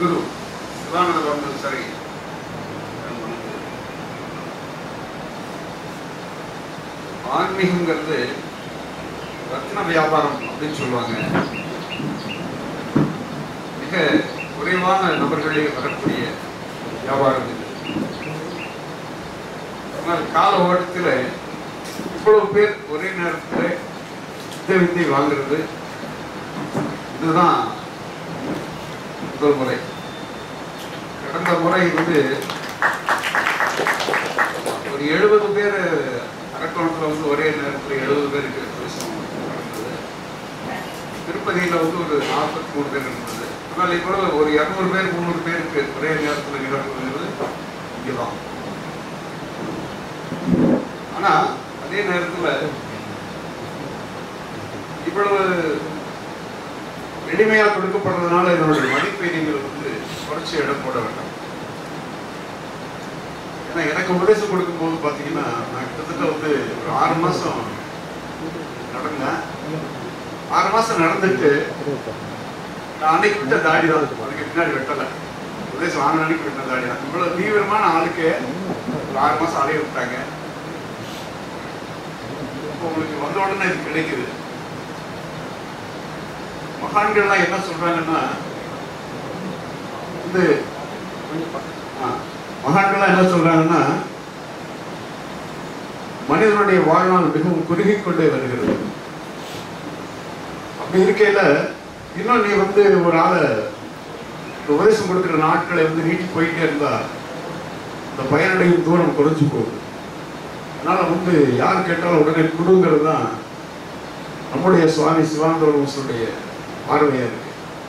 சத்குரு சிவானந்த பரமன் சரி ஆன்மீகங்கிறது ரத்ன வியாபாரம் அப்படின்னு சொல்லுவாங்க மிக குறைவான நபர்களே வரக்கூடிய வியாபாரம் இது ஆனால் கால ஓட்டத்தில் இவ்வளவு பேர் ஒரே நேரத்தில் வித்தை வித்தை வாங்குறது இதுதான் முதல் முறை கடந்த முறை வந்து ஒரு எழுபது பேர் அரக்கோணத்தில் வந்து ஒரே நேரத்தில் எழுபது பேருக்கு பிரசவம் நடந்தது திருப்பதியில் வந்து ஒரு நாற்பத்தி மூணு பேர் இருந்தது ஆனால் இப்போ ஒரு இரநூறு பேர் முந்நூறு பேருக்கு ஒரே நேரத்தில் நிகழ்வுங்கிறது இங்கே தான் ஆனால் அதே நேரத்தில் இவ்வளவு எளிமையாக கொடுக்கப்படுறதுனால இதனுடைய மதிப்பை நீங்கள் வந்து குறைச்சி இடம் போட வேண்டாம் ஏன்னா எனக்கு உபதேசம் கொடுக்கும்போது பார்த்தீங்கன்னா நான் கிட்டத்தட்ட வந்து ஒரு ஆறு மாதம் நடந்தேன் ஆறு மாதம் நடந்துட்டு நான் அன்னைக்கு விட்ட தாடி தான் அதுக்கு பின்னாடி வெட்டலை உபதேசம் ஆறு அன்னைக்கு விட்ட தாடி தான் இவ்வளோ தீவிரமான ஆளுக்கு ஒரு ஆறு மாதம் அலைய விட்டாங்க இப்போ உங்களுக்கு வந்த உடனே இது கிடைக்குது மகான்கள்லாம் என்ன சொல்றாங்கன்னா வந்து ஆ, மகான்கள்லாம் என்ன சொல்றாங்கன்னா மனிதனுடைய வாழ்நாள் மிகவும் குறுகிக் கொண்டே வருகிறது அப்படி இருக்கையில இன்னும் நீ வந்து ஒரு ஆளை இந்த உபதேசம் கொடுக்குற நாட்களை வந்து நீட்டி போயிட்டே இருந்தா இந்த பயனடையும் தூரம் குறைஞ்சு போகுது அதனால வந்து யார் கேட்டாலும் உடனே கொடுங்கிறது தான் நம்முடைய சுவாமி சிவானந்தோடைய பார்வையா இருக்கு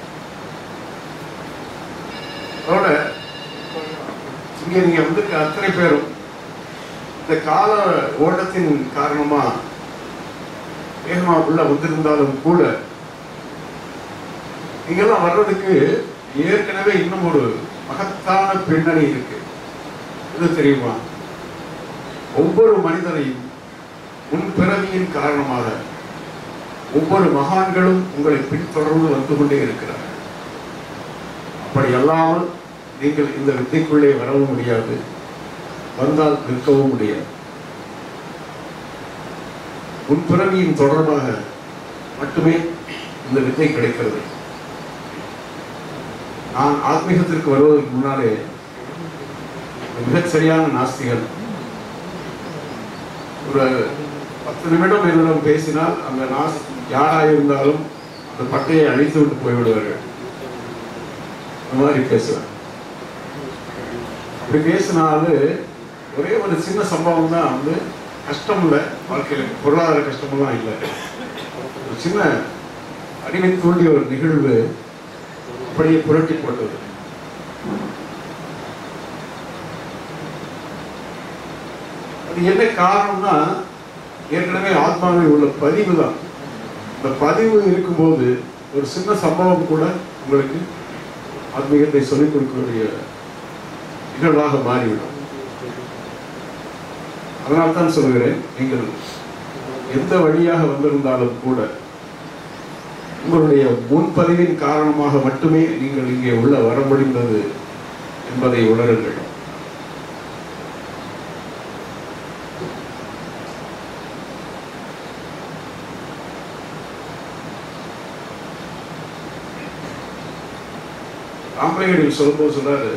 அதோட இங்க நீங்க வந்து அத்தனை பேரும் இந்த கால ஓட்டத்தின் காரணமா வேகமா உள்ள வந்திருந்தாலும் கூட நீங்கெல்லாம் வர்றதுக்கு ஏற்கனவே இன்னும் ஒரு மகத்தான பின்னணி இருக்கு இது தெரியுமா ஒவ்வொரு மனிதனையும் முன் பிறவியின் காரணமாக ஒவ்வொரு மகான்களும் உங்களை பின்தொடர்ந்து வந்து கொண்டே இருக்கிறார்கள் அப்படி அல்லாமல் நீங்கள் இந்த வித்தைக்குள்ளே வரவும் முடியாது வந்தால் நிற்கவும் முடியாது முன்பிறவியின் தொடர்பாக மட்டுமே இந்த வித்தை கிடைக்கிறது நான் ஆத்மீகத்திற்கு வருவதற்கு முன்னாலே மிகச் சரியான நாஸ்திகன் ஒரு பத்து நிமிடம் என்னிடம் பேசினால் அந்த நாஸ் யாராக இருந்தாலும் அந்த பட்டையை அழித்து விட்டு போய்விடுவார்கள் அந்த மாதிரி பேசுவேன் அப்படி பேசினாலும் ஒரே ஒரு சின்ன சம்பவம் தான் வந்து கஷ்டம் இல்லை வாழ்க்கையில் பொருளாதார கஷ்டமெல்லாம் இல்லை ஒரு சின்ன அறிவை தூண்டிய ஒரு நிகழ்வு அப்படியே புரட்டி போட்டது அது என்ன காரணம்னா ஏற்கனவே ஆத்மாவில் உள்ள பதிவு தான் இந்த பதிவு இருக்கும்போது ஒரு சின்ன சம்பவம் கூட உங்களுக்கு ஆத்மீகத்தை சொல்லிக் கொடுக்கக்கூடிய நிகழ்வாக மாறிவிடும் அதனால் தான் சொல்கிறேன் நீங்கள் எந்த வழியாக வந்திருந்தாலும் கூட உங்களுடைய முன்பதிவின் காரணமாக மட்டுமே நீங்கள் இங்கே உள்ள வர முடிந்தது என்பதை உணருங்கள் ராமலிங்கடியில் சொல்லும்போது சொல்றாரு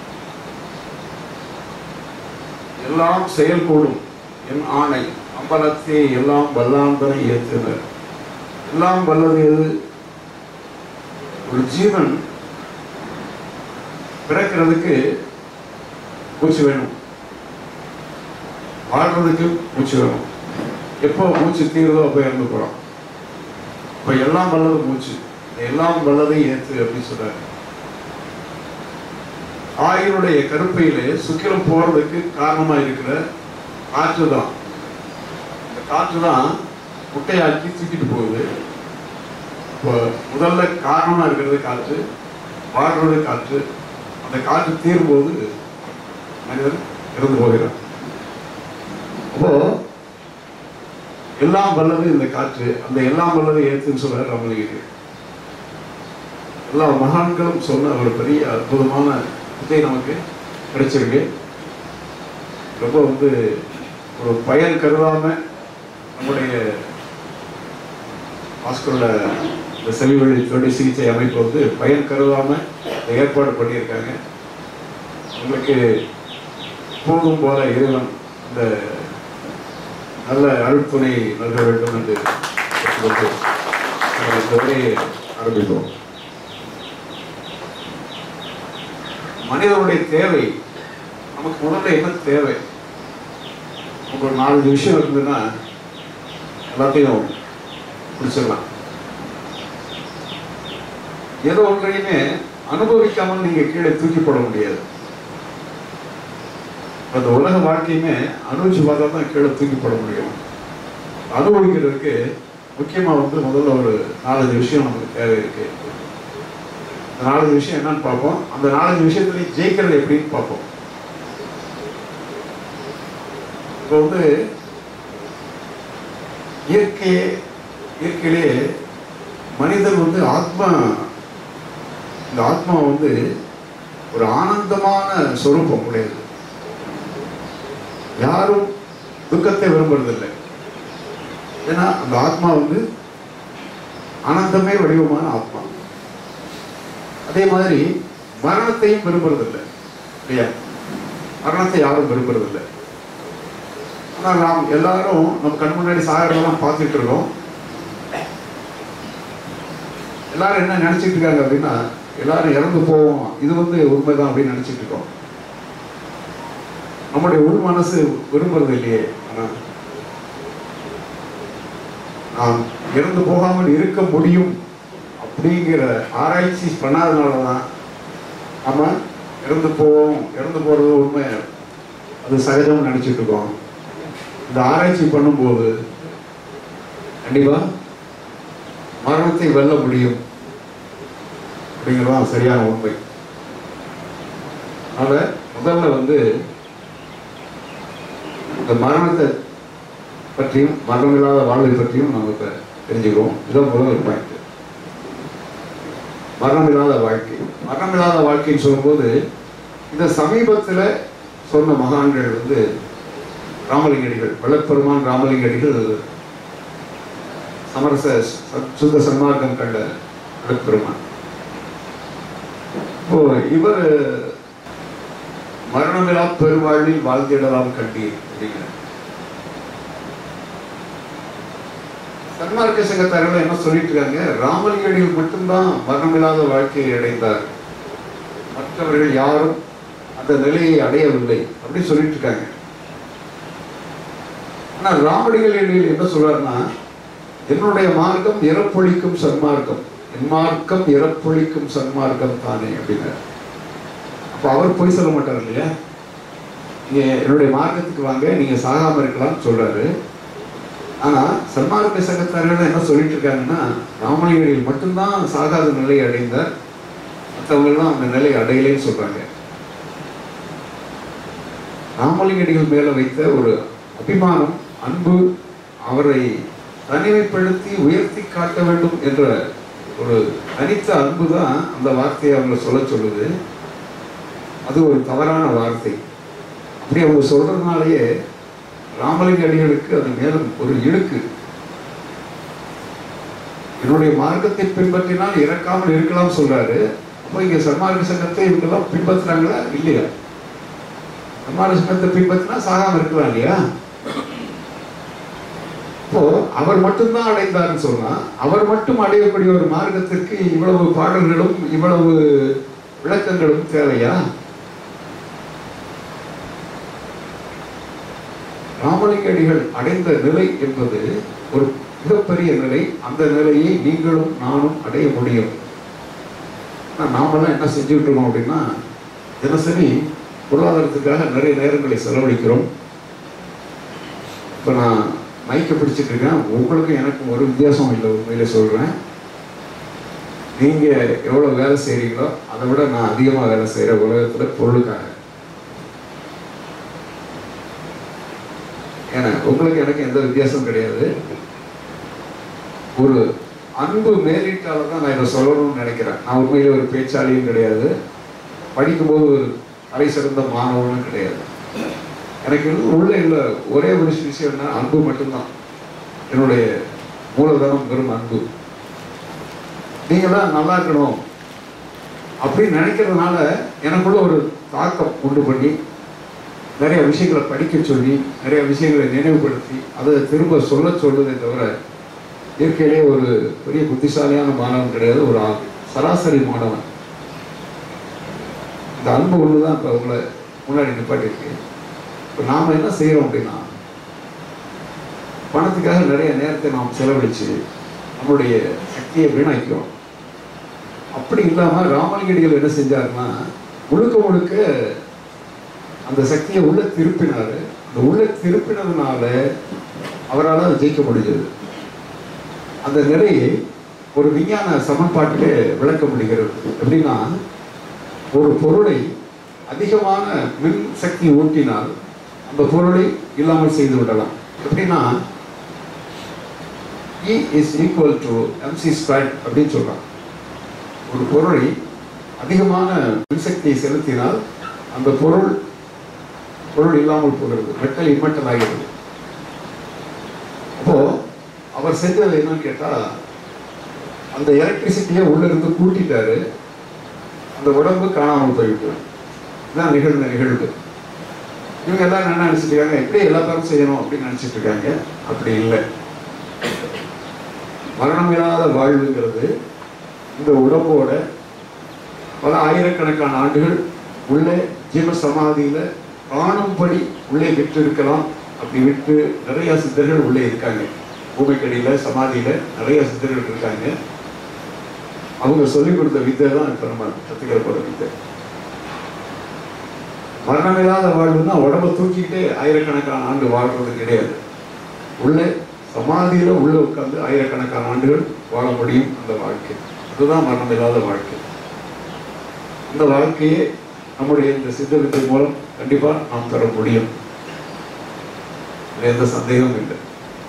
எல்லாம் செயல்கூடும் என் ஆணை அம்பலத்தே எல்லாம் வல்லாந்தனை ஏற்றினர் எல்லாம் வல்லது எது ஒரு ஜீவன் பிறக்கிறதுக்கு மூச்சு வேணும் வாழ்றதுக்கு மூச்சு வேணும் எப்போ மூச்சு தீருதோ அப்போ இறந்து போறோம் இப்போ எல்லாம் வல்லது மூச்சு இந்த எல்லாம் வல்லதை ஏற்று அப்படின்னு சொல்றாரு ஆயினுடைய கருப்பையிலே சுக்கிரம் போறதுக்கு காரணமா இருக்கிற காற்று தான் இந்த காற்று தான் முட்டையாக்கி தூக்கிட்டு போகுது இப்போ முதல்ல காரணமா இருக்கிறது காற்று வாழ்றது காற்று அந்த காற்று தீரும்போது மனிதன் இறந்து போகிறான் அப்போ எல்லாம் வல்லது இந்த காற்று அந்த எல்லாம் வல்லது ஏத்துன்னு சொல்றாரு ராமலிங்க எல்லா மகான்களும் சொன்ன ஒரு பெரிய அற்புதமான இதை நமக்கு கிடைச்சிருக்கு ரொம்ப வந்து ஒரு பயன் கருதாம நம்முடைய ஹாஸ்பிட்டல்ல இந்த செவிவழி தொடி சிகிச்சை அமைப்பு வந்து பயன் கருதாம இதை ஏற்பாடு பண்ணியிருக்காங்க உங்களுக்கு போகும் போல இறைவன் இந்த நல்ல அருட்துணை நல்க வேண்டும் என்று கேட்டுக்கொண்டு நம்ம இந்த உரையை ஆரம்பிப்போம் மனிதனுடைய தேவை நமக்கு முதல்ல என்ன தேவை நமக்கு ஒரு நாலஞ்சு விஷயம் இருந்ததுன்னா எல்லாத்தையும் பிடிச்சிடலாம் ஏதோ ஒன்றையுமே அனுபவிக்காமல் நீங்க கீழே தூக்கி போட முடியாது அந்த உலக வாழ்க்கையுமே அனுபவிச்சு பார்த்தா தான் கீழே தூக்கி போட முடியும் அனுபவிக்கிறதுக்கு முக்கியமா வந்து முதல்ல ஒரு நாலஞ்சு விஷயம் நமக்கு தேவை இருக்கு அந்த நாலஞ்சு விஷயம் என்னன்னு பார்ப்போம் அந்த நாலஞ்சு விஷயத்துலையும் ஜெயிக்கிறது எப்படின்னு பார்ப்போம் இப்போ வந்து இயற்கையே இயற்கையிலே மனிதன் வந்து ஆத்மா இந்த ஆத்மா வந்து ஒரு ஆனந்தமான சொரூபம் உடையது யாரும் துக்கத்தை விரும்புறதில்லை ஏன்னா அந்த ஆத்மா வந்து ஆனந்தமே வடிவமான ஆத்மா அதே மாதிரி மரணத்தையும் விரும்புறதில்லை இல்லையா மரணத்தை யாரும் விரும்புறதில்லை ஆனால் நாம் எல்லாரும் நம்ம கண் முன்னாடி சாகரெல்லாம் பார்த்துட்டு இருக்கோம் எல்லாரும் என்ன நினைச்சிட்டு இருக்காங்க அப்படின்னா எல்லாரும் இறந்து போவோம் இது வந்து உண்மைதான் அப்படின்னு நினைச்சிட்டு இருக்கோம் நம்முடைய உள் மனசு விரும்புறது இல்லையே ஆனா நாம் இறந்து போகாமல் இருக்க முடியும் அப்படிங்கிற ஆராய்ச்சி பண்ணாதனால தான் நம்ம இறந்து போவோம் இறந்து போறது உண்மை அது சகஜம்னு நினைச்சிட்டு இருக்கோம் இந்த ஆராய்ச்சி பண்ணும்போது கண்டிப்பா மரணத்தை வெல்ல முடியும் அப்படிங்கிறதான் சரியான உண்மை அதனால முதல்ல வந்து இந்த மரணத்தை பற்றியும் மரணமில்லாத வாழ்வை பற்றியும் நம்ம இப்ப தெரிஞ்சுக்கிறோம் இதான் முதல் பாயிண்ட் மரணமில்லாத வாழ்க்கை மரணமில்லாத வாழ்க்கைன்னு சொல்லும்போது இந்த சமீபத்துல சொன்ன மகான்கள் வந்து ராமலிங்கடிகள் வளப்பெருமான் ராமலிங்கடிகள் சமரச ச- சுத்த சன்மார்க்கம் கண்ட வளப்பெருமான் இப்போ இவர் மரணமில்லா பெருவாழ்வில் வாழ்ந்திடலாம் கண்டீர் அப்படிங்கிறார் சன்மார்க்க சங்கத்தார்கள் என்ன சொல்லிட்டு இருக்காங்க ராமலிங்கடிகள் மட்டும்தான் மரணமில்லாத வாழ்க்கையை அடைந்தார் மற்றவர்கள் யாரும் அந்த நிலையை அடையவில்லை அப்படின்னு சொல்லிட்டு இருக்காங்க ஆனா ராமடிகள் எண்ணில் என்ன சொல்றாருன்னா என்னுடைய மார்க்கம் இறப்பொழிக்கும் சன்மார்க்கம் என் மார்க்கம் இறப்பொழிக்கும் சன்மார்க்கம் தானே அப்படின்னாரு அப்ப அவர் போய் சொல்ல மாட்டார் இல்லையா நீங்க என்னுடைய மார்க்கத்துக்கு வாங்க நீங்க சாகாம இருக்கலாம்னு சொல்றாரு ஆனா சன்மார்க்க சங்கத்தார்கள் என்ன சொல்லிட்டு இருக்காங்கன்னா ராமலிங்கடிகள் மட்டும்தான் சாகாத நிலையை அடைந்தார் மற்றவங்கெல்லாம் அந்த நிலை அடையலைன்னு சொல்றாங்க ராமலிங்கடிகள் மேல வைத்த ஒரு அபிமானம் அன்பு அவரை தனிமைப்படுத்தி உயர்த்தி காட்ட வேண்டும் என்ற ஒரு தனித்த அன்பு தான் அந்த வார்த்தையை அவங்க சொல்ல சொல்லுது அது ஒரு தவறான வார்த்தை அப்படி அவங்க சொல்றதுனாலயே ராமலிங்க அடிகளுக்கு அது மேலும் ஒரு இழுக்கு என்னுடைய மார்க்கத்தை பின்பற்றினால் இறக்காமல் இருக்கலாம் சொல்றாரு அப்போ இங்க சன்மார்க்க சங்கத்தை இவங்கெல்லாம் பின்பற்றுறாங்களா இல்லையா சன்மார்க்க சங்கத்தை பின்பற்றினா சாகாம இருக்கலாம் இல்லையா இப்போ அவர் மட்டும்தான் அடைந்தார்னு சொன்னா அவர் மட்டும் அடையக்கூடிய ஒரு மார்க்கத்திற்கு இவ்வளவு பாடல்களும் இவ்வளவு விளக்கங்களும் தேவையா ராமலிங்க அடிகள் அடைந்த நிலை என்பது ஒரு மிகப்பெரிய நிலை அந்த நிலையை நீங்களும் நானும் அடைய முடியும் ஆனா நாமெல்லாம் என்ன செஞ்சுட்டு இருக்கோம் அப்படின்னா தினசரி பொருளாதாரத்துக்காக நிறைய நேரங்களை செலவழிக்கிறோம் இப்போ நான் மைக்கை பிடிச்சிட்டு இருக்கேன் உங்களுக்கும் எனக்கும் ஒரு வித்தியாசம் இல்லை உண்மையில சொல்றேன் நீங்க எவ்வளவு வேலை செய்றீங்களோ அதை விட நான் அதிகமா வேலை செய்யற உலகத்துல பொருளுக்காக ஏன்னா உங்களுக்கு எனக்கு எந்த வித்தியாசம் கிடையாது ஒரு அன்பு மேலிட்டால தான் நான் இதை சொல்லணும்னு நினைக்கிறேன் நான் உண்மையிலே ஒரு பேச்சாளியும் கிடையாது படிக்கும்போது ஒரு அரை சிறந்த மாணவனும் கிடையாது எனக்கு இன்னும் உள்ள இல்லை ஒரே ஒரு விஷயம்னா அன்பு மட்டும்தான் என்னுடைய மூலதனம் வெறும் அன்பு நீங்களாம் நல்லா இருக்கணும் அப்படின்னு நினைக்கிறதுனால எனக்குள்ள ஒரு தாக்கம் உண்டு பண்ணி நிறைய விஷயங்களை படிக்க சொல்லி நிறைய விஷயங்களை நினைவுபடுத்தி அதை திரும்ப சொல்ல சொல்லுதே தவிர இயற்கையிலே ஒரு பெரிய புத்திசாலியான மாணவன் கிடையாது ஒரு ஆ- சராசரி மாணவன் இந்த அன்பு ஒன்று தான் இப்போ உங்களை முன்னாடி நிப்பாட்டிருக்கு இப்போ நாம் என்ன செய்கிறோம் அப்படின்னா பணத்துக்காக நிறைய நேரத்தை நாம் செலவழித்து நம்மளுடைய சக்தியை வீணாக்கிறோம் அப்படி இல்லாமல் ராமலிங்கடிகள் என்ன செஞ்சாருன்னா முழுக்க முழுக்க அந்த சக்தியை உள்ள திருப்பினாரு அந்த உள்ள திருப்பினதுனால அவரால் அதை ஜெயிக்க முடிஞ்சது அந்த நிலையை ஒரு விஞ்ஞான சமன்பாட்டிலே விளக்க முடிகிறது எப்படின்னா ஒரு பொருளை அதிகமான மின் சக்தி ஊட்டினால் அந்த பொருளை இல்லாமல் செய்து விடலாம் எப்படின்னா E is equal to mc squared அப்படின்னு சொல்றாங்க ஒரு பொருளை அதிகமான மின்சக்தியை செலுத்தினால் அந்த பொருள் பொருள் இல்லாமல் போகிறது மெட்டல் இம்மட்டல் ஆகிறது அப்போ அவர் செஞ்சது என்னன்னு கேட்டா அந்த எலக்ட்ரிசிட்டியை உள்ள இருந்து கூட்டிட்டாரு அந்த உடம்பு காணாமல் போய்விட்டு இதுதான் நிகழ்ந்த நிகழ்வு இவங்க எல்லாரும் என்ன நினைச்சிட்டு இருக்காங்க எப்படி எல்லா பேரும் செய்யணும் அப்படின்னு நினைச்சிட்டு இருக்காங்க அப்படி இல்லை மரணமில்லாத வாழ்வுங்கிறது இந்த உடம்போட பல ஆயிரக்கணக்கான ஆண்டுகள் உள்ளே ஜீவ சமாதியில காணும்படி உள்ளே விட்டு இருக்கலாம் அப்படி விட்டு நிறைய சித்தர்கள் உள்ளே இருக்காங்க பூமிக்கடியில சமாதியில நிறைய சித்தர்கள் இருக்காங்க அவங்க சொல்லிக் கொடுத்த வித்தை தான் இப்ப நம்ம கத்துக்கிற போற வித்தை மரணமில்லாத வாழ்வுன்னா உடம்ப தூக்கிக்கிட்டே ஆயிரக்கணக்கான ஆண்டு வாழ்றது கிடையாது உள்ளே சமாதியில உள்ள உட்கார்ந்து ஆயிரக்கணக்கான ஆண்டுகள் வாழ முடியும் அந்த வாழ்க்கை அதுதான் மரணமில்லாத வாழ்க்கை இந்த வாழ்க்கையை நம்முடைய இந்த சித்த வித்தை மூலம் கண்டிப்பா நாம் பெற முடியும் இதுல எந்த சந்தேகமும் இல்லை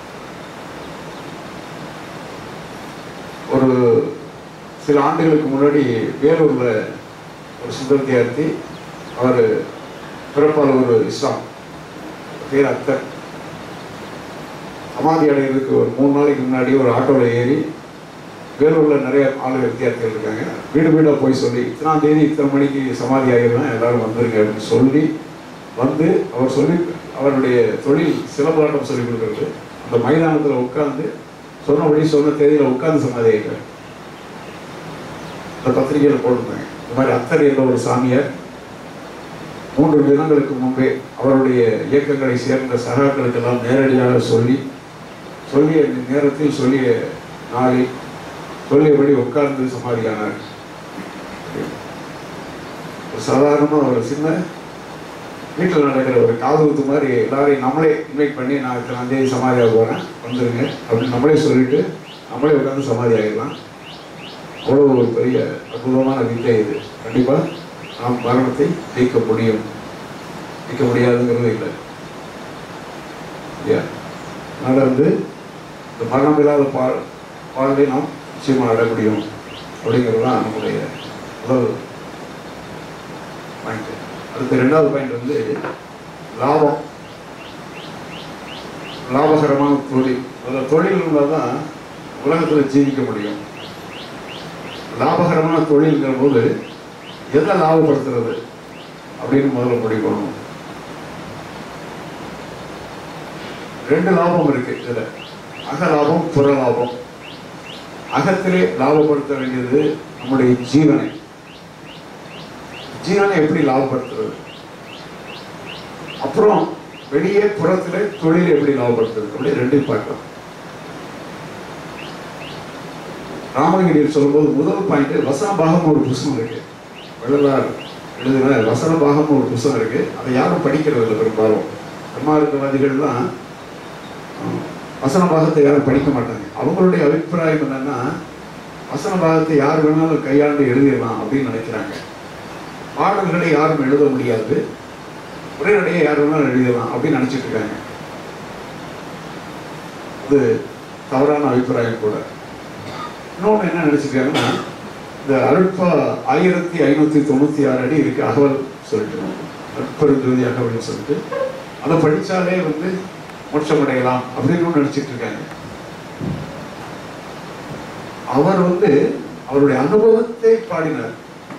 ஒரு சில ஆண்டுகளுக்கு முன்னாடி வேலூர்ல ஒரு சித்த வித்தியார்த்தி அவர் பிறப்பால் ஒரு இஸ்லாம் பேர் அக்தர் சமாதி அடைகிறதுக்கு ஒரு மூணு நாளைக்கு முன்னாடி ஒரு ஆட்டோவில் ஏறி வேலூர்ல நிறைய ஆளு வித்தியார்த்திகள் இருக்காங்க வீடு வீடாக போய் சொல்லி இத்தனாம் தேதி இத்தனை மணிக்கு சமாதி ஆகிடுவேன் எல்லாரும் வந்துருங்க அப்படின்னு சொல்லி வந்து அவர் சொல்லி அவருடைய தொழில் சிலம்பாட்டம் சொல்லி கொடுக்குறது அந்த மைதானத்தில் உட்கார்ந்து சொன்னபடி சொன்ன தேதியில் உட்கார்ந்து சமாதி ஆகிட்டார் அந்த பத்திரிகையில் போட்டிருந்தாங்க இந்த மாதிரி அத்தர் என்ற ஒரு சாமியார் மூன்று தினங்களுக்கு முன்பே அவருடைய இயக்கங்களை சேர்ந்த சகாக்களுக்கெல்லாம் நேரடியாக சொல்லி சொல்லிய நேரத்தில் சொல்லிய நாளில் சொல்லியபடி உட்கார்ந்து சமாதியானார் ஒரு சாதாரணமாக ஒரு சின்ன வீட்டில் நடக்கிற ஒரு காதுகுத்து மாதிரி எல்லாரையும் நம்மளே இன்வைட் பண்ணி நான் இத்தனாம் தேதி சமாதியாக போகிறேன் வந்துருங்க அப்படின்னு நம்மளே சொல்லிட்டு நம்மளே உட்கார்ந்து சமாதி ஆகிடலாம் அவ்வளோ ஒரு பெரிய அற்புதமான வித்தை இது கண்டிப்பாக நாம் மரணத்தை ஜெயிக்க முடியும் ஜெயிக்க முடியாதுங்கிறது இல்லை இல்லையா அதனால் வந்து இந்த மரணம் இல்லாத பால் வாழ்வை நாம் நிச்சயமாக அடைய முடியும் அப்படிங்கிறது தான் நம்முடைய முதல் பாயிண்ட் அடுத்த ரெண்டாவது பாயிண்ட் வந்து லாபம் லாபகரமான தொழில் அந்த தொழில் இருந்தால் தான் உலகத்தில் ஜீவிக்க முடியும் லாபகரமான தொழில்ங்கிற போது எதை லாபப்படுத்துறது அப்படின்னு முதல்ல முடிவு பண்ணணும் ரெண்டு லாபம் இருக்கு இதுல அக லாபம் புற லாபம் அகத்திலே லாபப்படுத்த வேண்டியது நம்முடைய ஜீவனை ஜீவனை எப்படி லாபப்படுத்துறது அப்புறம் வெளியே புறத்திலே தொழிலை எப்படி லாபப்படுத்துறது அப்படி ரெண்டையும் பார்க்கலாம் ராமகிரியில் சொல்லும்போது முதல் பாயிண்ட் வசன பாகம் ஒரு புஸ்தகம் இருக்கு வள்ளலார் எழுதின வசன பாகம் ஒரு புஸ்தகம் இருக்கு அதை யாரும் படிக்கிறது இல்லை பெரும்பாலும் கர்மார்க்கவாதிகள்லாம் அஹ், வசன பாகத்தை யாரும் படிக்க மாட்டாங்க அவங்களுடைய அபிப்பிராயம் என்னன்னா வசன பாகத்தை யார் வேணாலும் கையாண்டு எழுதிடலாம் அப்படின்னு நினைக்கிறாங்க பாடல்களை யாரும் எழுத முடியாது உரைநடையை யார் வேணாலும் எழுதிடலாம் அப்படின்னு நினைச்சிட்டு இருக்காங்க அது தவறான அபிப்பிராயம் கூட இன்னொன்று என்ன நினைச்சுக்காங்கன்னா இந்த அருட்பா ஆயிரத்தி ஐநூத்தி தொண்ணூத்தி ஆறு அடி இருக்கு அகவல் சொல்லிட்டு அற்பெருஞ்சோதி அகவல்னு சொல்லிட்டு அதை படிச்சாலே வந்து மோட்சம் அடையலாம் அப்படின்னு நினைச்சிட்டு இருக்காங்க அவர் வந்து அவருடைய அனுபவத்தை பாடினார்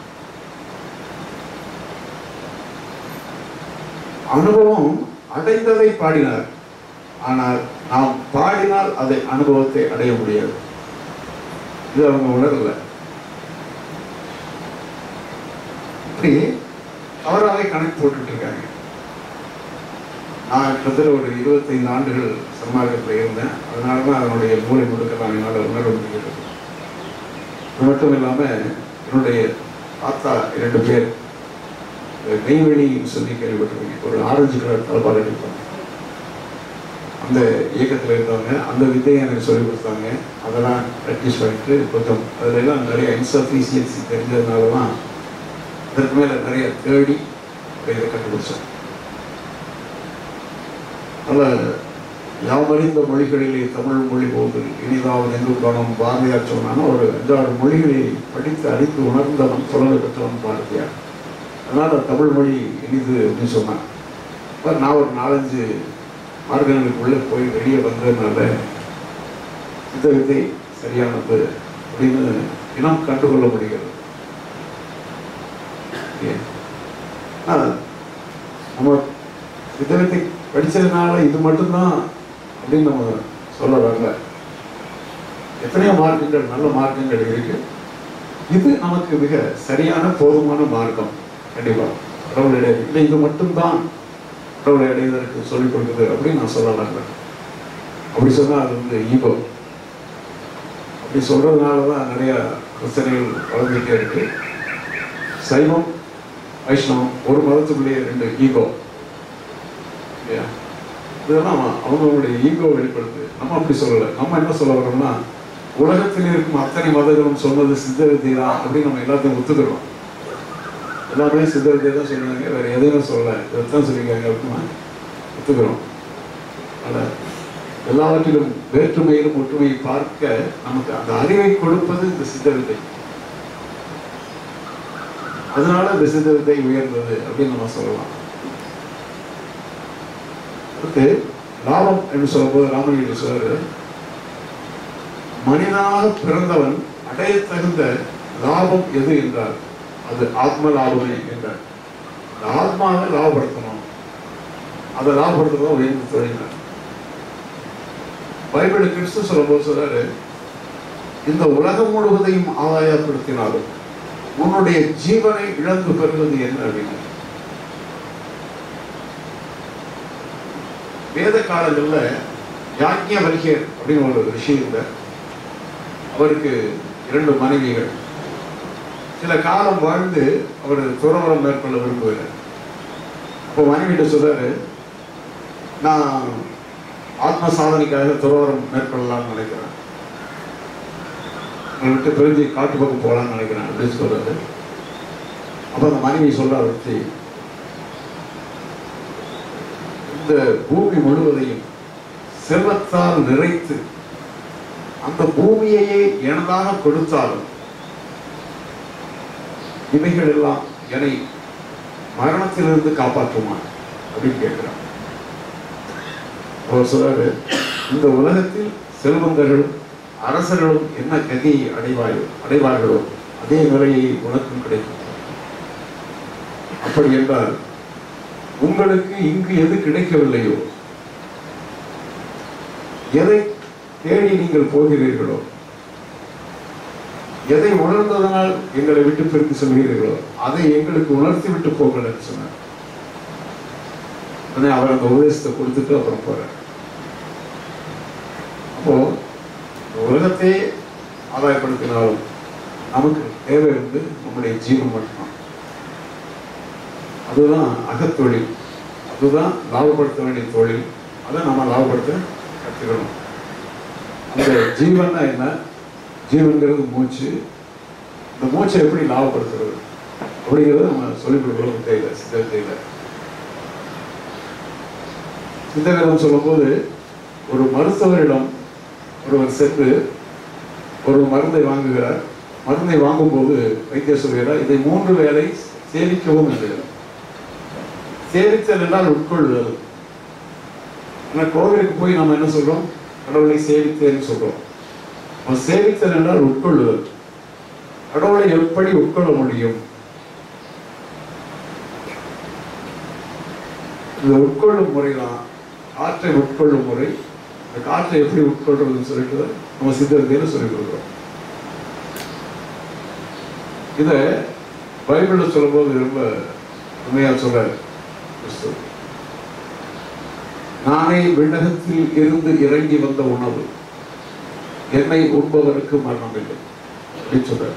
அனுபவம் அடைந்ததை பாடினார் ஆனால் நாம் பாடினால் அதை அனுபவத்தை அடைய முடியாது இது அவங்க உணரல இப்படி தவறாக கணக்கு போட்டுட்டு இருக்காங்க நான் கிட்டத்தட்ட ஒரு இருபத்தைந்து ஆண்டுகள் சன்மார்க்கத்தில் இருந்தேன் அதனால தான் அதனுடைய மூளை முழுக்க நான் என்னால் உணர முடிகிறது அது மட்டும் இல்லாமல் என்னுடைய தாத்தா இரண்டு பேர் நெய்வேலி சொல்லி கேள்விப்பட்டிருக்கீங்க ஒரு ஆரஞ்சு கலர் தலைப்பால் அடிப்பாங்க அந்த இயக்கத்தில் இருந்தவங்க அந்த வித்தையை எனக்கு சொல்லிக் கொடுத்தாங்க அதெல்லாம் ப்ராக்டிஸ் பண்ணிட்டு கொஞ்சம் அதுல எல்லாம் நிறைய இன்சஃபிஷியன்சி தெரிஞ்சதுனால தான் அதற்கு மேலே நிறைய தேடி ஒரு இதை கண்டுபிடிச்சேன் அதில் யாமறிந்த மொழிகளிலே தமிழ் மொழி போது இனிதாவது எங்கு காணும் பாரதியார் சொன்னாலும் ஒரு அஞ்சாறு மொழிகளை படித்து அறிந்து உணர்ந்தவன் புலமை பெற்றவன் பாரதியார் அதனால் தமிழ் மொழி இனிது அப்படின்னு சொன்னான் அப்ப நான் ஒரு நாலஞ்சு மார்க்கங்களுக்குள்ளே போய் வெளியே வந்ததுனால இந்த விதை சரியானது அப்படின்னு இனம் கண்டுகொள்ள முடிகிறது ஏன்? ஆனா, நம்ம இந்த வித்தை படிச்சதுனால இது மட்டும்தான் அப்படின்னு நம்ம சொல்ல வரல எத்தனையோ மார்க்கங்கள் நல்ல மார்க்கங்கள் இருக்கு இது நமக்கு மிக சரியான போதுமான மார்க்கம் கண்டிப்பா கடவுளை அடைய- இல்லை இது மட்டும்தான் கடவுளை அடைவதற்கு சொல்லிக் கொடுக்குது அப்படின்னு நான் சொல்ல வரல அப்படி சொன்னா அது வந்து ஈகோ அப்படி சொல்றதுனால தான் நிறைய பிரச்சனைகள் வளர்ந்துட்டே இருக்கு சைவம் வைஷ்ணவம் ஒரு மதத்துக்குள்ளேயே ரெண்டு ஈகோ இல்லையா இதெல்லாம் அவங்களுடைய ஈகோ வெளிப்படுது நம்ம அப்படி சொல்லலை நம்ம என்ன சொல்ல வரோம்னா உலகத்தில் இருக்கும் அத்தனை மதங்களும் சொன்னது சித்த வித்தை தான் அப்படின்னு நம்ம எல்லாத்தையும் ஒத்துக்கிறோம் எல்லாமே சித்த வித்தை தான் சொல்லுவாங்க வேற எதையும் சொல்லல இதைத்தான் சொல்லியிருக்காங்க அப்படின்னா ஒத்துக்கிறோம் அதனால் எல்லாவற்றிலும் வேற்றுமையிலும் ஒற்றுமையை பார்க்க நமக்கு அந்த அறிவை கொடுப்பது இந்த சித்த வித்தை அதனால இந்த சித்த வித்தை உயர்ந்தது அப்படின்னு நம்ம சொல்லலாம் அடுத்து லாபம் என்று சொல்லும்போது ராமலிங்க சொல்றாரு மனிதனாக பிறந்தவன் அடைய தகுந்த லாபம் எது என்றார் அது ஆத்ம லாபமே என்றார் இந்த ஆத்மாவை லாபப்படுத்தணும் அதை லாபப்படுத்துறதா உயர்ந்து தொழினார் பைபிள் கிறிஸ்து சொல்லும்போது சொல்றாரு இந்த உலகம் முழுவதையும் ஆதாயப்படுத்தினாலும் உன்னுடைய ஜீவனை இழந்து பெறுவது என்ன அப்படின்னு வேத காலங்கள்ல யாக்கிய வல்கியர் அப்படின்னு ஒரு விஷயம் இல்லை அவருக்கு இரண்டு மனைவிகள் சில காலம் வாழ்ந்து அவர் துறவரம் மேற்கொள்ள விரும்புகிறார் அப்போ மனைவிட்ட சொல்றாரு நான் ஆத்ம சாதனைக்காக துறவரம் மேற்கொள்ளலாம்னு நினைக்கிறேன் உங்களை விட்டு பிரிஞ்சு காட்டு பக்கம் போகலாம்னு நினைக்கிறேன் அப்படின்னு சொல்றாரு அப்போ அந்த மனைவி சொல்ற வச்சு இந்த பூமி முழுவதையும் செல்வத்தால் நிறைத்து அந்த பூமியையே எனதாக கொடுத்தாலும் இவைகள் எல்லாம் என்னை மரணத்திலிருந்து காப்பாற்றுமா அப்படின்னு கேட்கிறான் அவர் சொல்றாரு இந்த உலகத்தில் செல்வந்தர்களும் அரசர்களும் என்ன கதியை அடைவாயோ அடைவார்களோ அதே நிலையை உனக்கும் கிடைக்கும் அப்படி என்றால் உங்களுக்கு இங்கு எது கிடைக்கவில்லையோ எதை தேடி நீங்கள் போகிறீர்களோ எதை உணர்ந்ததனால் எங்களை விட்டு பிரிந்து செல்கிறீர்களோ அதை எங்களுக்கு உணர்த்தி விட்டு போங்கள் என்று சொன்னார் உடனே அவர் அந்த உபதேசத்தை கொடுத்துட்டு அப்புறம் போறார் அப்போ இந்த உலகத்தையே ஆதாயப்படுத்தினாலும் நமக்கு தேவை வந்து நம்முடைய ஜீவன் மட்டும்தான் அதுதான் அகத்தொழில் அதுதான் லாபப்படுத்த வேண்டிய தொழில் அதை நம்ம லாபப்படுத்த கற்றுக்கணும் அந்த ஜீவன்னா என்ன ஜீவன்கிறது மூச்சு இந்த மூச்சை எப்படி லாபப்படுத்துறது அப்படிங்கிறத நம்ம சொல்லிக் கொடுக்கணும் தேவையில்லை சித்த தேவையில்லை சித்தகரம் சொல்லும்போது ஒரு மருத்துவரிடம் ஒருவர் சென்று ஒரு மருந்தை வாங்குகிறார் மருந்தை வாங்கும்போது வைத்தியர் சொல்கிறார் இதை மூன்று வேளை சேவிக்கவும் என்கிறார் சேவித்தல் என்றால் உட்கொள்ளுதல் ஆனால் கோவிலுக்கு போய் நம்ம என்ன சொல்றோம் கடவுளை சேவித்தேன்னு சொல்றோம் அப்ப சேவித்தல் என்றால் உட்கொள்ளுதல் கடவுளை எப்படி உட்கொள்ள முடியும் இந்த உட்கொள்ளும் முறை தான் காற்றை உட்கொள்ளும் முறை இந்த காற்றை எப்படி உட்கொள்றதுன்னு சொல்லிட்டு நம்ம சித்தர்த்தையில சொல்லிக் கொடுக்குறோம் இத பைபிள்ல சொல்லும்போது ரொம்ப உண்மையா சொல்றாரு கிறிஸ்து நானே விண்ணகத்தில் இருந்து இறங்கி வந்த உணவு என்னை உண்பவருக்கு மரணம் இல்லை அப்படின்னு சொல்றாரு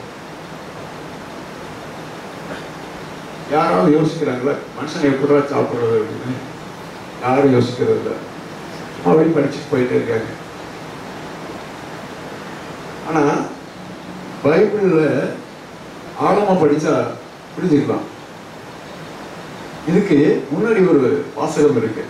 யாராவது யோசிக்கிறாங்களா மனுஷன் எப்படா சாப்பிடுறது அப்படின்னு யாரும் யோசிக்கிறது இல்லை சும்மா வெளி படிச்சுட்டு போயிட்டே இருக்காங்க ஆனா பைபிள்ல ஆழமா படிச்சா புரிஞ்சுக்கலாம் இதுக்கு முன்னாடி ஒரு வாசகம் இருக்கு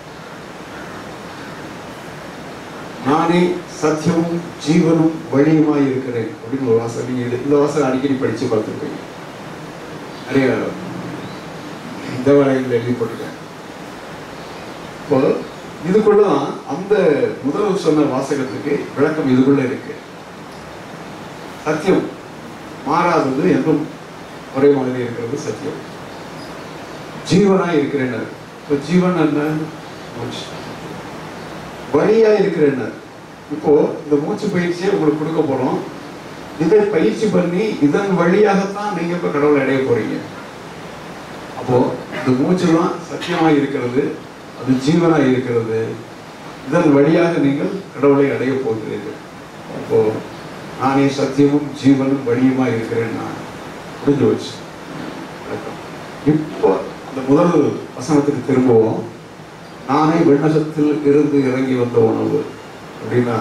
நானே சத்தியமும் ஜீவனும் வழியுமாய் இருக்கிறேன் அப்படின்னு ஒரு வாசகம் நீங்க இது- இந்த வாசகம் அடிக்கடி படிச்சு பார்த்துருப்பீங்க நிறைய தேவாலயங்கள் எழுதி போட்டிருக்கேன் இப்போ இதுக்குள்ளதான் அந்த முதல் சொன்ன வாசகத்துக்கு விளக்கம் இதுக்குள்ள இருக்கு சத்தியம் மாறாதது என்றும் ஒரே மாதிரி இருக்கிறது சத்தியம் ஜீவனாய் இருக்கிறேன் இப்போ ஜீவன் என்ன மூச்சு. வழியா இருக்கிறேன் இப்போ இந்த மூச்சு பயிற்சியை உங்களுக்கு கொடுக்க போறோம் இதை பயிற்சி பண்ணி இதன் வழியாகத்தான் நீங்க இப்ப கடவுளை அடைய போறீங்க அப்போ இந்த மூச்சுலாம் சத்தியமாய் இருக்கிறது அது ஜீவனாய் இருக்கிறது இதன் வழியாக நீங்கள் கடவுளை அடைய போகிறீர்கள் அப்போ நானே சத்தியமும் ஜீவனும் வழியுமா இருக்கிறேன் நான் முடிஞ்சு வச்சு வணக்கம். இப்போ அந்த முதல் வசனத்துக்கு திரும்புவோம் நானே விண்ணகத்தில் இருந்து இறங்கி வந்த உணவு அப்படின்னா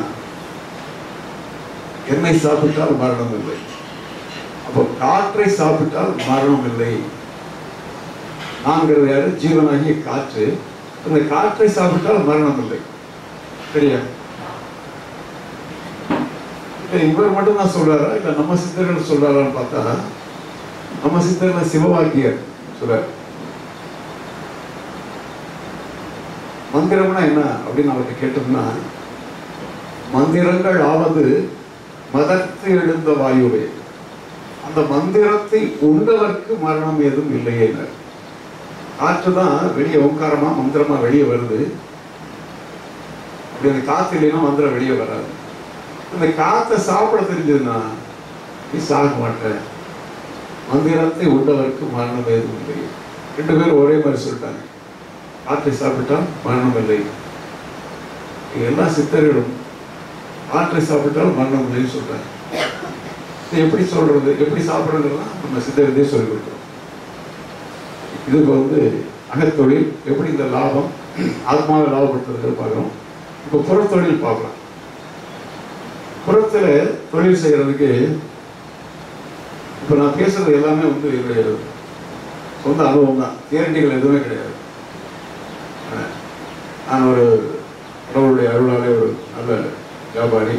என்னை சாப்பிட்டால் மரணம் இல்லை அப்போ காற்றை சாப்பிட்டால் மரணம் இல்லை நான்கிறது யாரு ஜீவனாகிய காற்று அந்த காற்றை சாப்பிட்டால் மரணம் இல்லை சரியா இல்ல இவர் மட்டும் தான் சொல்றாரா இல்ல நம்ம சித்தர்கள் சொல்றாரான்னு பார்த்தா நம்ம சித்தர்கள் சிவவாக்கியர் சொல்றார் மந்திரம்னா என்ன அப்படின்னு அவர்கிட்ட கேட்டோம்னா மந்திரங்கள் ஆவது மதத்து எழுந்த வாயுவே அந்த மந்திரத்தை உண்டவர்க்கு மரணம் ஏதும் இல்லையே காற்று தான் வெளியே ஓங்காரமா மந்திரமா வெளியே வருது அப்படி அந்த காத்து இல்லைன்னா மந்திரம் வெளியே வராது அந்த காத்தை சாப்பிட தெரிஞ்சதுன்னா நீ சாக மாட்ட மந்திரத்தை உண்டவர்க்கு மரணம் ஏதும் இல்லை ரெண்டு பேரும் ஒரே மாதிரி சொல்லிட்டாங்க காற்றை சாப்பிட்டால் மரணம் இல்லை இது எல்லா சித்தர்களும் காற்றை சாப்பிட்டால் மரணம் இல்லைன்னு சொல்றாங்க இது எப்படி சொல்றது எப்படி சாப்பிடுறதுலாம் நம்ம சித்தர்களே சொல்லி கொடுக்குறோம் இதுக்கு வந்து அகத்தொழில் எப்படி இந்த லாபம் ஆத்மாவை லாபப்படுத்துறது பார்க்குறோம் இப்போ புறத்தொழில் பார்க்கலாம் புறத்துல தொழில் செய்யறதுக்கு இப்போ நான் பேசுறது எல்லாமே வந்து என்னுடைய சொந்த அனுபவம் தான் தியரட்டிகள் எதுவுமே கிடையாது ஆஹ் நான் ஒரு கடவுளுடைய அருளாலே ஒரு நல்ல வியாபாரி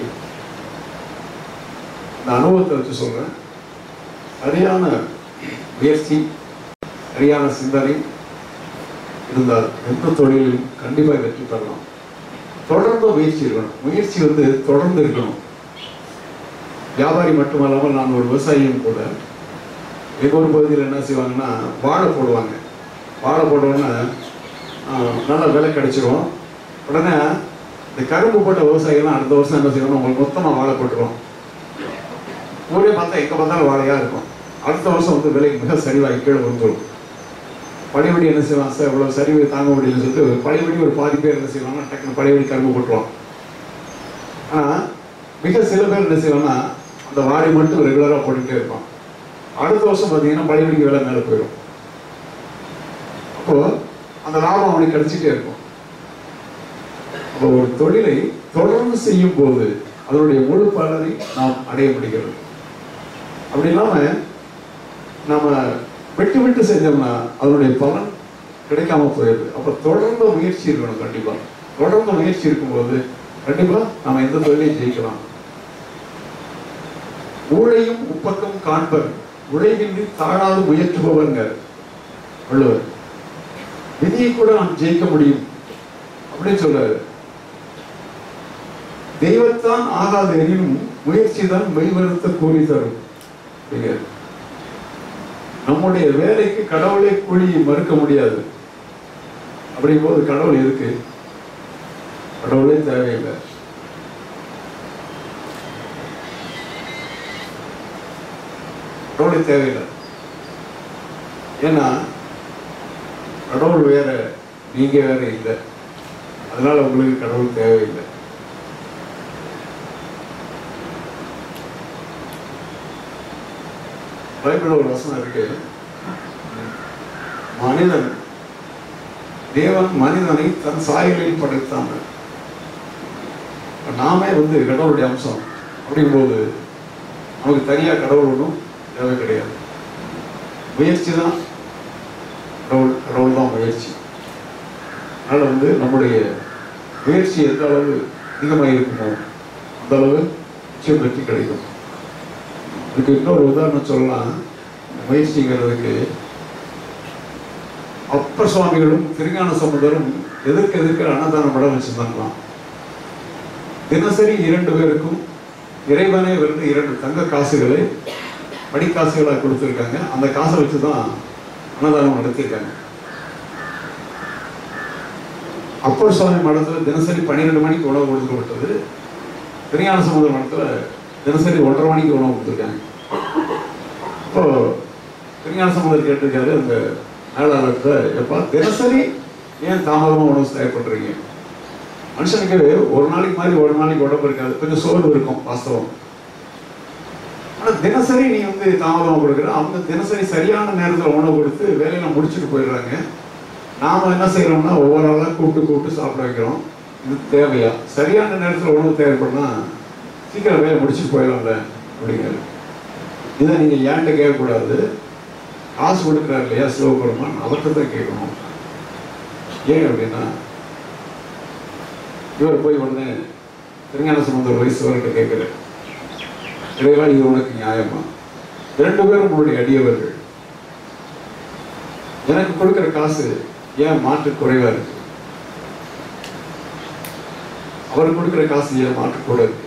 இந்த அனுபவத்தை வச்சு சொல்றேன் சரியான முயற்சி சரியான சிந்தனை இருந்தால் எந்த தொழிலும் கண்டிப்பாக வெற்றி பெறலாம் தொடர்ந்து முயற்சி இருக்கணும் முயற்சி வந்து தொடர்ந்து இருக்கணும் வியாபாரி மட்டுமல்லாமல் நான் ஒரு விவசாயியும் கூட எங்கள் ஒரு பகுதியில் என்ன செய்வாங்கன்னா வாழை போடுவாங்க வாழை போடுவோன்னா நல்ல விலை கிடைச்சிரும் உடனே இந்த கரும்பு போட்ட விவசாயிகள்லாம் அடுத்த வருஷம் என்ன செய்யணும் உங்களுக்கு மொத்தமாக வாழை போட்டுருவோம் ஊரே பார்த்தா எங்கே பார்த்தாலும் வாழையாக இருக்கும் அடுத்த வருஷம் வந்து விலை மிக சரிவாகி கீழே விழுந்துடும் பழையபடி என்ன செய்வான் சார் இவ்வளவு சரிவு தாங்க முடியலன்னு சொல்லிட்டு பழையபடி ஒரு பாதி பேர் என்ன செய்வாங்கன்னா டக்குனு பழையபடி கரும்பு போட்டுருவான் ஆனா மிக சில பேர் என்ன செய்வாங்கன்னா அந்த வாழை மட்டும் ரெகுலரா போட்டுட்டே இருப்பான் அடுத்த வருஷம் பார்த்தீங்கன்னா பழையபடிக்கு வேலை மேலே போயிடும் அப்போ அந்த லாபம் அவனுக்கு கிடைச்சிட்டே இருக்கும் அப்போ ஒரு தொழிலை தொடர்ந்து செய்யும் போது அதனுடைய முழு பலனை நாம் அடைய முடிகிறது அப்படி இல்லாம நாம விட்டு விட்டு செஞ்சோம்னா அதனுடைய பலன் கிடைக்காம போயிடுது அப்ப தொடர்ந்து முயற்சி இருக்கணும் கண்டிப்பா தொடர்ந்து முயற்சி இருக்கும்போது கண்டிப்பா நாம எந்த தொழிலையும் ஜெயிக்கலாம் ஊழையும் உப்பக்கம் காண்பர் உழைவின்றி தாழாது முயற்றுபவர்ங்க வள்ளுவர் விதியை கூட நாம் ஜெயிக்க முடியும் அப்படின்னு சொல்றாரு தெய்வத்தான் ஆகாத எனினும் முயற்சி தான் மெய்வருத்த கூலி தரும் அப்படிங்கிறார். நம்முடைய வேலைக்கு கடவுளே கூலி மறுக்க முடியாது அப்படிங்கும்போது கடவுள் இருக்கு கடவுளே தேவையில்லை கடவுளே தேவையில்லை ஏன்னா கடவுள் வேற நீங்க வேற இல்லை அதனால உங்களுக்கு கடவுள் தேவையில்லை பைபிள் ஒரு வசனம் இருக்கு மனிதன் தேவன் மனிதனை தன் சாயலில் படைத்தான் இப்ப நாமே வந்து கடவுளுடைய அம்சம் அப்படிங்கும்போது நமக்கு தனியா கடவுள் ஒன்றும் தேவை கிடையாது முயற்சி தான் கடவுள் கடவுள் தான் முயற்சி அதனால வந்து நம்முடைய முயற்சி எந்த அளவு அதிகமாக இருக்குமோ அந்த அளவு நிச்சயம் வெற்றி கிடைக்கும் இதுக்கு இன்னொரு உதாரணம் சொல்லலாம் முயற்சிங்கிறதுக்கு அப்பர் சுவாமிகளும் திருஞான சம்பந்தரும் எதிர்க்க எதிர்க்க அன்னதான படம் வச்சிருந்தாங்களாம் தினசரி இரண்டு பேருக்கும் இறைவனே வந்து இரண்டு தங்க காசுகளை படிக்காசுகளாக கொடுத்துருக்காங்க அந்த காசை வச்சு தான் அன்னதானம் நடத்தியிருக்காங்க அப்பர் சுவாமி மடத்தில் தினசரி பன்னிரெண்டு மணிக்கு உணவு கொடுக்கப்பட்டது திருஞான சமுதிர மடத்தில் தினசரி ஒன்றரை மணிக்கு உணவு கொடுத்துருக்காங்க இப்போ திருஞான சமுதிரம் கேட்டிருக்காரு அந்த மேலாளர்கிட்ட எப்பா தினசரி ஏன் தாமதமாக உணவு தயார் பண்ணுறீங்க மனுஷனுக்கு ஒரு நாளைக்கு மாதிரி ஒரு நாளைக்கு உடம்பு இருக்காது கொஞ்சம் சோர்வு இருக்கும் வாஸ்தவம் ஆனால் தினசரி நீ வந்து தாமதமாக கொடுக்குற அவங்க தினசரி சரியான நேரத்தில் உணவு கொடுத்து வேலையில முடிச்சுட்டு போயிடுறாங்க நாம என்ன செய்யறோம்னா ஒவ்வொரு ஆளாக கூப்பிட்டு கூப்பிட்டு சாப்பிட வைக்கிறோம் இது தேவையா சரியான நேரத்தில் உணவு தேவைப்படுனா சீக்கிரம் வேலை முடிச்சுட்டு போயிடலாம்ல அப்படிங்கிறது இதை நீங்கள் ஏன்ட்ட கேட்கக்கூடாது காசு கொடுக்குறாரு இல்லையா சிவபெருமான் அவர்கிட்ட தான் கேட்கணும் ஏன் அப்படின்னா இவர் போய் உடனே திருஞான சம்பந்தர் போய் சிவர்கிட்ட கேட்குறாரு இறைவா இது உனக்கு நியாயமா ரெண்டு பேரும் உங்களுடைய அடியவர்கள் எனக்கு கொடுக்குற காசு ஏன் மாற்று குறைவா இருக்கு அவர் கொடுக்குற காசு ஏன் மாற்று கூட இருக்கு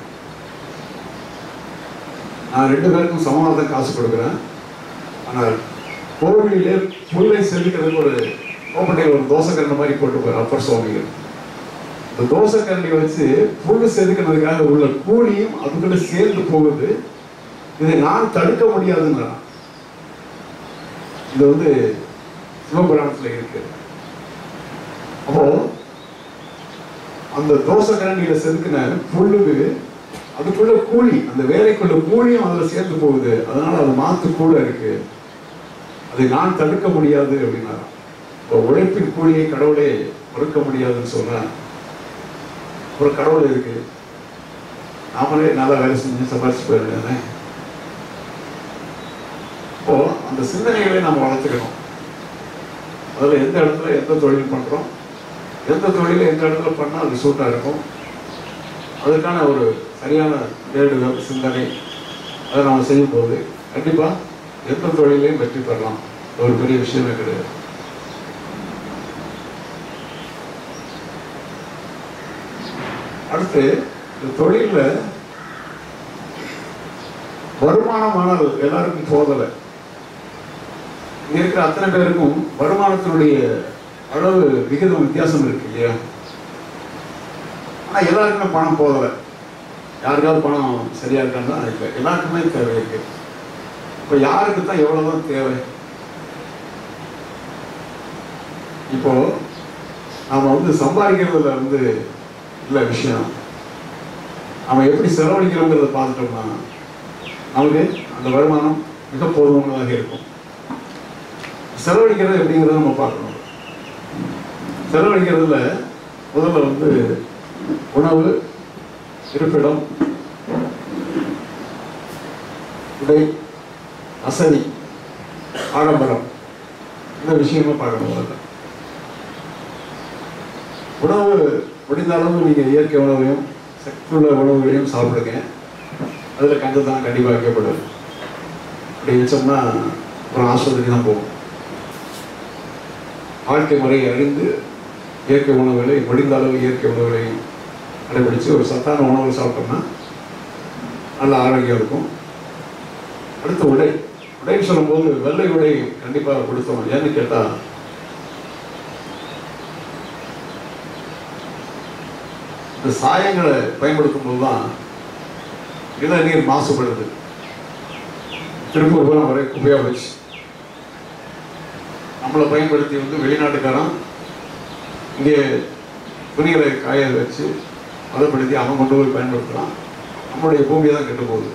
நான் ரெண்டு பேருக்கும் சமமாக தான் காசு கொடுக்குறேன் ஆனால் கோவிலிலே புல்லை செலுக்கிறதுக்கு ஒரு கோப்பட்டையில் ஒரு தோசை கரண்ட மாதிரி போட்டு போய் அப்பர் சுவாமிகள் இந்த தோசை கரண்டி வச்சு புல்லு செதுக்கிறதுக்காக உள்ள கூலியும் அதுக்குள்ள சேர்ந்து போகுது இதை நான் தடுக்க முடியாதுங்கிறான் இது வந்து சிவபுராணத்துல இருக்கு அப்போ அந்த தோசை கரண்டியில செதுக்கின புல்லுக்கு அதுக்குள்ள கூலி அந்த வேலைக்குள்ள கூலியும் அதுல சேர்ந்து போகுது அதனால அது மாத்து கூட இருக்கு அதை நான் தடுக்க முடியாது அப்படின்னாராம் இப்போ உழைப்பின் கூலியை கடவுளே மறுக்க முடியாதுன்னு சொன்னா ஒரு கடவுள் இருக்கு நாமளே நல்லா வேலை செஞ்சு சம்பாதிச்சு போயிருந்தானே இப்போ அந்த சிந்தனைகளை நம்ம வளர்த்துக்கணும் அதில் எந்த இடத்துல எந்த தொழில் பண்றோம் எந்த தொழிலை எந்த இடத்துல பண்ணால் அது சூட்டாக இருக்கும் அதுக்கான ஒரு சரியான தேடுதல் சிந்தனை அதை நாம் செய்யும்போது கண்டிப்பாக எந்த தொழிலையும் வெற்றி பெறலாம் அது ஒரு பெரிய விஷயமே கிடையாது அடுத்து இந்த தொழிலில் வருமானமானால் எல்லாருக்கும் போதலை இங்க இருக்கிற அத்தனை பேருக்கும் வருமானத்தினுடைய அளவு விகிதம் வித்தியாசம் இருக்கு இல்லையா ஆனா எல்லாருக்குமே பணம் போதலை யாருக்காவது பணம் சரியா இருக்கான்னு தான் இருக்கு எல்லாருக்குமே தேவை இருக்கு இப்போ யாருக்கு தான் எவ்வளவுதான் தேவை இப்போ நாம வந்து சம்பாதிக்கிறதுல வந்து இல்லை விஷயம் நம்ம எப்படி செலவழிக்கிறோங்கிறத பார்த்துட்டோம்னா நமக்கு அந்த வருமானம் மிக போதுமானதாக இருக்கும் செலவழிக்கிறது எப்படிங்கிறத நம்ம பார்க்கணும் செலவழிக்கிறதுல முதல்ல வந்து உணவு இருப்பிடம் உடை வசதி ஆடம்பரம் இந்த விஷயமா பார்க்கணும் முதல்ல உணவு முடிந்த அளவு நீங்கள் இயற்கை உணவையும் சக்தியுள்ள உணவுகளையும் சாப்பிடுங்க அதில் கஞ்சத்தனம் கண்டிப்பாக வைக்கப்படாது அப்படி வச்சோம்னா அப்புறம் ஆஸ்பத்திரி தான் போகும் வாழ்க்கை முறையை அறிந்து இயற்கை உணவுகளை முடிந்த அளவு இயற்கை உணவுகளை கடைபிடிச்சு ஒரு சத்தான உணவு சாப்பிட்டோம்னா நல்ல ஆரோக்கியம் இருக்கும் அடுத்து உடை உடைன்னு சொல்லும்போது வெள்ளை உடை கண்டிப்பாக கொடுத்தோம் ஏன்னு கேட்டால் இந்த சாயங்களை பயன்படுத்தும் போது தான் இளநீர் மாசுபடுது திருப்பூர் பூரா வரை குப்பையாக வச்சு நம்மளை பயன்படுத்தி வந்து வெளிநாட்டுக்காரன் இங்கே துணிகளை காய வச்சு பதப்படுத்தி அவன் கொண்டு போய் பயன்படுத்துகிறான் நம்மளுடைய பூமி தான் கெட்டு போகுது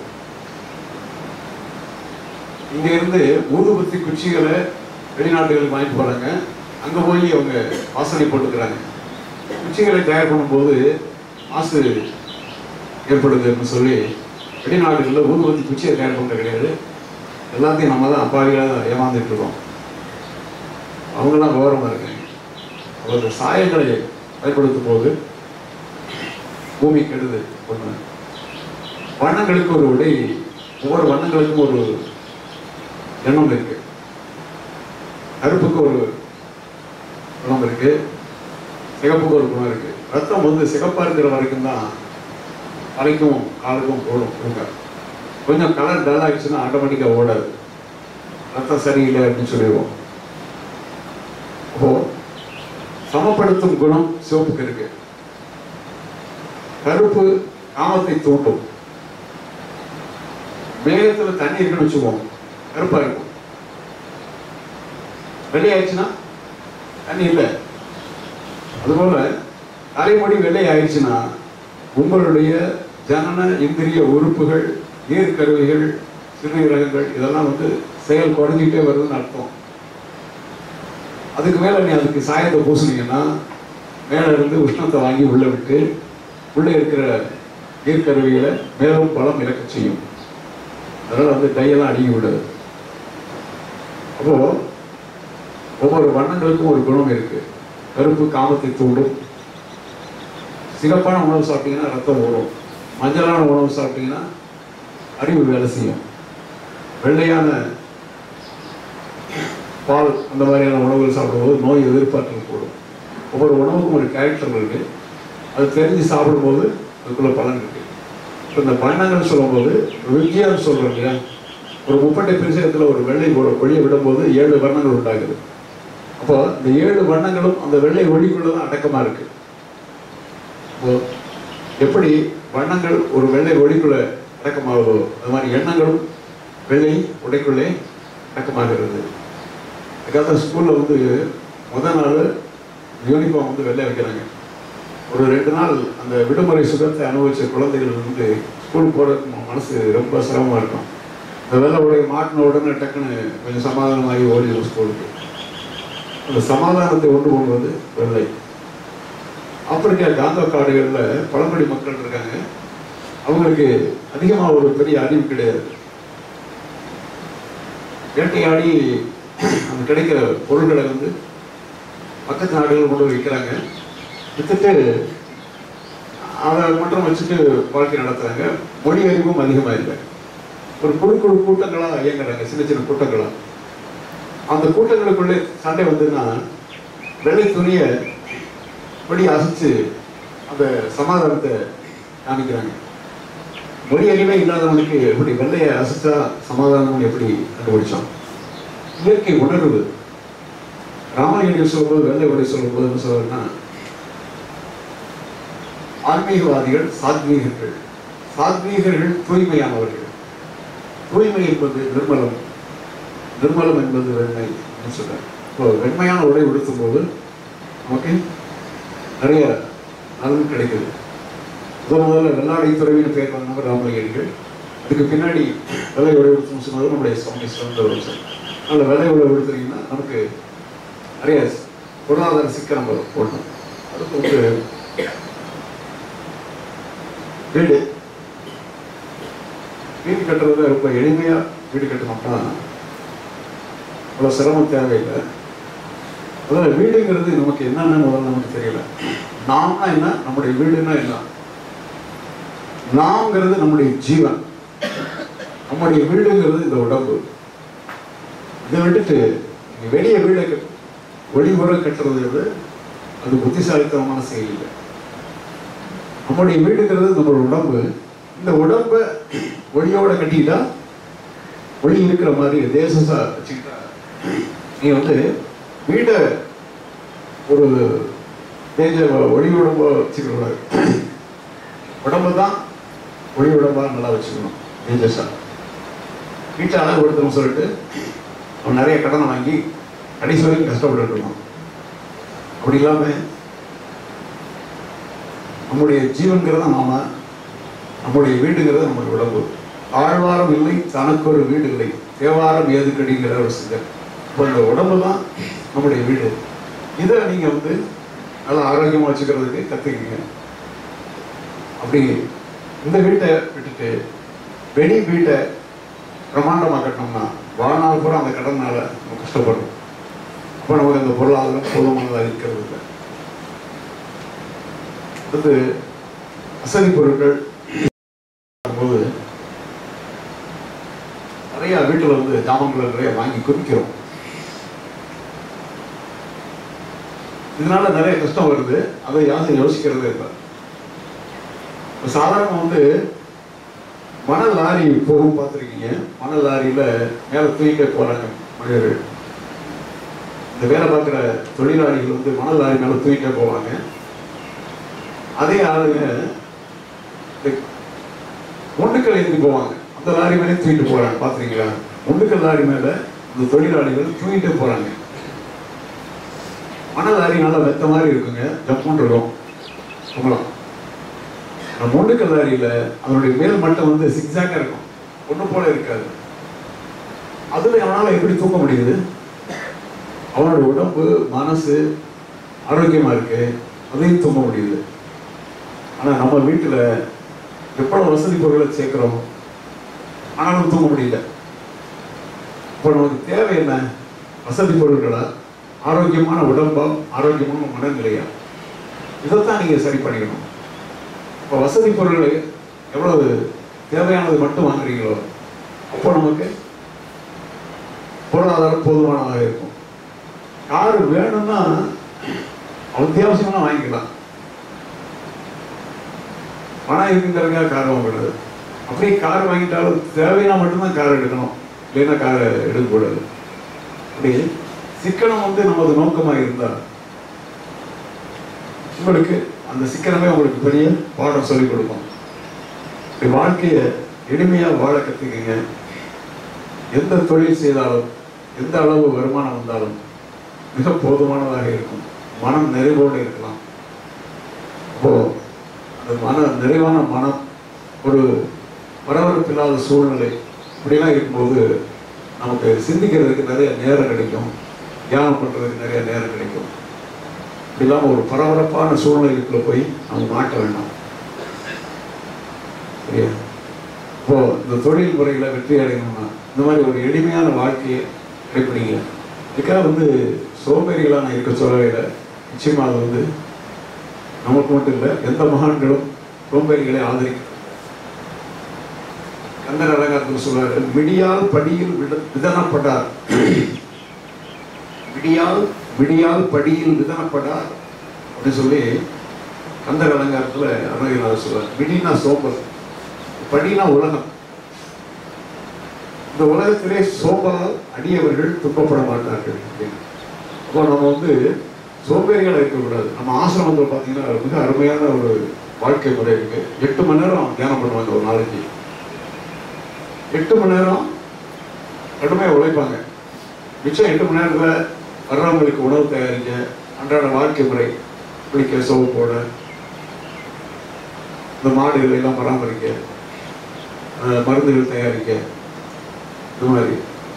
இங்க இருந்து ஊதுபத்தி குச்சிகளை வெளிநாட்டுகளுக்கு வாங்கிட்டு போறாங்க அங்க போய் அவங்க வாசனை போட்டுக்கிறாங்க குச்சிகளை தயார் பண்ணும்போது மாசு ஏற்படுதுன்னு சொல்லி வெளிநாடுகளில் ஊதுபத்தி குச்சியை தயார் பண்ணுறது கிடையாது எல்லாத்தையும் நம்ம தான் அப்பாவிகளாக ஏமாந்துட்டு இருக்கோம் அவங்களாம் விவரமாக இருக்காங்க அவர்கள் சாயங்களை பயன்படுத்தும் போது பூமி கெடுது ஒன்று வண்ணங்களுக்கு ஒரு உடை ஒவ்வொரு வண்ணங்களுக்கும் ஒரு எண்ணம் இருக்கு கருப்புக்கு ஒரு குணம் இருக்கு சிகப்புக்கு ஒரு குணம் இருக்கு ரத்தம் வந்து சிகப்பா இருக்கிற வரைக்கும் தான் தலைக்கும் காலுக்கும் ஓடும் கொடுங்க கொஞ்சம் கலர் டல் ஆயிடுச்சுன்னா ஆட்டோமேட்டிக்காக ஓடாது ரத்தம் சரியில்லை அப்படின்னு சொல்லிடுவோம் அப்போ சமப்படுத்தும் குணம் சிவப்புக்கு இருக்கு கருப்பு காமத்தை தூண்டும் மேகத்துல தண்ணி இருக்குன்னு வச்சுக்குவோம் கருப்பா இருக்கும் வெள்ளையாயிடுச்சுன்னா தண்ணி இல்லை அதுபோல தலைமுடி வெள்ளை ஆயிடுச்சுன்னா உங்களுடைய ஜனன இந்திரிய உறுப்புகள் நீர்க்கருவிகள் சிறுநீரகங்கள் இதெல்லாம் வந்து செயல் குறைஞ்சிட்டே வருதுன்னு அர்த்தம் அதுக்கு மேல நீ அதுக்கு சாயத்தை பூசுனீங்கன்னா மேல இருந்து உஷ்ணத்தை வாங்கி உள்ள விட்டு உள்ள இருக்கிற நீர்க்கருவிகளை மேலும் பலம் இழக்க செய்யும் அதனால வந்து டையெல்லாம் அடிக்க விடாது அப்போ ஒவ்வொரு வண்ணங்களுக்கும் ஒரு குணம் இருக்கு கருப்பு காமத்தை தூண்டும் சிகப்பான உணவு சாப்பிட்டீங்கன்னா ரத்தம் ஓடும் மஞ்சளான உணவு சாப்பிட்டீங்கன்னா அறிவு வேலை செய்யும் வெள்ளையான பால் அந்த மாதிரியான உணவுகள் சாப்பிடும்போது நோய் எதிர்பார்த்தல் கூடும் ஒவ்வொரு உணவுக்கும் ஒரு கேரக்டர் இருக்கு அது தெரிஞ்சு சாப்பிடும்போது அதுக்குள்ள பலன் இருக்கு இப்போ இந்த பயணங்கள் சொல்லும்போது விஜயம் சொல்றோம் இல்லையா ஒரு முப்பட்டை பிரிசகத்தில் ஒரு வெள்ளை ஒ- ஒளியை விடும்போது ஏழு வர்ணங்கள் உண்டாகுது அப்போ இந்த ஏழு வண்ணங்களும் அந்த வெள்ளை ஒளிக்குள்ள தான் அடக்கமா இருக்கு இப்போ எப்படி வண்ணங்கள் ஒரு வெள்ளை ஒளிக்குள்ள அடக்கமாகுதோ அது மாதிரி எண்ணங்களும் வெள்ளை உடைக்குள்ளே அடக்கமாகிறது அதுக்காக ஸ்கூலில் வந்து முதல் நாள் யூனிஃபார்ம் வந்து வெள்ளை வைக்கிறாங்க ஒரு ரெண்டு நாள் அந்த விடுமுறை சுகத்தை அனுபவிச்ச குழந்தைகள் வந்து ஸ்கூல் போகிறதுக்கு மனசு ரொம்ப சிரமமாக இருக்கும் இந்த வெள்ளை உடைய மாட்டின உடனே டக்குன்னு கொஞ்சம் சமாதானமாகி ஓடிடும் ஸ்கூலுக்கு அந்த சமாதானத்தை கொண்டு போவது வெள்ளை ஆப்பிரிக்கா காந்தோ காடுகளில் பழங்குடி மக்கள் இருக்காங்க அவங்களுக்கு அதிகமாக ஒரு பெரிய அறிவு கிடையாது வேட்டையாடி அந்த கிடைக்கிற பொருள்களை வந்து பக்கத்து நாடுகள் கொண்டு போய் விற்கிறாங்க விற்றுட்டு அதை மட்டும் வச்சுட்டு வாழ்க்கை நடத்துறாங்க மொழி அறிவும் அதிகமாக இல்லை ஒரு குழு குழு கூட்டங்களாக இயங்குறாங்க சின்ன சின்ன கூட்டங்களா அந்த கூட்டங்களுக்குள்ளே சண்டை வந்ததுன்னா வெள்ளை துணியை படி அசைச்சு அந்த சமாதானத்தை காமிக்கிறாங்க மொழி அறிவே இல்லாதவனுக்கு எப்படி வெள்ளையை அசைச்சா சமாதானம் எப்படி கண்டுபிடிச்சான் இயற்கை உணர்வு ராமாயணம் சொல்லும்போது வெள்ளை உடை சொல்லும்போது என்ன சொல்றதுன்னா ஆன்மீகவாதிகள் சாத்வீகர்கள் சாத்வீகர்கள் தூய்மையானவர்கள் தூய்மை என்பது நிர்மலம் நிர்மலம் என்பது வெண்மை அப்படின்னு சொல்றாங்க இப்போ வெண்மையான உடை உடுத்தும் போது நமக்கு நிறைய நலன் கிடைக்குது முதல் முதல்ல வெள்ளாடை துறவின்னு பேர் பண்ணவர் ராமலிங்கர்கள் அதுக்கு பின்னாடி வெள்ளை உடை உடுத்தும் சொன்னது நம்முடைய சுவாமி சிறந்தவர் சார் அதனால் வெள்ளை உடை உடுத்துறீங்கன்னா நமக்கு நிறைய பொருளாதார சிக்கல் நம்ம போடணும் அதுக்கு வந்து வீடு வீடு கட்டுறது ரொம்ப எளிமையா வீடு கட்டணும்னா அவ்வளோ சிரமம் தேவையில்லை அதாவது வீடுங்கிறது நமக்கு என்னன்னு முதல்ல நமக்கு தெரியல நாம்னா என்ன நம்முடைய வீடுன்னா என்ன நாம்ங்கிறது நம்முடைய ஜீவன் நம்முடைய வீடுங்கிறது இந்த உடம்பு இதை விட்டுட்டு நீங்க வெளியே வீடை கட்டு ஒளிபுற கட்டுறது அது புத்திசாலித்தனமான செயல் இல்லை நம்முடைய வீடுங்கிறது நம்மளோட உடம்பு இந்த உடம்பை ஒளியோட கட்டிக்கிட்டா ஒளி இருக்கிற மாதிரி தேசசா வச்சுக்கிட்டா நீ வந்து வீடை ஒரு தேஜ ஒளி உடம்பா வச்சுக்க கூடாது உடம்பு தான் ஒளி உடம்பா நல்லா வச்சுக்கணும் தேஜஸா வீட்டில் அழகு கொடுத்தோம்னு சொல்லிட்டு அவன் நிறைய கடனை வாங்கி கடைசி வரைக்கும் கஷ்டப்பட்டு இருக்கான் அப்படி இல்லாம நம்முடைய ஜீவன்கிறத நாம நம்முடைய வீடுங்கிறது நம்முடைய உடம்பு ஆழ்வாரம் இல்லை தனக்கு ஒரு வீடு இல்லை தேவாரம் ஏதுக்கடிங்கிற ஒரு சிந்தர் இப்போ இந்த உடம்பு தான் நம்முடைய வீடு இதை நீங்க வந்து நல்லா ஆரோக்கியமா வச்சுக்கிறதுக்கு கத்துக்கீங்க அப்படி இந்த வீட்டை விட்டுட்டு வெளி வீட்டை பிரமாண்டமாக கட்டினோம்னா வாழ்நாள் பூரா அந்த கடனால நம்ம கஷ்டப்படுறோம் அப்போ நமக்கு அந்த பொருளாதாரம் போதுமானதாக இருக்கிறது இல்லை அடுத்து வசதி பொருட்கள் போது நிறைய வீட்டில் வந்து ஜாமங்களை நிறைய வாங்கி குவிக்கிறோம் இதனால நிறைய கஷ்டம் வருது அதை யாரும் யோசிக்கிறதே இல்லை இப்ப சாதாரண வந்து மணல் லாரி போகும் பார்த்துருக்கீங்க மணல் லாரியில மேலே தூக்கிட்டே போறாங்க மனிதர்கள் இந்த வேலை பார்க்குற தொழிலாளிகள் வந்து மணல் லாரி மேலே தூக்கிட்டே போவாங்க அதே ஆளுங்க இந்த முண்டுக்கல் ஏற்றி போவாங்க அந்த லாரி மேலே தூக்கிட்டு போறாங்க பார்த்துருக்கீங்களா முண்டுக்கல் லாரி மேலே இந்த தொழிலாளிகள் தூக்கிட்டே போறாங்க மணல் லாரி நல்லா வெத்த மாதிரி இருக்குங்க ஜப்புன்னு இருக்கும் உங்களாம் அந்த முண்டுக்கல் லாரியில அதனுடைய மேல் மட்டம் வந்து சிக்ஸாக்கா இருக்கும் ஒண்ணு போல இருக்காது அதுல அவனால எப்படி தூக்க முடியுது அவனோட உடம்பு மனசு ஆரோக்கியமா இருக்கு அதையும் தூங்க முடியுது ஆனா நம்ம வீட்டுல எவ்வளவு வசதி பொருட்களை சேர்க்கிறோம் ஆனாலும் தூங்க முடியல இப்போ நமக்கு தேவை என்ன வசதி பொருட்களா ஆரோக்கியமான உடம்பா ஆரோக்கியமான மனநிலையா இதைத்தான் நீங்க சரி பண்ணிக்கணும் இப்போ வசதி பொருட்களை எவ்வளவு தேவையானது மட்டும் வாங்குறீங்களோ அப்போ நமக்கு பொருளாதாரம் போதுமானதாக இருக்கும் கார் வேணும்னா அத்தியாவசியமா வாங்கிக்கலாம் பணம் இருக்குங்கிறதுக்காக கார் வாங்கக்கூடாது அப்படியே கார் வாங்கிட்டாலும் தேவைன்னா மட்டும்தான் கார் எடுக்கணும் இல்லைன்னா காரை எடுக்கக்கூடாது அப்படி சிக்கனம் வந்து நமது நோக்கமாக இருந்தா உங்களுக்கு அந்த சிக்கனமே உங்களுக்கு பெரிய பாடம் சொல்லிக் கொடுக்கும் இப்படி வாழ்க்கையை எளிமையா வாழ கத்துக்கங்க எந்த தொழில் செய்தாலும் எந்த அளவு வருமானம் வந்தாலும் மிக போதுமானதாக இருக்கும் மனம் நிறைவோடு இருக்கலாம் அப்போ அந்த மன நிறைவான மனம் ஒரு பரபரப்பில்லாத சூழ்நிலை இப்படிலாம் இருக்கும்போது நமக்கு சிந்திக்கிறதுக்கு நிறைய நேரம் கிடைக்கும் தியானம் பண்றதுக்கு நிறைய நேரம் கிடைக்கும் இப்படி இல்லாம ஒரு பரபரப்பான சூழ்நிலைக்குள்ள போய் நம்ம மாட்ட வேண்டாம் சரியா இப்போ இந்த தொழில் முறைகளை வெற்றி அடையணும்னா இந்த மாதிரி ஒரு எளிமையான வாழ்க்கையை கடைப்பிடிங்க இதுக்காக வந்து சோம்பேறிகளாக நான் இருக்க சொல்லவே இல்லை நிச்சயமா அது வந்து நமக்கு மட்டும் இல்லை எந்த மகான்களும் சோம்பேறிகளை ஆதரிக்க கந்தர் அலங்காரத்தில் சொல்றாரு விடியால் படியில் விட விதனப்பட்டார் விடியால் விடியால் படியில் விதனப்படார் அப்படின்னு சொல்லி கந்தர் அலங்காரத்துல அருணகிரிநாதர் சொல்றார் விடினா சோம்பல் படினா உலகம் இந்த உலகத்திலே சோம்பலால் அடியவர்கள் துன்பப்பட மாட்டார்கள் அப்படின்னு. அப்போ நம்ம வந்து சோம்பேறிகளா இருக்கக்கூடாது நம்ம ஆசிரமத்தில் பார்த்தீங்கன்னா மிக அருமையான ஒரு வாழ்க்கை முறை இருக்கு எட்டு மணி நேரம் தியானம் பண்ணுவாங்க ஒரு நாளைக்கு எட்டு மணி நேரம் கடுமையாக உழைப்பாங்க மிச்சம் எட்டு மணி நேரத்துல வர்றவங்களுக்கு உணவு தயாரிக்க அன்றாட வாழ்க்கை முறை குளிக்க சோப்பு போட இந்த மாடுகளை எல்லாம் பராமரிக்க அஹ், மருந்துகள் தயாரிக்க இந்த மாதிரி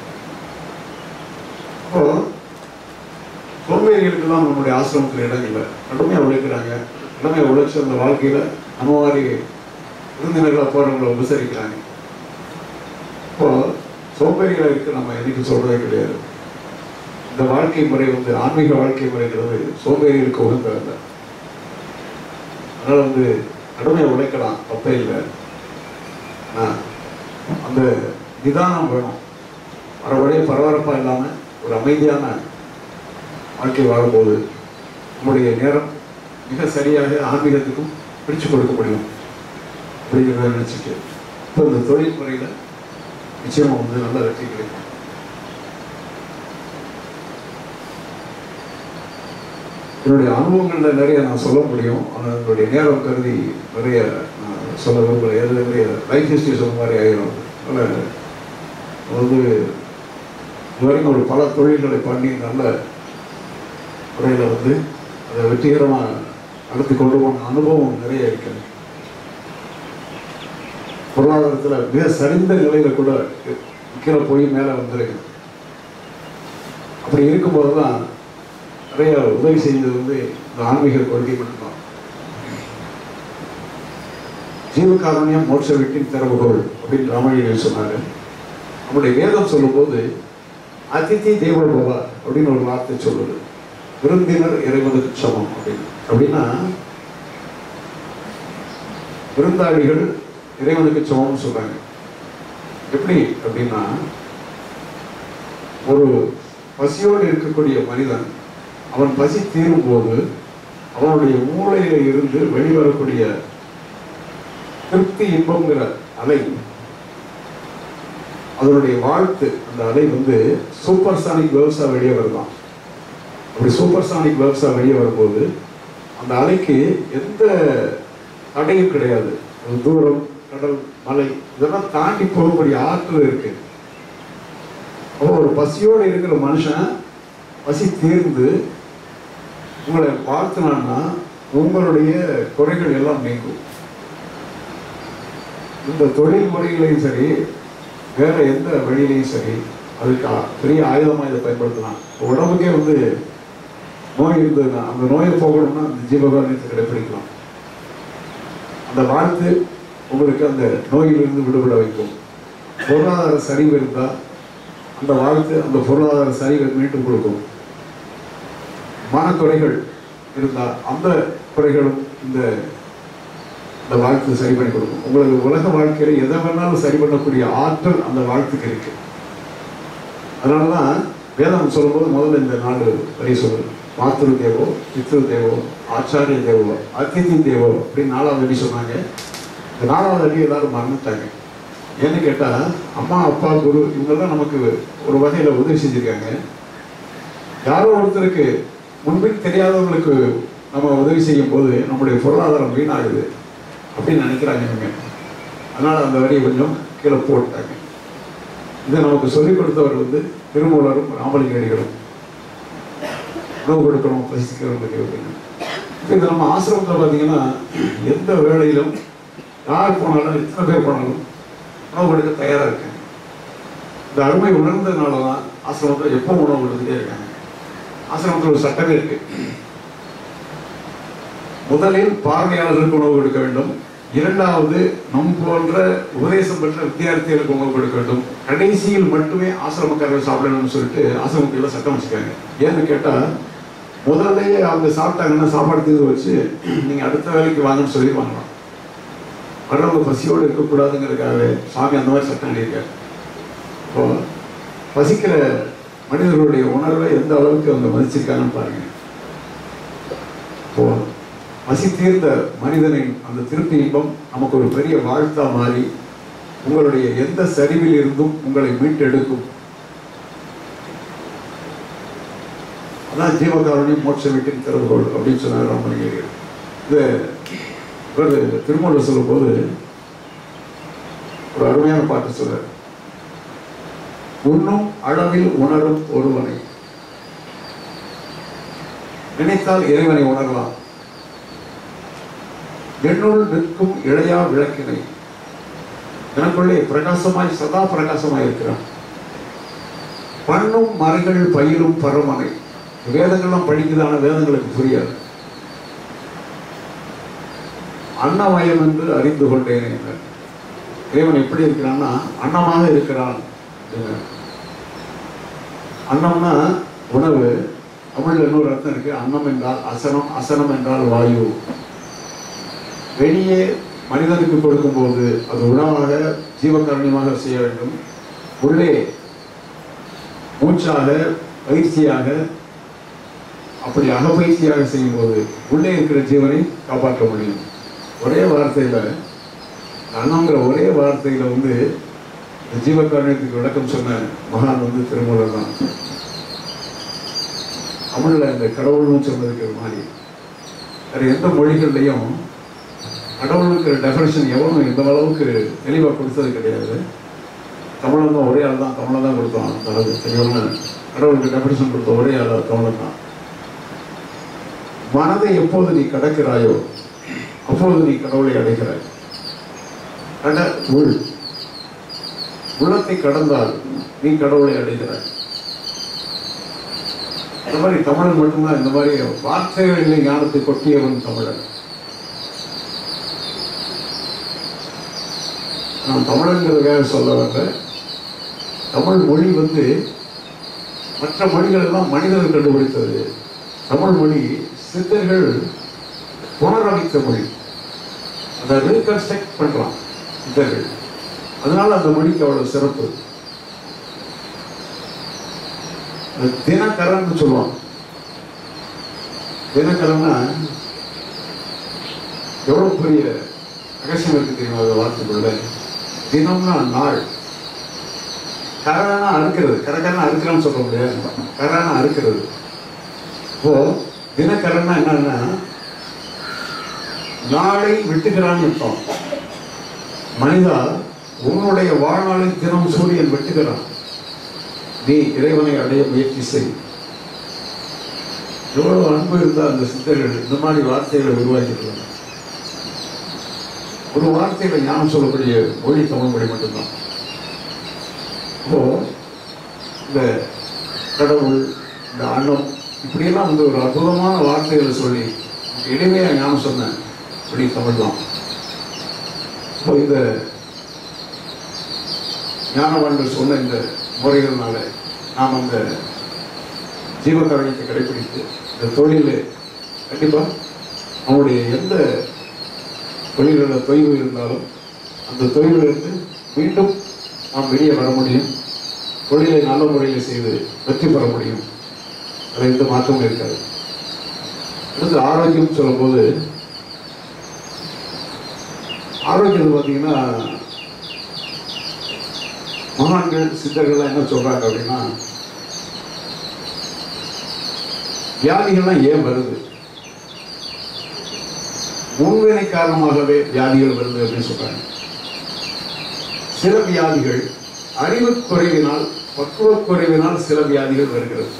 அப்போ சோம்பேறிகளுக்கெல்லாம் நம்முடைய ஆசிரமத்தில் இடம் இல்லை கடுமையாக உழைக்கிறாங்க கடுமையாக உழைச்சு அந்த வாழ்க்கையில நம்ம மாதிரி விருந்தினர்களாக போறவங்களை உபசரிக்கிறாங்க இப்போ சோம்பேறிகளை இருக்கு நம்ம என்னைக்கு சொல்றதே கிடையாது இந்த வாழ்க்கை முறை வந்து ஆன்மீக வாழ்க்கை முறைங்கிறது சோம்பேறிகளுக்கு உகந்ததில்லை அதனால வந்து கடுமையாக உழைக்கலாம் தப்பே இல்லை ஆனா அந்த நிதானம் வேணும் வர ஒரே பரபரப்பாக இல்லாமல் ஒரு அமைதியான வாழ்க்கை வாழும்போது நம்முடைய நேரம் மிக சரியாக ஆன்மீகத்துக்கும் பிடிச்சு கொடுக்க முடியும் அப்படிங்கிறத நினச்சிட்டு இப்போ இந்த தொழில் முறையில் நிச்சயமாக வந்து நல்ல வெற்றி கிடைக்கும் என்னுடைய அனுபவங்களில் நிறைய நான் சொல்ல முடியும் ஆனால் என்னுடைய நேரம் கருதி நிறைய நான் சொல்ல விரும்பல எது நிறைய லைஃப் ஹிஸ்ட்ரி சொல்ல மாதிரி ஆயிரும் அதனால் வந்து இதுவரைக்கும் ஒரு பல தொழில்களை பண்ணி நல்ல முறையில் வந்து அதை வெற்றிகரமாக நடத்தி கொண்டு போன அனுபவம் நிறைய இருக்குது பொருளாதாரத்தில் மிக சரிந்த நிலையில கூட கீழே போய் மேலே வந்திருக்கு அப்படி இருக்கும்போது தான் நிறைய உதவி செய்தது வந்து இந்த ஆன்மீக கொள்கை மட்டும்தான் ஜீவகாருண்யம் மோட்ச வீட்டின் திறவுகோள் அப்படின்னு ராமலிங்கர் சொன்னாரு நம்முடைய வேதம் சொல்லும்போது அதிதி தேவ பவா அப்படின்னு ஒரு வார்த்தை சொல்லுது விருந்தினர் இறைவனுக்கு சமம் அப்படின்னு அப்படின்னா விருந்தாளிகள் இறைவனுக்கு சமம்னு சொல்றாங்க எப்படி அப்படின்னா ஒரு பசியோடு இருக்கக்கூடிய மனிதன் அவன் பசி தீரும் போது அவனுடைய மூளையில இருந்து வெளிவரக்கூடிய திருப்தி இன்பம்ங்கிற அலை அதனுடைய வாழ்த்து அந்த அலை வந்து சூப்பர் சானிக் வேவ்ஸா வெளியே வருதான் அப்படி சூப்பர் சானிக் வேவ்ஸா வெளியே வரும்போது அந்த அலைக்கு எந்த தடையும் கிடையாது அது தூரம் கடல் மலை இதெல்லாம் தாண்டி போகக்கூடிய ஆற்றல் இருக்கு அப்போ ஒரு பசியோடு இருக்கிற மனுஷன் பசி தீர்ந்து உங்களை வாழ்த்தினான்னா உங்களுடைய குறைகள் எல்லாம் நீங்கும் இந்த தொழில் முறைகளையும் சரி வேற எந்த வழியிலையும் சரி அதுக்கு ஆ- பெரிய ஆயுதமா இதை பயன்படுத்தலாம் உடம்புக்கே வந்து நோய் இருந்ததுன்னா அந்த நோயை போகணும்னா அந்த ஜீவகாரணத்தை கடைபிடிக்கலாம் அந்த வாழ்த்து உங்களுக்கு அந்த நோயிலிருந்து விடுபட வைக்கும் பொருளாதார சரிவு இருந்தால் அந்த வாழ்த்து அந்த பொருளாதார சரிவை மீண்டும் கொடுக்கும் மனக்குறைகள் இருந்தால் அந்த குறைகளும் இந்த இந்த வாழ்த்து சரி பண்ணி கொடுக்கும் உங்களுக்கு உலக வாழ்க்கையில எதை வேணாலும் சரி பண்ணக்கூடிய ஆற்றல் அந்த வாழ்த்துக்கு இருக்கு அதனால தான் வேதம் சொல்லும்போது முதல்ல இந்த நாலு வரி சொல்லுது மாத்ரு தேவோ பித்ரு தேவோ ஆச்சாரிய தேவோ அதிதி தேவோ அப்படின்னு நாலாவது அடி சொன்னாங்க இந்த நாலாவது அடி எல்லாரும் மறந்துட்டாங்க ஏன்னு கேட்டா அம்மா அப்பா குரு இவங்கெல்லாம் நமக்கு ஒரு வகையில உதவி செஞ்சிருக்காங்க யாரோ ஒருத்தருக்கு முன்பின் தெரியாதவங்களுக்கு நம்ம உதவி செய்யும் போது நம்முடைய பொருளாதாரம் வீணாகுது அப்படின்னு நினைக்கிறாங்க இவங்க அதனால அந்த வரியை கொஞ்சம் கீழே போட்டாங்க இதை நமக்கு சொல்லிக் கொடுத்தவர் வந்து திருமூலரும் ராமலிங்கடிகளும் உணவு கொடுக்கணும் பசிக்கிறவங்களுக்கு அப்படின்னு இப்போ இது நம்ம ஆசிரமத்தில் பார்த்தீங்கன்னா எந்த வேலையிலும் யார் போனாலும் எத்தனை பேர் போனாலும் உணவு கொடுக்க தயாராக இருக்காங்க இந்த அருமை உணர்ந்ததுனால தான் ஆசிரமத்தில் எப்போ உணவு கொடுத்துட்டே இருக்காங்க ஆசிரமத்தில் ஒரு சட்டமே இருக்கு முதலில் பார்வையாளர்களுக்கு உணவு கொடுக்க வேண்டும் இரண்டாவது நம் போன்ற உபதேசம் பெற்ற வித்தியார்த்திகளுக்கு உணவு கொடுக்க வேண்டும் கடைசியில் மட்டுமே ஆசிரமக்காரர்கள் சாப்பிடணும்னு சொல்லிட்டு ஆசிரமத்தில் சட்டம் வச்சுக்காங்க ஏன்னு கேட்டா முதல்லயே அவங்க சாப்பிட்டாங்கன்னா சாப்பாடு தீர்வு வச்சு நீங்க அடுத்த வேலைக்கு வாங்கன்னு சொல்லி வாங்கலாம் வர்றவங்க பசியோடு இருக்கக்கூடாதுங்கிறதுக்காகவே சாமி அந்த மாதிரி சட்டம் எழுதியிருக்காரு இப்போ பசிக்கிற மனிதர்களுடைய உணர்வை எந்த அளவுக்கு அவங்க மதிச்சிருக்காங்கன்னு பாருங்க இப்போ பசி தீர்ந்த மனிதனின் அந்த திருப்தி இன்பம் நமக்கு ஒரு பெரிய வாழ்த்தா மாறி உங்களுடைய எந்த சரிவில் இருந்தும் உங்களை மீட்டெடுக்கும் அதான் ஜீவகாருண்யம் மோட்ச வீட்டின் திறவுகோள் அப்படின்னு சொன்னார் ராமலிங்கர் இது இவர் திருமூலர் சொல்லும்போது ஒரு அருமையான பாட்டு சொல்றார் உண்ணும் அளவில் உணரும் ஒருவனை நினைத்தால் இறைவனை உணரலாம் என்னுள் நிற்கும் இளையா விளக்கினை எனக்குள்ளே பிரகாசமாய் சதா பிரகாசமாய் இருக்கிறான் பண்ணும் மறைகள் பயிரும் பரமனை வேதங்கள்லாம் படிக்குதான வேதங்களுக்கு புரியாது அன்னமயம் என்று அறிந்து கொண்டேன் என்றார். இறைவன் எப்படி இருக்கிறான்னா அன்னமாக இருக்கிறான் அப்படின்னார். அன்னம்னா உணவு தமிழ்ல இன்னொரு அர்த்தம் இருக்கு அன்னம் என்றால் அசனம் அசனம் என்றால் வாயு வெளியே மனிதனுக்கு கொடுக்கும்போது அது உணவாக ஜீவகாரணியமாக செய்ய வேண்டும் உள்ளே மூச்சாக பயிற்சியாக அப்படி அகப்பயிற்சியாக செய்யும்போது உள்ளே இருக்கிற ஜீவனை காப்பாற்ற முடியும் ஒரே வார்த்தையில அண்ணாங்கிற ஒரே வார்த்தையில வந்து இந்த ஜீவகாரணத்துக்கு விளக்கம் சொன்ன மகான் வந்து திருமூலர் தான் தமிழ்ல இந்த கடவுள்னு சொன்னதுக்கு மாதிரி வேற எந்த மொழிகள்லையும் கடவுளுக்கு டெஃபினேஷன் எவனும் இந்த அளவுக்கு தெளிவாக கொடுத்தது கிடையாது தமிழன் தான் ஒரே ஆள் தான் தமிழை தான் கொடுத்தோம் அந்த அளவுக்கு தெளிவான கடவுளுக்கு டெஃபினேஷன் கொடுத்த ஒரே ஆள் தமிழன் தான் மனதை எப்போது நீ கடக்கிறாயோ அப்போது நீ கடவுளை அடைகிறாய் கட உள் உள்ளத்தை கடந்தால் நீ கடவுளை அடைகிறாய் இந்த மாதிரி தமிழன் மட்டும்தான் இந்த மாதிரி வார்த்தைகளில் ஞானத்தை கொட்டியவன் தமிழன் நான் தமிழங்கிறதுக்காக சொல்ல வரல தமிழ் மொழி வந்து மற்ற மொழிகள் எல்லாம் மனிதர்கள் கண்டுபிடித்தது தமிழ் மொழி சித்தர்கள் புனரமைத்த மொழி அதை ரீகன்ஸ்ட்ரக்ட் பண்ணலாம் சித்தர்கள் அதனால அந்த மொழிக்கு அவ்வளவு சிறப்பு அது தினக்கரன்னு சொல்லுவாங்க தினக்கரன்னா எவ்வளவு பெரிய ரகசியம் இருக்கு தெரியுமா அந்த வார்த்தைக்குள்ள தினம்னா நாள் கரனா அறுக்கிறது கரகரனா அறுக்கிறோம்னு சொல்ல முடியாது கரனா அறுக்கிறது இப்போ தினக்கரன்னா என்னன்னா நாளை வெட்டுகிறான்னு அர்த்தம் மனிதா உன்னுடைய வாழ்நாளில் தினம் சூரியன் வெட்டுகிறான் நீ இறைவனை அடைய முயற்சி செய் எவ்வளவு அன்பு இருந்தால் அந்த சித்தர்கள் இந்த மாதிரி வார்த்தைகளை உருவாக்கியிருக்காங்க ஒரு வார்த்தையில ஞானம் சொல்லக்கூடிய மொழி தமிழ் மொழி மட்டும்தான் இப்போ இந்த கடவுள் இந்த அன்னம் இப்படியெல்லாம் வந்து ஒரு அற்புதமான வார்த்தைகளை சொல்லி எளிமையா ஞானம் சொன்ன மொழி தமிழ் தான் இப்போ இந்த ஞானவான்கள் சொன்ன இந்த முறைகள்னால நாம் அந்த ஜீவகாரணத்தை கடைபிடித்து இந்த தொழில் கண்டிப்பா அவனுடைய எந்த தொழிலில் தொய்வு இருந்தாலும் அந்த தொழிலிருந்து மீண்டும் நாம் வெளியே வர முடியும் தொழிலை நல்ல முறையில் செய்து வெற்றி பெற முடியும் அதில் எந்த மாற்றமும் இருக்காது அடுத்து ஆரோக்கியம் சொல்லும்போது ஆரோக்கியத்தை பார்த்தீங்கன்னா மகான்கள் சித்தர்கள்லாம் என்ன சொல்றாங்க அப்படின்னா வியாதிகள்லாம் ஏன் வருது முன்வினை காரணமாகவே வியாதிகள் வருது அப்படின்னு சொல்றாங்க சில வியாதிகள் அறிவு குறைவினால் பக்குவ குறைவினால் சில வியாதிகள் வருகிறது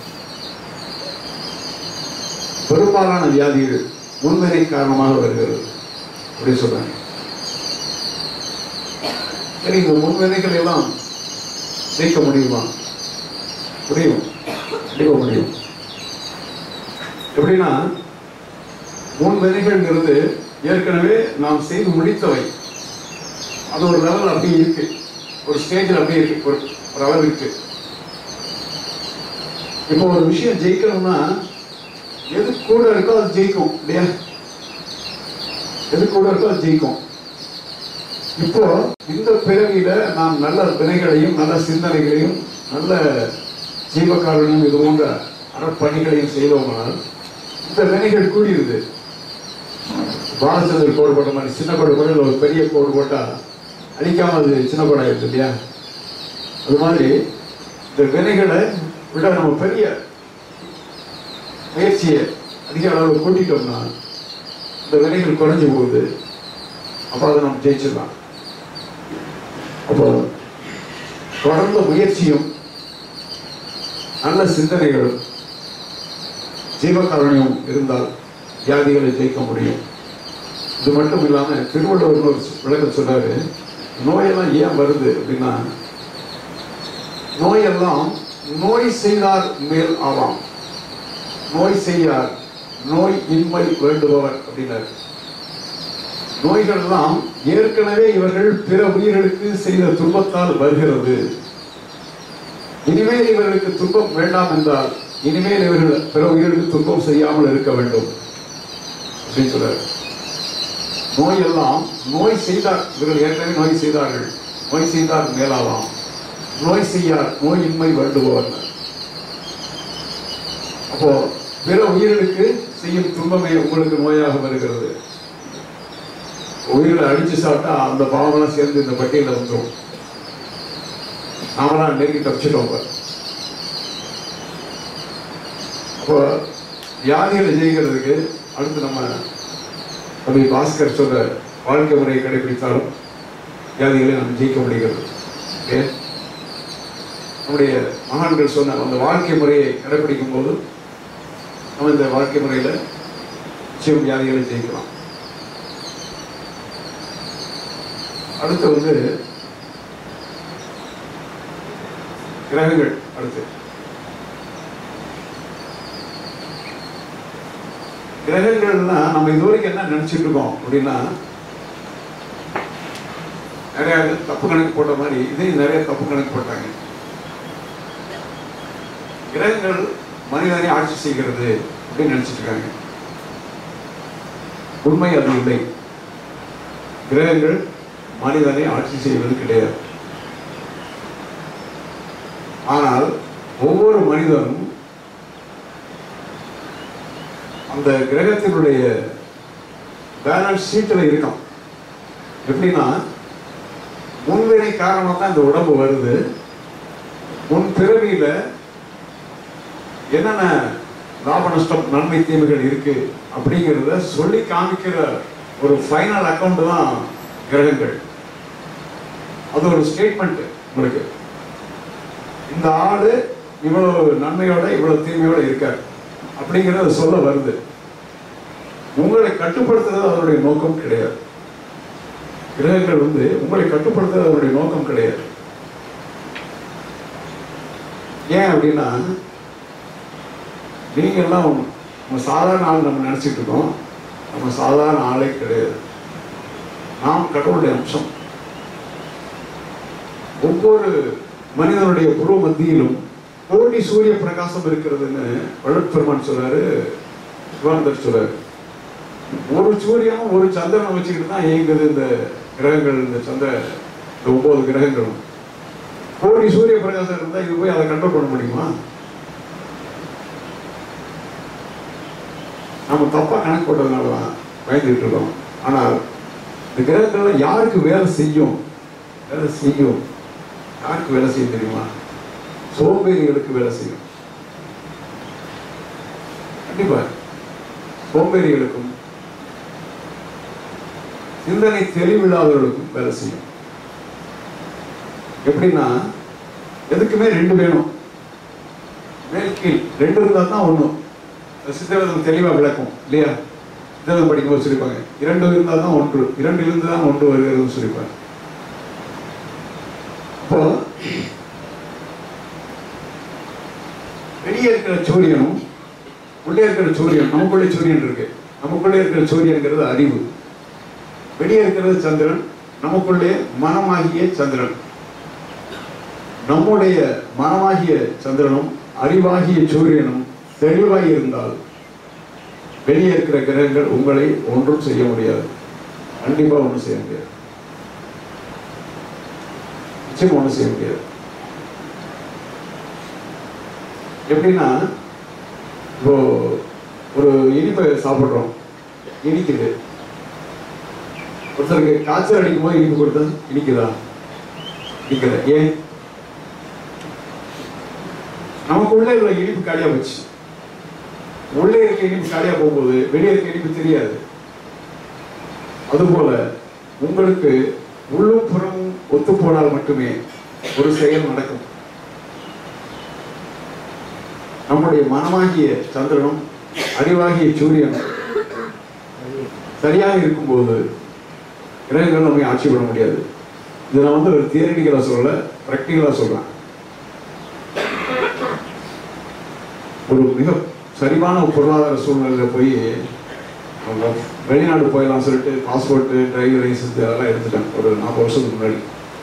பெரும்பாலான வியாதிகள் முன்வினை காரணமாக வருகிறது அப்படின்னு சொல்றாங்க சரி இந்த முன்வினைகள் எல்லாம் ஜெயிக்க முடியுமா முடியும் கண்டிப்பா முடியும் எப்படின்னா முன்வினைகள்ங்கிறது ஏற்கனவே நாம் செய்து முடித்தவை அது ஒரு லெவல் அப்படியே இருக்கு ஒரு ஸ்டேஜில் அப்படியே இருக்கு ஒரு ஒரு அளவு இருக்கு இப்போ ஒரு விஷயம் ஜெயிக்கணும்னா எது கூட இருக்கோ அது ஜெயிக்கும் இல்லையா எது கூட இருக்கோ அது ஜெயிக்கும் இப்போ இந்த பிறவியில நாம் நல்ல வினைகளையும் நல்ல சிந்தனைகளையும் நல்ல ஜீவகாரணையும் இது போன்ற அறப்பணிகளையும் செய்தோமானால் இந்த வினைகள் கூடியிருது பாலச்சந்திரன் கோடு போட்ட மாதிரி சின்ன கோடு போட ஒரு பெரிய கோடு போட்டா அழிக்காம அது சின்ன கோடாயிருது இல்லையா அது மாதிரி இந்த வினைகளை விட நம்ம பெரிய முயற்சியை அதிக அளவில் கூட்டிட்டோம்னா இந்த வினைகள் குறைஞ்சு போகுது அப்போ அதை நம்ம ஜெயிச்சிடலாம் அப்போ தொடர்ந்த முயற்சியும் நல்ல சிந்தனைகளும் ஜீவகாரணியம் இருந்தால் வியாதிகளை ஜெயிக்க முடியும் இது மட்டும் இல்லாம திருவள்ளுவர் ஒரு விளக்கம் சொல்றாரு நோயெல்லாம் ஏன் வருது அப்படின்னா நோயெல்லாம் நோய் செய்தார் மேல் ஆவாம் நோய் செய்யார் நோய் இன்மை வேண்டுபவர் அப்படின்னாரு நோய்கள் எல்லாம் ஏற்கனவே இவர்கள் பிற உயிர்களுக்கு செய்த துன்பத்தால் வருகிறது இனிமேல் இவர்களுக்கு துன்பம் வேண்டாம் என்றால் இனிமேல் இவர்கள் பிற உயிர்களுக்கு துன்பம் செய்யாமல் இருக்க வேண்டும் அப்படின்னு சொல்றாரு நோய் எல்லாம் நோய் செய்தார் இவர்கள் ஏற்கனவே நோய் செய்தார்கள் நோய் செய்தார் மேலாவாம் நோய் செய்யார் நோயின்மை வேண்டுபவர் அப்போ பிற உயிர்களுக்கு செய்யும் துன்பமே உங்களுக்கு நோயாக வருகிறது உயிரை அடிச்சு சாப்பிட்டா அந்த பாவம்லாம் சேர்ந்து இந்த பட்டியலில் வந்துடும் நாமெல்லாம் நெருங்கி தப்பிச்சிட்டோம் இப்ப. அப்போ வியாதிகளை ஜெயிக்கிறதுக்கு அடுத்து நம்ம தம்பி பாஸ்கர் சொல்ற வாழ்க்கை முறையை கடைபிடித்தாலும் வியாதிகளை நம்ம ஜெயிக்க முடிகிறது ஓகே நம்முடைய மகான்கள் சொன்ன அந்த வாழ்க்கை முறையை கடைபிடிக்கும் போது நம்ம இந்த வாழ்க்கை முறையில் நிச்சயம் வியாதிகளை ஜெயிக்கலாம் அடுத்து வந்து கிரகங்கள் அடுத்து கிரகங்கள்னா நம்ம இது வரைக்கும் என்ன நினைச்சிட்டு இருக்கோம் அப்படின்னா நிறைய தப்பு கணக்கு போட்ட மாதிரி இதையும் நிறைய தப்பு கணக்கு போட்டாங்க கிரகங்கள் மனிதனை ஆட்சி செய்கிறது அப்படின்னு நினைச்சிட்டு இருக்காங்க உண்மை அது இல்லை கிரகங்கள் மனிதனை ஆட்சி செய்வது கிடையாது ஆனால் ஒவ்வொரு மனிதனும் அந்த கிரகத்தினுடைய பேலன்ஸ் ஷீட்டில் இருக்கான் எப்படின்னா முன்வினை காரணமாக தான் இந்த உடம்பு வருது முன் பிறவியில என்னென்ன லாப நஷ்டம் நன்மை தீமைகள் இருக்கு அப்படிங்கிறத சொல்லி காமிக்கிற ஒரு ஃபைனல் அக்கௌண்ட் தான் கிரகங்கள் அது ஒரு ஸ்டேட்மெண்ட் உங்களுக்கு இந்த ஆளு இவ்வளவு நன்மையோட இவ்வளவு தீமையோட இருக்கார் அப்படிங்கிறத சொல்ல வருது உங்களை கட்டுப்படுத்துறது அதனுடைய நோக்கம் கிடையாது கிரகங்கள் வந்து உங்களை கட்டுப்படுத்துறது அதனுடைய நோக்கம் கிடையாது ஏன் அப்படின்னா நீங்க எல்லாம் நம்ம சாதாரண ஆள் நம்ம நினைச்சிட்டு இருக்கோம் நம்ம சாதாரண ஆளே கிடையாது நாம் கடவுளுடைய அம்சம் ஒவ்வொரு மனிதனுடைய புருவ மத்தியிலும் கோடி சூரிய பிரகாசம் இருக்கிறதுன்னு வள்ளற்பெருமான் சொல்றாரு சிவானந்தர் சொல்றாரு ஒரு சூரியனும் ஒரு சந்திரனை வச்சுக்கிட்டு தான் இயங்குது இந்த கிரகங்கள் இந்த சந்திர இந்த ஒன்பது கிரகங்களும் கோடி சூரிய பிரகாசம் இருந்தா இது போய் அதை கண்ட்ரோல் பண்ண முடியுமா நம்ம தப்பா கணக்கு போட்டதுனால தான் பயந்துட்டு இருக்கோம் ஆனால் இந்த கிரகங்கள்ல யாருக்கு வேலை செய்யும் வேலை செய்யும் யாருக்கு வேலை செய்யும் தெரியுமா சோம்பேறிகளுக்கு வேலை செய்யும் கண்டிப்பா சோம்பேறிகளுக்கும் சிந்தனை தெளிவில்லாதவர்களுக்கும் வேலை செய்யும் எப்படின்னா எதுக்குமே ரெண்டு வேணும் மேல் கீழ் ரெண்டு இருந்தா தான் ஒண்ணும் சித்தவேதம் தெளிவா விளக்கும் இல்லையா சித்தவேதம் படிக்கும்போது சொல்லிப்பாங்க இரண்டு இருந்தால் தான் ஒன்று இரண்டு இருந்து தான் ஒன்று வருகிறதுன்னு சொல்லிப்பாங்க அப்போ வெளியே இருக்கிற சூரியனும் உள்ளே இருக்கிற சூரியன் நமக்குள்ளே சூரியன் இருக்கு நமக்குள்ளே இருக்கிற சூரியன்கிறது அறிவு வெளியே இருக்கிறது சந்திரன் நமக்குள்ளே மனமாகிய சந்திரன் நம்முடைய மனமாகிய சந்திரனும் அறிவாகிய சூரியனும் தெளிவாய் இருந்தால் வெளியே இருக்கிற கிரகங்கள் உங்களை ஒன்றும் செய்ய முடியாது கண்டிப்பா ஒன்றும் செய்ய முடியாது நிச்சயம் ஒன்றும் செய்ய முடியாது எப்படின்னா இப்போ ஒரு இனிப்பை சாப்பிட்றோம் இனிக்குது ஒருத்தருக்கு காய்ச்சல் அடிக்கும் போது இனிப்பு கொடுத்தா இனிக்குதா இனிக்கல ஏன் நமக்கு உள்ளே உள்ள இனிப்பு காலியா போச்சு உள்ளே இருக்க இனிப்பு காலியா போகும்போது வெளியே இருக்க இனிப்பு தெரியாது அதுபோல உங்களுக்கு உள்ளும் புறமும் ஒத்து போனால் மட்டுமே ஒரு செயல் நடக்கும் நம்முடைய மனமாகிய சந்திரனும் அறிவாகிய சூரியனும் சரியாக இருக்கும்போது கிரகங்கள் நம்மை ஆட்சி பண்ண முடியாது இதை நான் வந்து ஒரு தியரிட்டிக்கலாக சொல்லல ப்ராக்டிக்கலாக சொல்றேன் ஒரு மிக சரிவான பொருளாதார சூழ்நிலையில் போய் அவங்க வெளிநாடு போயிடலாம் சொல்லிட்டு பாஸ்போர்ட்டு டிரைவிங் லைசன்ஸ் அதெல்லாம் எடுத்துட்டேன் ஒரு நாற்பது வருஷத்துக்கு முன்னாடி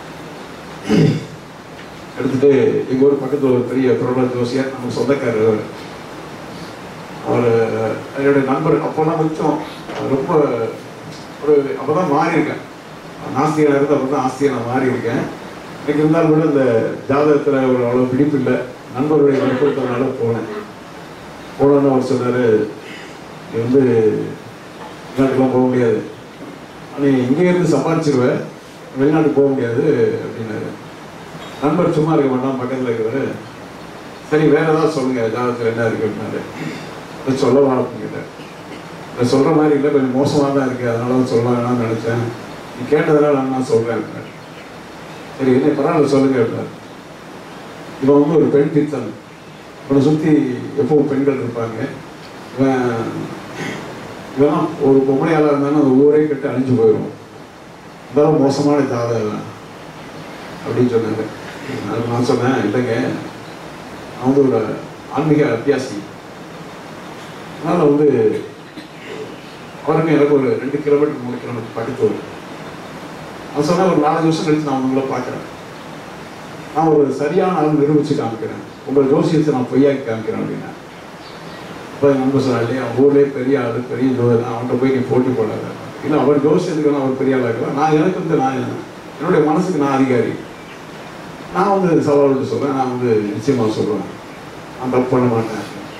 எடுத்துட்டு எங்க ஊர் பக்கத்துல ஒரு பெரிய பிரபல ஜோசியர் நம்ம சொந்தக்காரர் அவர் அவர் என்னுடைய நண்பர் அப்போல்லாம் கொஞ்சம் ரொம்ப ஒரு அப்பதான் மாறி இருக்கேன் நாஸ்திகனாக இருந்து அப்போ தான் ஆஸ்தியாக நான் மாறி இருக்கேன் எனக்கு இருந்தாலும் கூட இந்த ஜாதகத்தில் ஒரு அவ்வளோ பிடிப்பு இல்லை நண்பர்களுடைய வற்புறுத்தனால போனேன் போனோன்னு அவர் சொன்னார் நீ வந்து வெளிநாட்டுக்குலாம் போக முடியாது நீ இங்கே இருந்து சம்பாதிச்சிருவேன் வெளிநாட்டுக்கு போக முடியாது அப்படின்னாரு நண்பர் சும்மா இருக்க மாட்டான் பக்கத்தில் இருக்கிறவர் சரி வேற ஏதாவது சொல்லுங்க ஜாதகத்தில் என்ன இருக்கு அப்படின்னாரு அதை சொல்ல அப்படின்னு கேட்டேன் நான் சொல்கிற மாதிரி இல்லை கொஞ்சம் மோசமாக தான் இருக்குது அதனால தான் சொல்ல வேணாம்னு நினச்சேன் நீ கேட்டதனால நான் சொல்கிறேன் அப்படின்னாரு சரி என்ன பரவாயில்ல சொல்லுங்க அப்படின்னாரு இவன் வந்து ஒரு பெண் பித்தன் இவனை சுற்றி எப்பவும் பெண்கள் இருப்பாங்க இவன் இவன் ஒரு பொம்பளையாளாக இருந்தாலும் அந்த ஊரே கட்டு அழிஞ்சு போயிடும் இருந்தாலும் மோசமான ஜாதகம் அப்படின்னு சொன்னாங்க அது நான் சொன்னேன் இல்லைங்க நான் வந்து ஒரு ஆன்மீக அத்தியாசி அதனால் வந்து அவருங்க எனக்கு ஒரு ரெண்டு கிலோமீட்டர் மூணு கிலோமீட்டர் பக்கத்து வரும் நான் சொன்னேன் ஒரு நாலஞ்சு வருஷம் கழிச்சு நான் உங்களை பார்க்குறேன் நான் ஒரு சரியான ஆள் நிரூபிச்சு காமிக்கிறேன் உங்கள் ஜோசியத்தை நான் பொய்யாக்கி காமிக்கிறேன் அப்படின்னா இப்போ நம்ப சொன்னா இல்லையா ஊர்லேயே பெரிய ஆள் பெரிய ஜோதிடம் அவன்கிட்ட போய் நீ போட்டி போடாத இல்லை அவர் ஜோசியத்துக்கு வந்து அவர் பெரிய ஆளாக இருக்கலாம் நான் எனக்கு வந்து நான் என்னுடைய மனசுக்கு நான் அதிகாரி நான் வந்து சவால் விட்டு சொல்கிறேன் நான் வந்து நிச்சயமாக சொல்கிறேன் நான் தப்பு பண்ண மாட்டேன்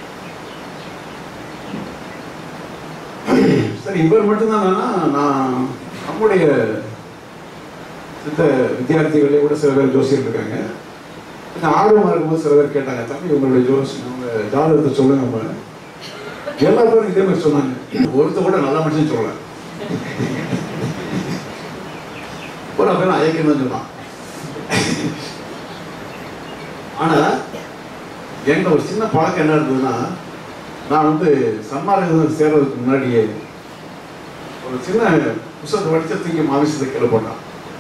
சரி இவர் மட்டும்தான் நான் நம்முடைய சித்த வித்தியார்த்திகளே கூட சில பேர் ஜோசியர் இருக்காங்க கொஞ்சம் ஆர்வமாக இருக்கும்போது சில பேர் கேட்டாங்க தம்பி உங்களுடைய ஜோசி உங்க ஜாதகத்தை சொல்லுங்க நம்ம எல்லா பேரும் இதே மாதிரி சொன்னாங்க ஒருத்த கூட நல்ல மனுஷன் சொல்லல ஒரு பேர் ஐயக்கம் தான் சொன்னான் ஆனா என்கிட்ட ஒரு சின்ன பழக்கம் என்ன இருந்ததுன்னா நான் வந்து சன்மார்க்கம் சேர்றதுக்கு முன்னாடியே ஒரு சின்ன புத்தகத்தை படிச்ச தூக்கி மாமிசத்தை கீழே போட்டான்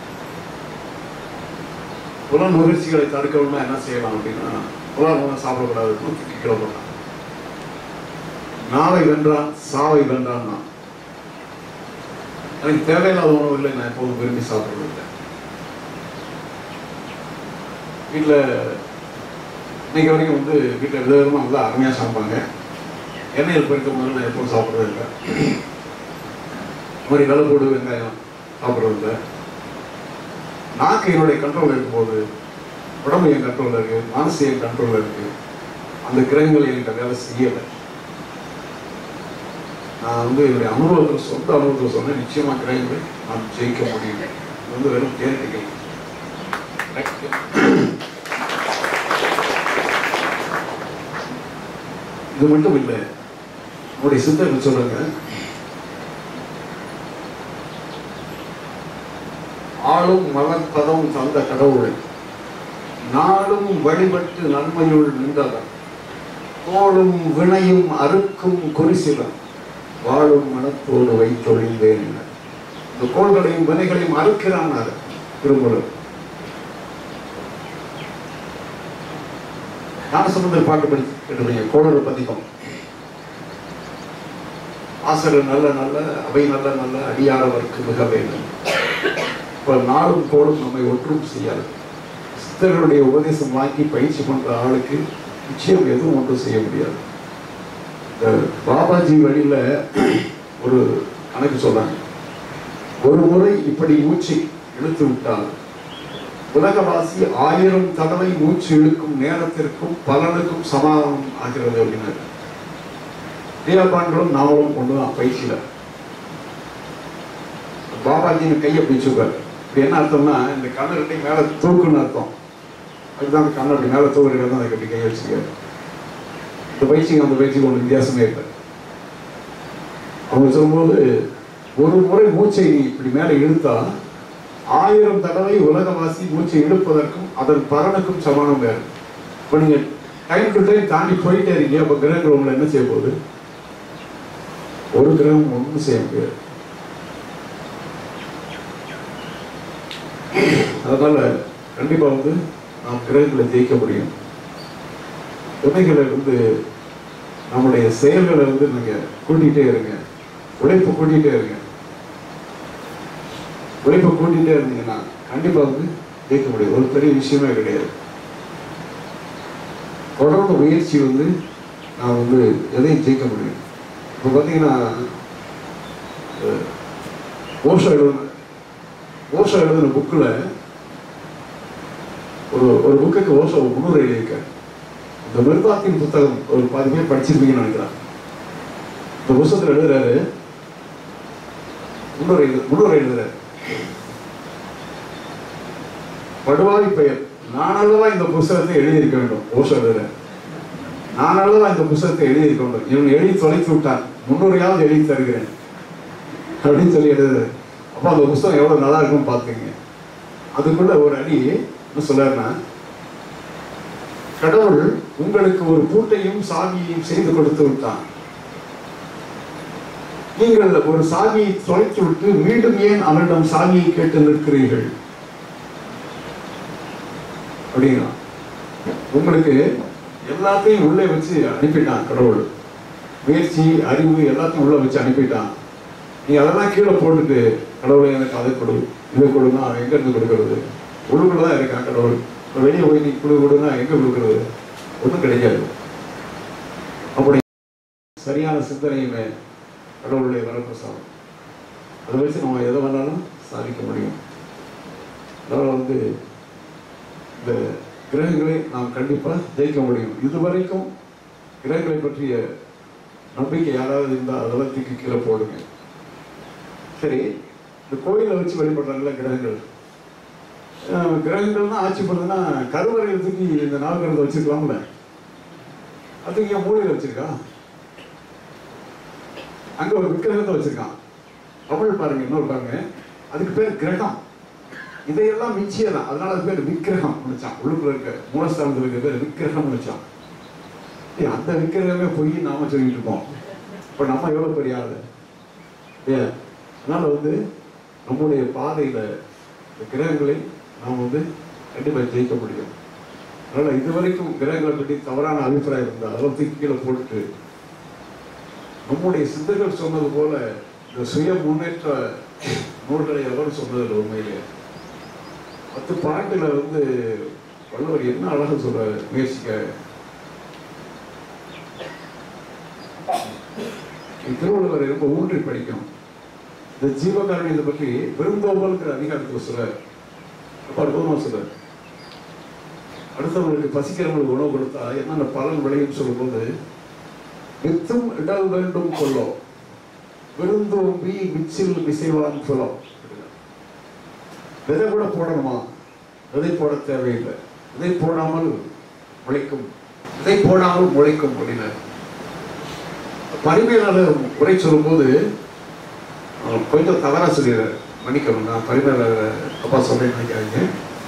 புலன் முயற்சிகளை தடுக்கணும்னா என்ன செய்யலாம் அப்படின்னா புலன் உணவு சாப்பிடக்கூடாது தூக்கி கீழே போட்டான் நாளை வென்றான் சாவை வென்றான் நான் எனக்கு தேவையில்லாத உணவுகளை நான் எப்போதும் விரும்பி சாப்பிடுறது இல்லை வீட்டில் இன்னைக்கு வரைக்கும் வந்து வீட்டில் விதவிதமாக வந்து அருமையாக சாப்பிடுவாங்க எண்ணெயில் பொறித்த முதல்ல நான் எப்பவும் சாப்பிட்றது இல்லை இந்த மாதிரி வெள்ளப்போடு வெங்காயம் சாப்பிட்றது இல்லை நாக்கு என்னுடைய கண்ட்ரோல் இருக்கும்போது உடம்பு என் கண்ட்ரோலில் இருக்கு மனசு என் கண்ட்ரோலில் இருக்கு அந்த கிரகங்கள் என்கிட்ட வேலை செய்யலை நான் வந்து என்னுடைய அனுபவத்தில் சொந்த அனுபவத்தில் சொன்னேன் நிச்சயமாக கிரகங்களை நான் ஜெயிக்க முடியும் இது வந்து வெறும் தேர்ட்டிகள் இது மட்டும் இல்லை நம்முடைய சித்தர்கள் சொல்றாங்க ஆளும் மலர்பதம் தந்த கடவுளை நாளும் வழிபட்டு நன்மையுள் நின்றவர் கோளும் வினையும் அறுக்கும் குறிசிலம் வாழும் மனத்தோடு வைத்தொழிந்தேன் என. இந்த கோள்களையும் வினைகளையும் அறுக்கிறான் திருமுருகன் ஞானசம்பந்தர் பாட்டு படி கேட்டுருங்க கோளறு பதிகம் ஆசிரியர் நல்ல நல்ல அவை நல்ல நல்ல அடியாரவர்க்கு மிக வேண்டும் இப்ப நாளும் கோளும் நம்மை ஒன்றும் செய்யாது சித்தர்களுடைய உபதேசம் வாங்கி பயிற்சி பண்ற ஆளுக்கு நிச்சயம் எதுவும் ஒன்றும் செய்ய முடியாது இந்த பாபாஜி வழியில ஒரு கணக்கு சொல்றாங்க ஒரு முறை இப்படி மூச்சு இழுத்து விட்டால் உலகவாசி ஆயிரம் தடவை மூச்சு இழுக்கும் நேரத்திற்கும் பலனுக்கும் சமாதானம் ஆகிறது அப்படின்னாரு நீலபாண்டரும் நாவலும் ஒண்ணுதான் பயிற்சியில பாபாஜியின் கையை பிடிச்சுப்பார் இப்படி என்ன அர்த்தம்னா இந்த கண்ணு ரெண்டையும் மேல தூக்குன்னு அர்த்தம் அதுதான் அந்த கண்ணு அப்படி மேல தூக்குறது தான் அதுக்கு அப்படி கையை வச்சுக்காரு இந்த பயிற்சிக்கு அந்த பயிற்சிக்கு ஒன்று வித்தியாசமே இல்லை அவங்க சொல்லும்போது ஒரு முறை மூச்சை இப்படி மேலே இழுத்தா ஆயிரம் தடவை உலகவாசி மூச்சை இழுப்பதற்கும் அதன் பலனுக்கும் சமானம் வேறு இப்போ நீங்க டைம் டு டைம் தாண்டி போயிட்டே இருக்கீங்க அப்போ கிரகங்கள் உங்களை என்ன செய்ய போகுது ஒரு கிரகம் ஒன்றும் செய்ய முடியாது அதனால கண்டிப்பா வந்து நாம் கிரகங்களை ஜெயிக்க முடியும் வினைகளை வந்து நம்முடைய செயல்களை வந்து நீங்க கூட்டிகிட்டே இருங்க உழைப்பு கூட்டிகிட்டே இருங்க உழைப்பை கூட்டிகிட்டே இருந்தீங்கன்னா கண்டிப்பா வந்து ஜெயிக்க முடியும் ஒரு பெரிய விஷயமே கிடையாது தொடர்ந்து முயற்சி வந்து நான் வந்து எதையும் ஜெயிக்க முடியும் இப்போ பார்த்தீங்கன்னா அஹ், ஓஷோ எழுதுன ஓஷோ எழுதின புக்கில் ஒரு ஒரு புக்குக்கு ஓசோ ஒரு முன்னுரை எழுதியிருக்காரு இந்த மிருதாத்தின் புத்தகம் ஒரு பாதி பேர் படிச்சிருப்பீங்கன்னு நினைக்கிறேன் இந்த புத்தகத்தில் எழுதுறாரு முன்னுரை எழுது- முன்னுரை எழுதுறாரு படுவாய் பெயர் நான் அல்லவா இந்த புஸ்தகத்தை எழுதியிருக்க வேண்டும் ஓசோ எழுதுறாரு நான் அல்லவா இந்த புஸ்தகத்தை எழுதியிருக்க வேண்டும் இவன் எழுதி தொலைத்து விட்டான் முன்னுரையாவது எழுதி தருகிறேன் அப்படின்னு சொல்லி எழுதுறாரு அப்போ அந்த புஸ்தகம் எவ்வளவு நல்லா இருக்கும்னு பார்த்துங்க அதுக்குள்ள ஒரு அடி என்ன சொல்றாருன்னா கடவுள் உங்களுக்கு ஒரு பூட்டையும் சாவியையும் செய்து கொடுத்து விட்டான் நீங்கள் ஒரு சாவியை தொலைத்து விட்டு மீண்டும் ஏன் அவரிடம் சாவியை கேட்டு நிற்கிறீர்கள் அப்படிங்களா உங்களுக்கு எல்லாத்தையும் உள்ளே வச்சு அனுப்பிட்டான் கடவுள் முயற்சி அறிவு எல்லாத்தையும் உள்ள வச்சு அனுப்பிட்டான் நீ அதெல்லாம் கீழே போட்டுட்டு கடவுளை எனக்கு அதை கொடு இதை கொடுனா அவன் எங்க இருந்து கொடுக்கறது உள்ளுக்குள்ள தான் இருக்கான் கடவுள் இப்ப வெளியே போய் நீ கொடு கொடுனா எங்க கொடுக்கறது ஒன்றும் கிடைக்காது அப்படி சரியான சிந்தனையுமே கடவுளுடைய வரப்பிரசாதம் அதை வச்சு நம்ம எதை வேணாலும் சாதிக்க முடியும் அதனால வந்து இந்த கிரகங்களை நாம் கண்டிப்பாக ஜெயிக்க முடியும் இதுவரைக்கும் கிரகங்களை பற்றிய நம்பிக்கை யாராவது இருந்தால் அதெல்லாம் தூக்கி கீழே போடுங்க சரி இந்த கோயிலை வச்சு வழிபடுறாங்கல்ல கிரகங்கள் அஹ் கிரகங்கள்னா ஆட்சி பண்ணுதுன்னா கருவறையில் தூக்கி இந்த நாகரத்தை வச்சிருக்கலாம்ல அதுக்கு ஏன் மூலையில் வச்சிருக்கா அங்க ஒரு விக்கிரகத்தை வச்சிருக்கான் தமிழ் பாருங்க இன்னொரு பாருங்க அதுக்கு பேர் கிரகம் இதையெல்லாம் மிச்சியதான் அதனால அது பேர் விக்கிரகம் வச்சான் உள்ளுக்குள்ள இருக்க மூலஸ்தானத்தில் இருக்க பேர் விக்கிரகம் வச்சான் ஏய், அந்த விக்கிரகமே போய் நாம சொல்லிட்டு இருக்கோம் இப்ப நம்ம எவ்வளவு பெரிய ஆளு ஏன் அதனால வந்து நம்முடைய பாதையில இந்த கிரகங்களை நாம் வந்து கண்டிப்பா ஜெயிக்க முடியும் அதனால இதுவரைக்கும் கிரகங்களை பற்றி தவறான அபிப்பிராயம் இருந்தால் அதெல்லாம் தூக்கி கீழே போட்டுட்டு நம்முடைய சித்தர்கள் சொன்னது போல இந்த சுய முன்னேற்ற நூல்களை அவர் சொன்னதில்லை உண்மையிலே பத்து பாட்டுல வந்து வள்ளுவர் என்ன அழகா சொல்ற முயற்சிக்க திருவள்ளுவர் ரொம்ப ஊன்றி படிக்கும் இந்த ஜீவகாரணியத்தை பற்றி விருந்தோம்பல்ங்கிற அதிகாரத்தில் சொல்ற ரொம்ப அற்புதமா சொல்ற அடுத்தவங்களுக்கு பசிக்கிறவங்களுக்கு உணவு கொடுத்தா என்னென்ன பலன் விளையும் சொல்லும்போது வித்தும் இடல் வேண்டும் கொள்ளோ விருந்தோம்பி மிச்சில் மிசைவான் சொல்லோ விதை கூட போடணுமா விதை போட தேவையில்லை விதை போடாமல் முளைக்கும் விதை போடாமல் முளைக்கும் அப்படின்னாரு பரிமையாளர் உரை சொல்லும்போது அவர் கொஞ்சம் தவறா சொல்லிடுறாரு மன்னிக்கணும் நான் பரிமையாளர் அப்பா சொல்றேன்னு நினைக்காதீங்க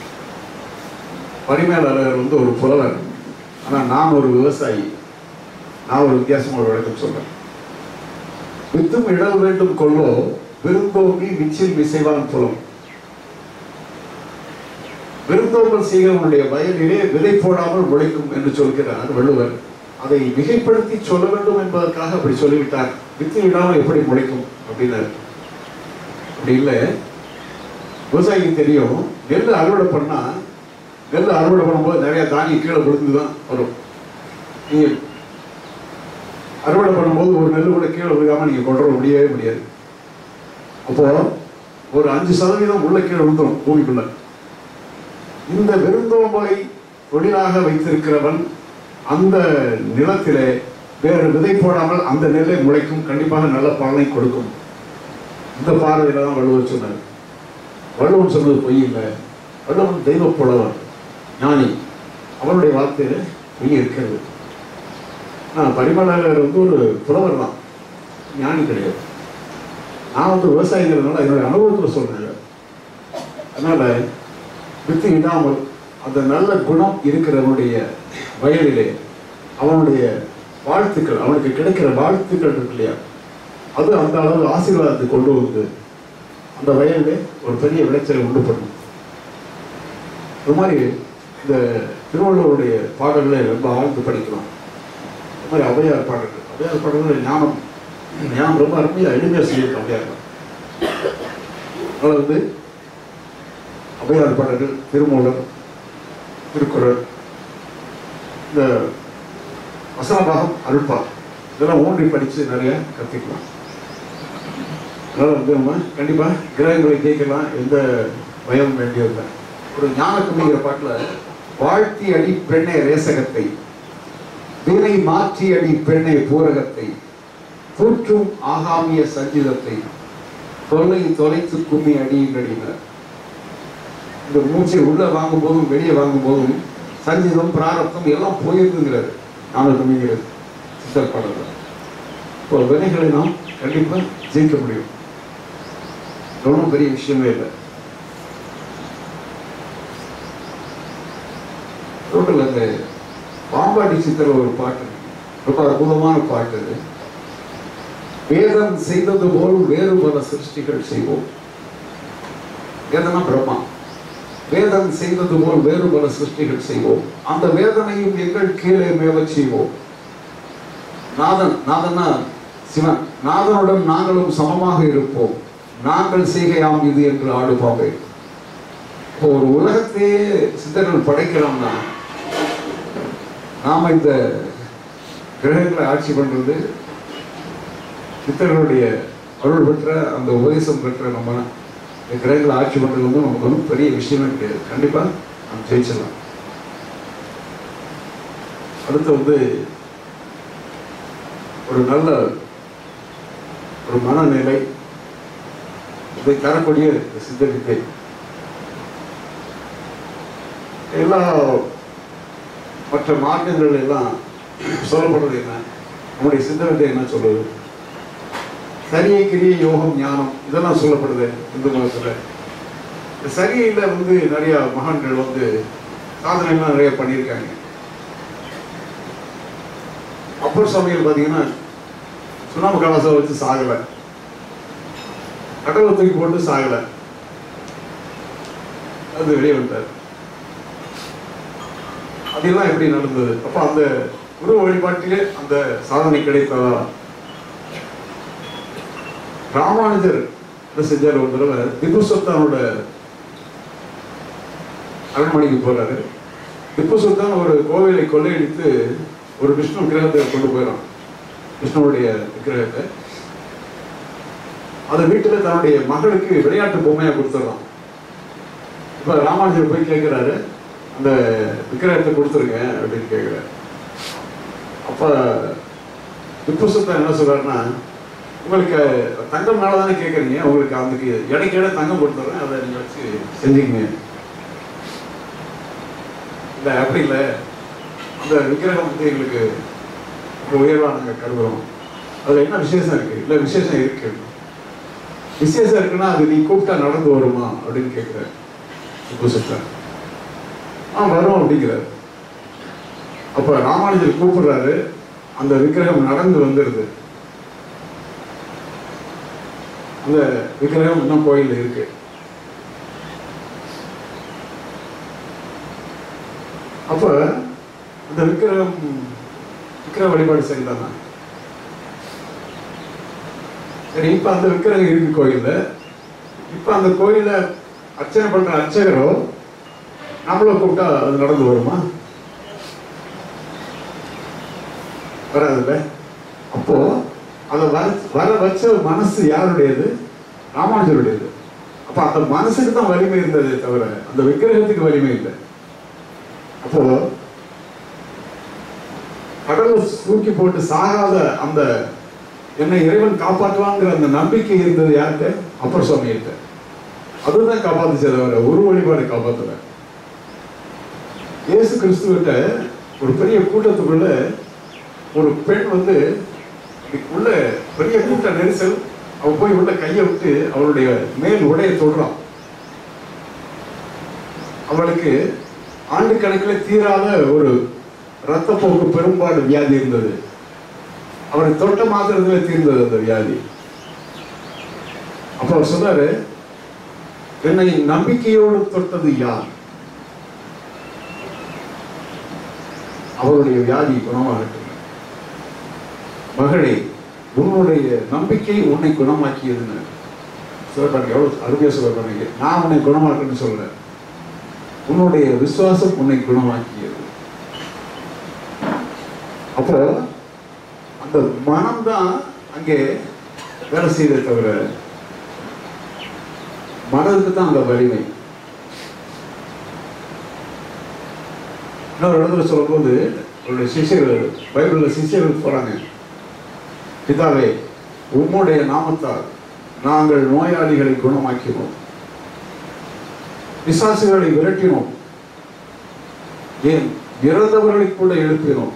பரிமையாளர் வந்து ஒரு புலவர் ஆனா நான் ஒரு விவசாயி நான் ஒரு வித்தியாசமா ஒரு விளக்கம் சொல்றேன் வித்தும் இடல் வேண்டும் கொள்ளோ விருந்தோம்பி மிச்சில் மிசைவான் புலம் விருந்தோம்பல் செய்கிறவனுடைய வயலிலே விதை போடாமல் முளைக்கும் என்று சொல்கிறார் வள்ளுவர் அதை மிகைப்படுத்தி சொல்ல வேண்டும் என்பதற்காக அப்படி சொல்லிவிட்டார் வித்து விடாமல் எப்படி முளைக்கும் அப்படின்னாரு அப்படி இல்லை விவசாயிக்கு தெரியும் நெல் அறுவடை பண்ணா நெல் அறுவடை பண்ணும்போது நிறைய தானியம் கீழே விழுந்து தான் வரும் நீங்க அறுவடை பண்ணும்போது ஒரு நெல் கூட கீழே விழுகாம நீங்க கொண்டு வர முடியவே முடியாது அப்போ ஒரு அஞ்சு சதவீதம் உள்ள கீழே விழுந்துடும் பூமிக்குள்ள இந்த விருந்தோம்பலை தொழிலாக வைத்திருக்கிறவன் அந்த நிலத்திலே வேறு விதை போடாமல் அந்த நெல்லை முளைக்கும் கண்டிப்பாக நல்ல பலனை கொடுக்கும் இந்த பார்வையில தான் வள்ளுவர் சொன்னார் வள்ளுவன் சொன்னது பொய் இல்லை வள்ளுவன் தெய்வ புலவர் ஞானி அவருடைய வார்த்தையில பொய் இருக்கிறது நான் பரிமளர் வந்து ஒரு புலவர் தான் ஞானி கிடையாது நான் வந்து விவசாயிங்கிறதுனால என்னுடைய அனுபவத்தில் சொல்றேன் அதனால வித்து இடாமல் அந்த நல்ல குணம் இருக்கிறவனுடைய வயலிலே அவனுடைய வாழ்த்துக்கள் அவனுக்கு கிடைக்கிற வாழ்த்துக்கள் இருக்கு இல்லையா அது அந்த அளவு ஆசீர்வாதத்தை கொண்டு வந்து அந்த வயலிலே ஒரு பெரிய விளைச்சலை உண்டு பண்ணும் இது மாதிரி இந்த திருவள்ளுவருடைய பாடல்களை ரொம்ப ஆழ்ந்து படிக்கலாம் இது மாதிரி ஔவையார் பாடல்கள் ஔவையார் பாடல்கள் ஞானம் ஞானம் ரொம்ப அருமையா எளிமையா சொல்லியிருக்கோம் ஔவையார் அதனால வந்து ஔவையார் பாடல்கள் திருமூலர் திருக்குறள் இந்த வசனபாகம் அருள்பா இதெல்லாம் ஊன்றி படித்து நிறைய கற்றுக்கலாம் அதனால் வந்து நம்ம கண்டிப்பாக கிரகங்களை கேட்கலாம் எந்த பயம் வேண்டியதில்லை ஒரு ஞான கும்பிங்கிற பாட்டில் வாழ்த்தி அடி பெண்ணை ரேசகத்தை வினை மாற்றி அடி பெண்ணை பூரகத்தை தூற்றும் ஆகாமிய சஞ்சிதத்தை தொல்லை தொலைத்து கும்மி அடியின்றடினர் இந்த மூச்சை உள்ள வாங்கும் போதும் வெளியே வாங்கும் போதும் சஞ்சிதம் பிராரப்தம் எல்லாம் போயிருக்குங்கிறது நானூறு சித்தர் பாடல இப்போ வினைகளை நாம் கண்டிப்பா ஜெயிக்க முடியும் இது ஒன்றும் பெரிய விஷயமே இல்லை டோட்டல் அந்த பாம்பாட்டி சித்தர் ஒரு பாட்டு இருக்கு. ரொம்ப அற்புதமான பாட்டு அது வேதம் செய்தது போல் வேறு பல சிருஷ்டிகள் செய்வோம் வேதனா பிரம்மா வேதம் செய்தது போல் வேறு பல சிருஷ்டிகள் செய்வோம் அந்த வேதனையும் எங்கள் கீழே மேல செய்வோம் நாதன் நாதன்னா சிவன் நாதனுடன் நாங்களும் சமமாக இருப்போம் நாங்கள் செய்கையாம் இது என்று ஆடுபாவை இப்போ ஒரு உலகத்தையே சித்தர்கள் படைக்கிறோம்னா நாம இந்த கிரகங்களை ஆட்சி பண்றது சித்தர்களுடைய அருள் பெற்ற அந்த உபதேசம் பெற்ற நம்ம இந்த கிரகங்களை ஆட்சி பண்றது வந்து நமக்கு ஒன்றும் பெரிய விஷயமே கிடையாது கண்டிப்பா நம்ம ஜெயிச்சிடலாம் அடுத்து வந்து ஒரு நல்ல ஒரு மனநிலை இதை தரக்கூடிய இந்த சித்த வித்தை எல்லா மற்ற மார்க்கங்கள் எல்லாம் சொல்லப்படுறது என்ன நம்முடைய சிந்தனை என்ன சொல்றது சரியை கிரிய யோகம் ஞானம் இதெல்லாம் சொல்லப்படுது இந்து மதத்துல இந்த சரியில வந்து நிறைய மகான்கள் வந்து சாதனைலாம் நிறைய பண்ணியிருக்காங்க அப்பர் சுவாமிகள் பார்த்தீங்கன்னா சுண்ணாம்பு கலாசம் வச்சு சாகல கடவுளை தூக்கி போட்டு சாகல அது வெளியே வந்தார் அதெல்லாம் எப்படி நடந்தது அப்ப அந்த குரு வழிபாட்டிலே அந்த சாதனை கிடைத்ததா ராமானுஜர் என்ன செஞ்சார் ஒரு தடவை திப்பு சுல்தானோட அரண்மனைக்கு போறாரு திப்பு சுல்தான் ஒரு கோவிலை கொள்ளையடித்து ஒரு விஷ்ணு விக்கிரகத்தை கொண்டு போயிடும் விஷ்ணுவுடைய விக்கிரகத்தை அதை வீட்டுல தன்னுடைய மகளுக்கு விளையாட்டு பொம்மையா கொடுத்துட்றான் இப்ப ராமானுஜர் போய் கேட்கிறாரு அந்த விக்கிரகத்தை கொடுத்துருங்க அப்படின்னு கேட்கிறாரு அப்ப திப்பு சுல்தான் என்ன சொல்றாருன்னா உங்களுக்கு தங்கம் மேல தானே கேட்குறீங்க உங்களுக்கு அதுக்கு இடைக்கு இடம் தங்கம் கொடுத்துட்றேன் அதை நீங்க வச்சு செஞ்சுக்கங்க இல்லை அப்படி இல்லை அந்த விக்கிரகம் வந்து எங்களுக்கு ரொம்ப உயர்வா நாங்க கருதுறோம் அதுல என்ன விசேஷம் இருக்கு இல்ல விசேஷம் இருக்கு விசேஷம் இருக்குன்னா அது நீ கூப்பிட்டா நடந்து வருமா அப்படின்னு கேட்கிறார் திப்பு சுல்தான் ஆ வரும் அப்படிங்கிறார் அப்ப ராமானுஜர் கூப்பிடுறாரு அந்த விக்கிரகம் நடந்து வந்துடுது அந்த விக்கிரகம் இன்னும் கோயில்ல இருக்கு அப்ப அந்த விக்கிரகம் விக்கிரக வழிபாடு சரிதானா சரி இப்ப அந்த விக்கிரகம் இருக்கு கோயில்ல இப்ப அந்த கோயில அர்ச்சனை பண்ற அர்ச்சகரோ நம்மள கூப்பிட்டா அது நடந்து வருமா வராதுல்ல அப்போ அதை வர வர வச்ச மனசு யாருடையது ராமானுஜருடையது அப்ப அந்த மனசுக்கு தான் வலிமை இருந்ததே தவிர அந்த விக்கிரகத்துக்கு வலிமை இல்லை அப்போ கடவுளை தூக்கி போட்டு சாகாத அந்த என்னை இறைவன் காப்பாற்றுவாங்கிற அந்த நம்பிக்கை இருந்தது யார்கிட்ட அப்பர் சுவாமிகிட்ட அதுதான் காப்பாத்துச்சே தவிர ஒரு வழிபாடு காப்பாத்தல இயேசு கிறிஸ்துவிட்ட ஒரு பெரிய கூட்டத்துக்குள்ள ஒரு பெண் வந்து உள்ள பெரிய கூட்ட நெரிசல் அவ போய் உள்ள கையை விட்டு அவளுடைய மேல் உடைய தொடுறான் அவளுக்கு ஆண்டு கணக்கில் தீராத ஒரு இரத்தப்போக்கு பெரும்பாடு வியாதி இருந்தது அவரை தொட்ட மாத்திரத்துல தீர்ந்தது அந்த வியாதி அப்ப அவர் சொன்னாரு என்னை நம்பிக்கையோடு தொட்டது யார் அவருடைய வியாதி குணமாகட்டும் மகளே உன்னுடைய நம்பிக்கை உன்னை குணமாக்கியதுன்னு சொல்றாங்க எவ்வளவு அருமையா சொல்றாங்க நான் உன்னை குணமாக்குன்னு சொல்ல உன்னுடைய விசுவாசம் உன்னை குணமாக்கியது அப்போ அந்த மனம்தான் அங்கே வேலை செய்தே தவிர மனதுக்கு தான் அந்த வலிமை இன்னொரு இடத்துல சொல்லும்போது அவருடைய சிஷியர்கள் பைபிளில் சிஷியர்கள் போகிறாங்க பிதாவே உம்முடைய நாமத்தால் நாங்கள் நோயாளிகளை குணமாக்கினோம் பிசாசுகளை விரட்டினோம் ஏன் இறந்தவர்களை கூட எழுப்பினோம்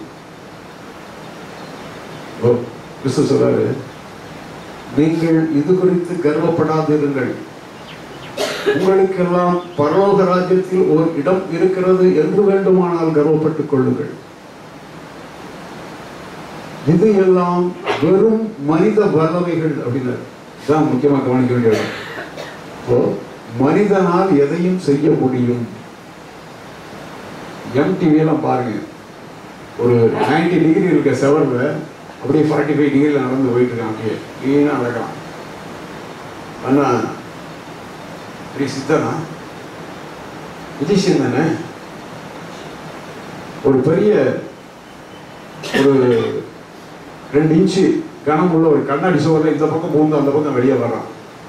ஓ, கிறிஸ்து சொல்றாரு நீங்கள் இது குறித்து கர்வப்படாதிருங்கள் உங்களுக்கெல்லாம் பரலோக ராஜ்யத்தில் ஒரு இடம் இருக்கிறது என்று வேண்டுமானால் கர்வப்பட்டுக் கொள்ளுங்கள் இது எல்லாம் வெறும் மனித வல்லமைகள் அப்படின்னாரு இதான் முக்கியமா கவனிக்க வேண்டிய இடம். இப்போ மனிதனால் எதையும் செய்ய முடியும் எம்டிவியெல்லாம் பாருங்க ஒரு 90 டிகிரி இருக்க செவர்ல அப்படியே ஃபார்ட்டி ஃபைவ் டிகிரியில் நடந்து போயிட்டு இருக்கான் அப்படியே க்ளீனாக நடக்கலாம் அண்ணா பெரிய சித்தனா விஜயசன் தானே ஒரு பெரிய ஒரு ரெண்டு இன்ச்சு கனம் உள்ள ஒரு கண்ணாடி சுவரில் இந்த பக்கம் பூந்து அந்த பக்கம் வெளியே வர்றான்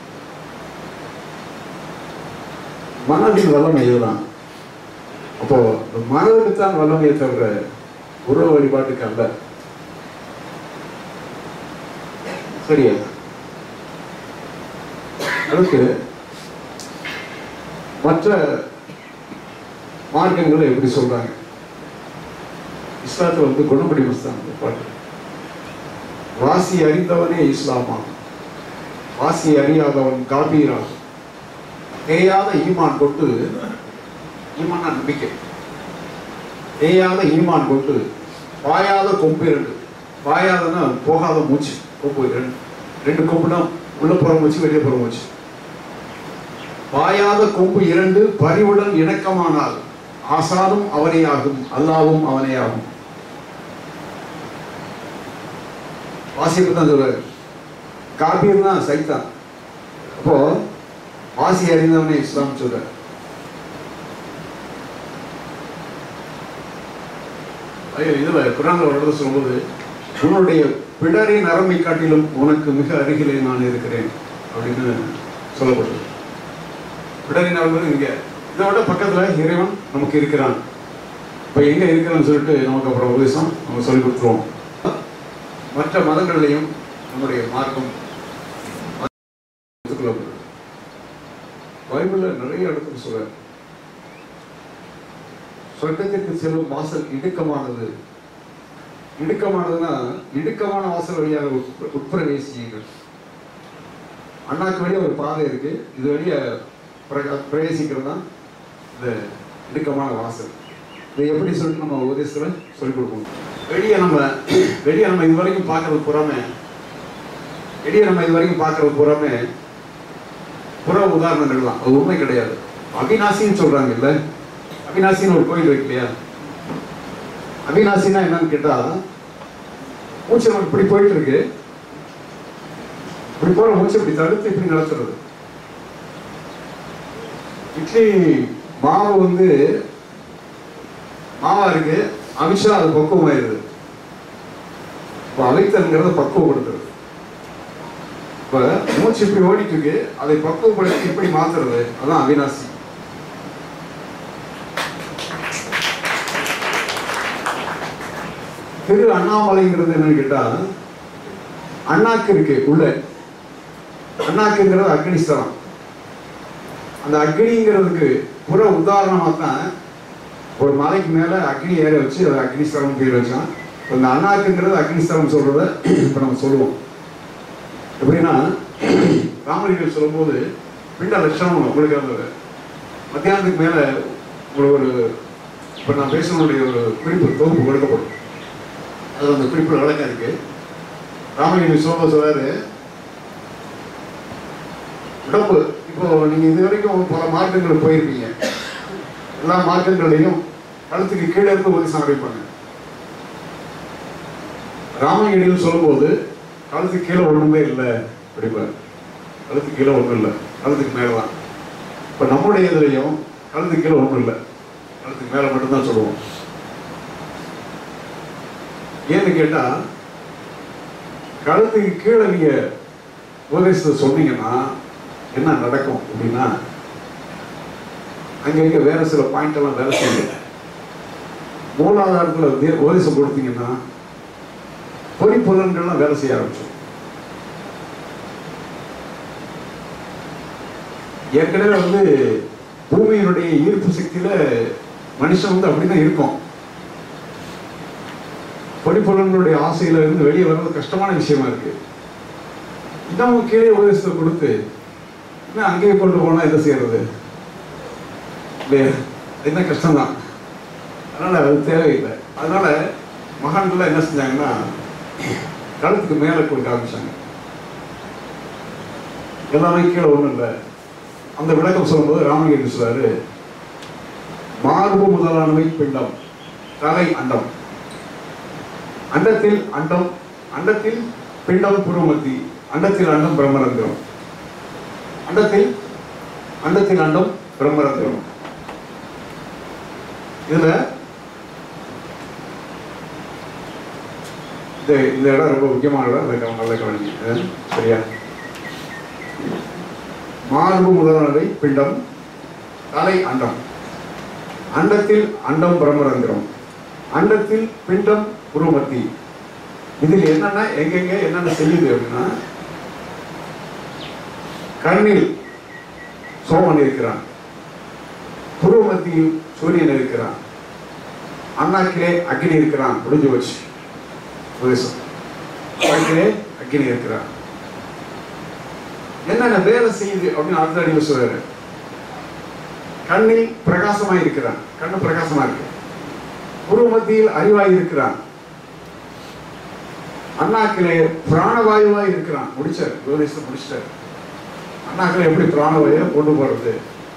மனதின் வல்லமை இதுதான் அப்போ இந்த மனதுக்கு தான் வல்லமையை தவிர உறவு வழிபாட்டுக்கு அல்ல சரியா அடுத்து மற்ற மார்க்கங்களை எப்படி சொல்றாங்க இஸ்லாத்துல வந்து குணப்படி மஸ்தான் இந்த பாட்டு வாசி அறிந்தவனே இஸ்லாமா வாசி அறியாதவன் காபீராகும் தேயாத ஈமான் கொண்டு ஈமான் நம்பிக்கை தேயாத ஈமான் கொண்டு பாயாத கொம்பு இரண்டு பாயாதன்னா போகாத மூச்சு கொம்பு ரெண்டு ரெண்டு கொம்புனா உள்ள புறம் மூச்சு வெளியே புறம் மூச்சு பாயாத கொம்பு இரண்டு பரிவுடன் இணக்கமானால் ஆசானும் அவனே ஆகும் அல்லாவும் அவனே ஆகும் வாசிப்பு தான் சொல்றாரு காபீர் தான் சைத்தான் அப்போ வாசி அறிந்தவனே இஸ்லாம் சொல்றாரு ஐயோ இதுல குரான்ல ஒரு இடத்துல சொல்லும்போது உன்னுடைய பிடரி நரம்பை காட்டிலும் உனக்கு மிக அருகிலே நான் இருக்கிறேன் அப்படின்னு சொல்லப்படுது பிடரி நரம்பு இங்க இதை விட பக்கத்துல இறைவன் நமக்கு இருக்கிறான் இப்ப எங்க இருக்கிறான்னு சொல்லிட்டு நமக்கு அப்புறம் உபதேசம் நம்ம சொல்லி கொடுத்துருவோம் மற்ற மதங்கள்லையும் நம்முடைய மார்க்கம் எடுத்துக்கொள்ளப்படுது பைபிள்ல நிறைய இடத்துல சொல்ற சொர்க்கத்திற்கு செல்லும் வாசல் இடுக்கமானது இடுக்கமானதுன்னா இடுக்கமான வாசல் வழியாக உட்ப- உட்பிரவேசியுங்கள் அண்ணாக்கு வெளியே ஒரு பாதை இருக்கு இது வெளியே பிரக- பிரவேசிக்கிறது தான் இந்த இடுக்கமான வாசல் இதை எப்படி சொல்லிட்டு நம்ம உபதேசத்துல சொல்லிக் கொடுக்கணும் வெளியே நம்ம வெளியே நம்ம இது வரைக்கும் பார்க்கறது புறமே வெளியே நம்ம இது வரைக்கும் பார்க்கறது புறமே புற உதாரணங்கள் தான் அது உண்மை கிடையாது அவிநாசின்னு சொல்றாங்க இல்ல அவிநாசின்னு ஒரு கோயில் இருக்கு இல்லையா அவிநாசினா என்னன்னு கேட்டா மூச்சு நமக்கு இப்படி போயிட்டு இருக்கு இப்படி போற மூச்சு இப்படி தடுத்து இப்படி நடத்துறது இட்லி மாவு வந்து மாவா இருக்கு அவிச்சா அது பக்குவமாயிருது இப்போ அவைத்தல்ங்கிறத பக்குவப்படுத்துறது இப்ப மூச்சு இப்படி ஓடிட்டு இருக்கு அதை பக்குவப்படுத்தி எப்படி மாத்துறது அதான் அவிநாசி திரு அண்ணாமலைங்கிறது என்னன்னு கேட்டா அண்ணாக்கு இருக்கு உள்ள அண்ணாக்குங்கிறது அக்னிஸ்தலம் அந்த அக்னிங்கிறதுக்கு புற உதாரணமா தான் ஒரு மலைக்கு மேல அக்னி ஏற வச்சு அது அக்னிஸ்தலம் பேர் வச்சான் இப்ப இந்த அண்ணாக்குங்கிறது அக்னிஸ்தலம் சொல்றத இப்ப நம்ம சொல்லுவோம் எப்படின்னா ராமலிங்கம் சொல்லும்போது பிண்ட லட்சணம் உங்களுக்கு அந்த மத்தியானத்துக்கு மேல உங்களுக்கு ஒரு இப்ப நான் பேசணுடைய ஒரு குறிப்பு தொகுப்பு கொடுக்கப்படும் அது அந்த குறிப்பு விளக்கம் இருக்கு ராமலிங்கம் சொல்ல சொல்றாரு உடம்பு இப்போ நீங்க இது வரைக்கும் பல மார்க்கங்களுக்கு போயிருப்பீங்க எல்லா மார்க்கங்களையும் கழுத்துக்கு கீழே இருந்து உபதேசம் ஆரம்பிப்பாங்க ராமலிங்கம் சொல்லும்போது கழுத்துக்கு கீழே ஒண்ணுமே இல்லை அப்படிப்பாரு கழுத்துக்கு கீழே ஒண்ணும் இல்லை கழுத்துக்கு மேலே தான் இப்போ நம்முடைய இதுலையும் கழுத்துக்கு கீழே ஒண்ணும் இல்லை கழுத்துக்கு மேலே மட்டும்தான் சொல்லுவோம் ஏன்னு கேட்டா கழுத்துக்கு கீழே நீங்க உபதேசத்தை சொன்னீங்கன்னா என்ன நடக்கும் அப்படின்னா அங்க இங்க வேற சில பாயிண்ட் எல்லாம் வேலை செய்யும் மூலாதாரத்தில் வந்து உபதேசம் கொடுத்தீங்கன்னா பொறிப்புலன்கள்லாம் வேலை செய்ய ஆரம்பிச்சோம் ஏற்கனவே வந்து பூமியினுடைய ஈர்ப்பு சக்தியில மனுஷன் வந்து அப்படிதான் இருக்கும் பொறிப்புலன்களுடைய ஆசையில இருந்து வெளியே வர்றது கஷ்டமான விஷயமா இருக்கு இன்னமும் கீழே உபதேசத்தை கொடுத்து இன்னும் அங்கேயே கொண்டு போனா என்ன செய்யறது இல்லையா என்ன கஷ்டம்தான் அதனால அது தேவையில்லை அதனால மகான்கள்லாம் என்ன செஞ்சாங்கன்னா கழுத்துக்கு மேலே கொடுக்க ஆரம்பிச்சாங்க எல்லாமே கீழே ஒன்றும் இல்லை அந்த விளக்கம் சொல்லும்போது ராமகிரி சொல்றாரு மார்பு முதலானவை பிண்டம் தலை அண்டம் அண்டத்தில் அண்டம் அண்டத்தில் பிண்டம் புருமத்தி அண்டத்தில் அண்டம் பிரம்மரந்திரம் அண்டத்தில் அண்டத்தில் அண்டம் பிரம்மரந்திரம் இதுல இந்த இந்த இடம் ரொம்ப முக்கியமான இடம் அதை கவனம் நல்லா கவனிங்க சரியா மார்பு முதலானவை பிண்டம் தலை அண்டம் அண்டத்தில் அண்டம் பிரம்மரந்திரம் அண்டத்தில் பிண்டம் உருமத்தி இதில் என்னென்ன எங்கெங்க என்னென்ன செய்யுது அப்படின்னா கண்ணில் சோமன் இருக்கிறான் புருவமத்தியில் சூரியன் இருக்கிறான் அண்ணாக்கிலே அக்னி இருக்கிறான் முடிஞ்சு வச்சு உபதேசம் அண்ணாக்கிலே அக்னி இருக்கிறான் என்னென்ன வேலை செய்யுது அப்படின்னு அடுத்த அடிவு சொல்றாரு கண்ணில் பிரகாசமா இருக்கிறான் கண்ணு பிரகாசமா இருக்கு புருவ மத்தியில் அறிவாய் இருக்கிறான் அண்ணாக்கிலே பிராணவாயுவாய் இருக்கிறான் முடிச்சார் உபதேசத்தை முடிச்சிட்டார் அண்ணாக்கிலே எப்படி பிராணவாயுவை கொண்டு போறது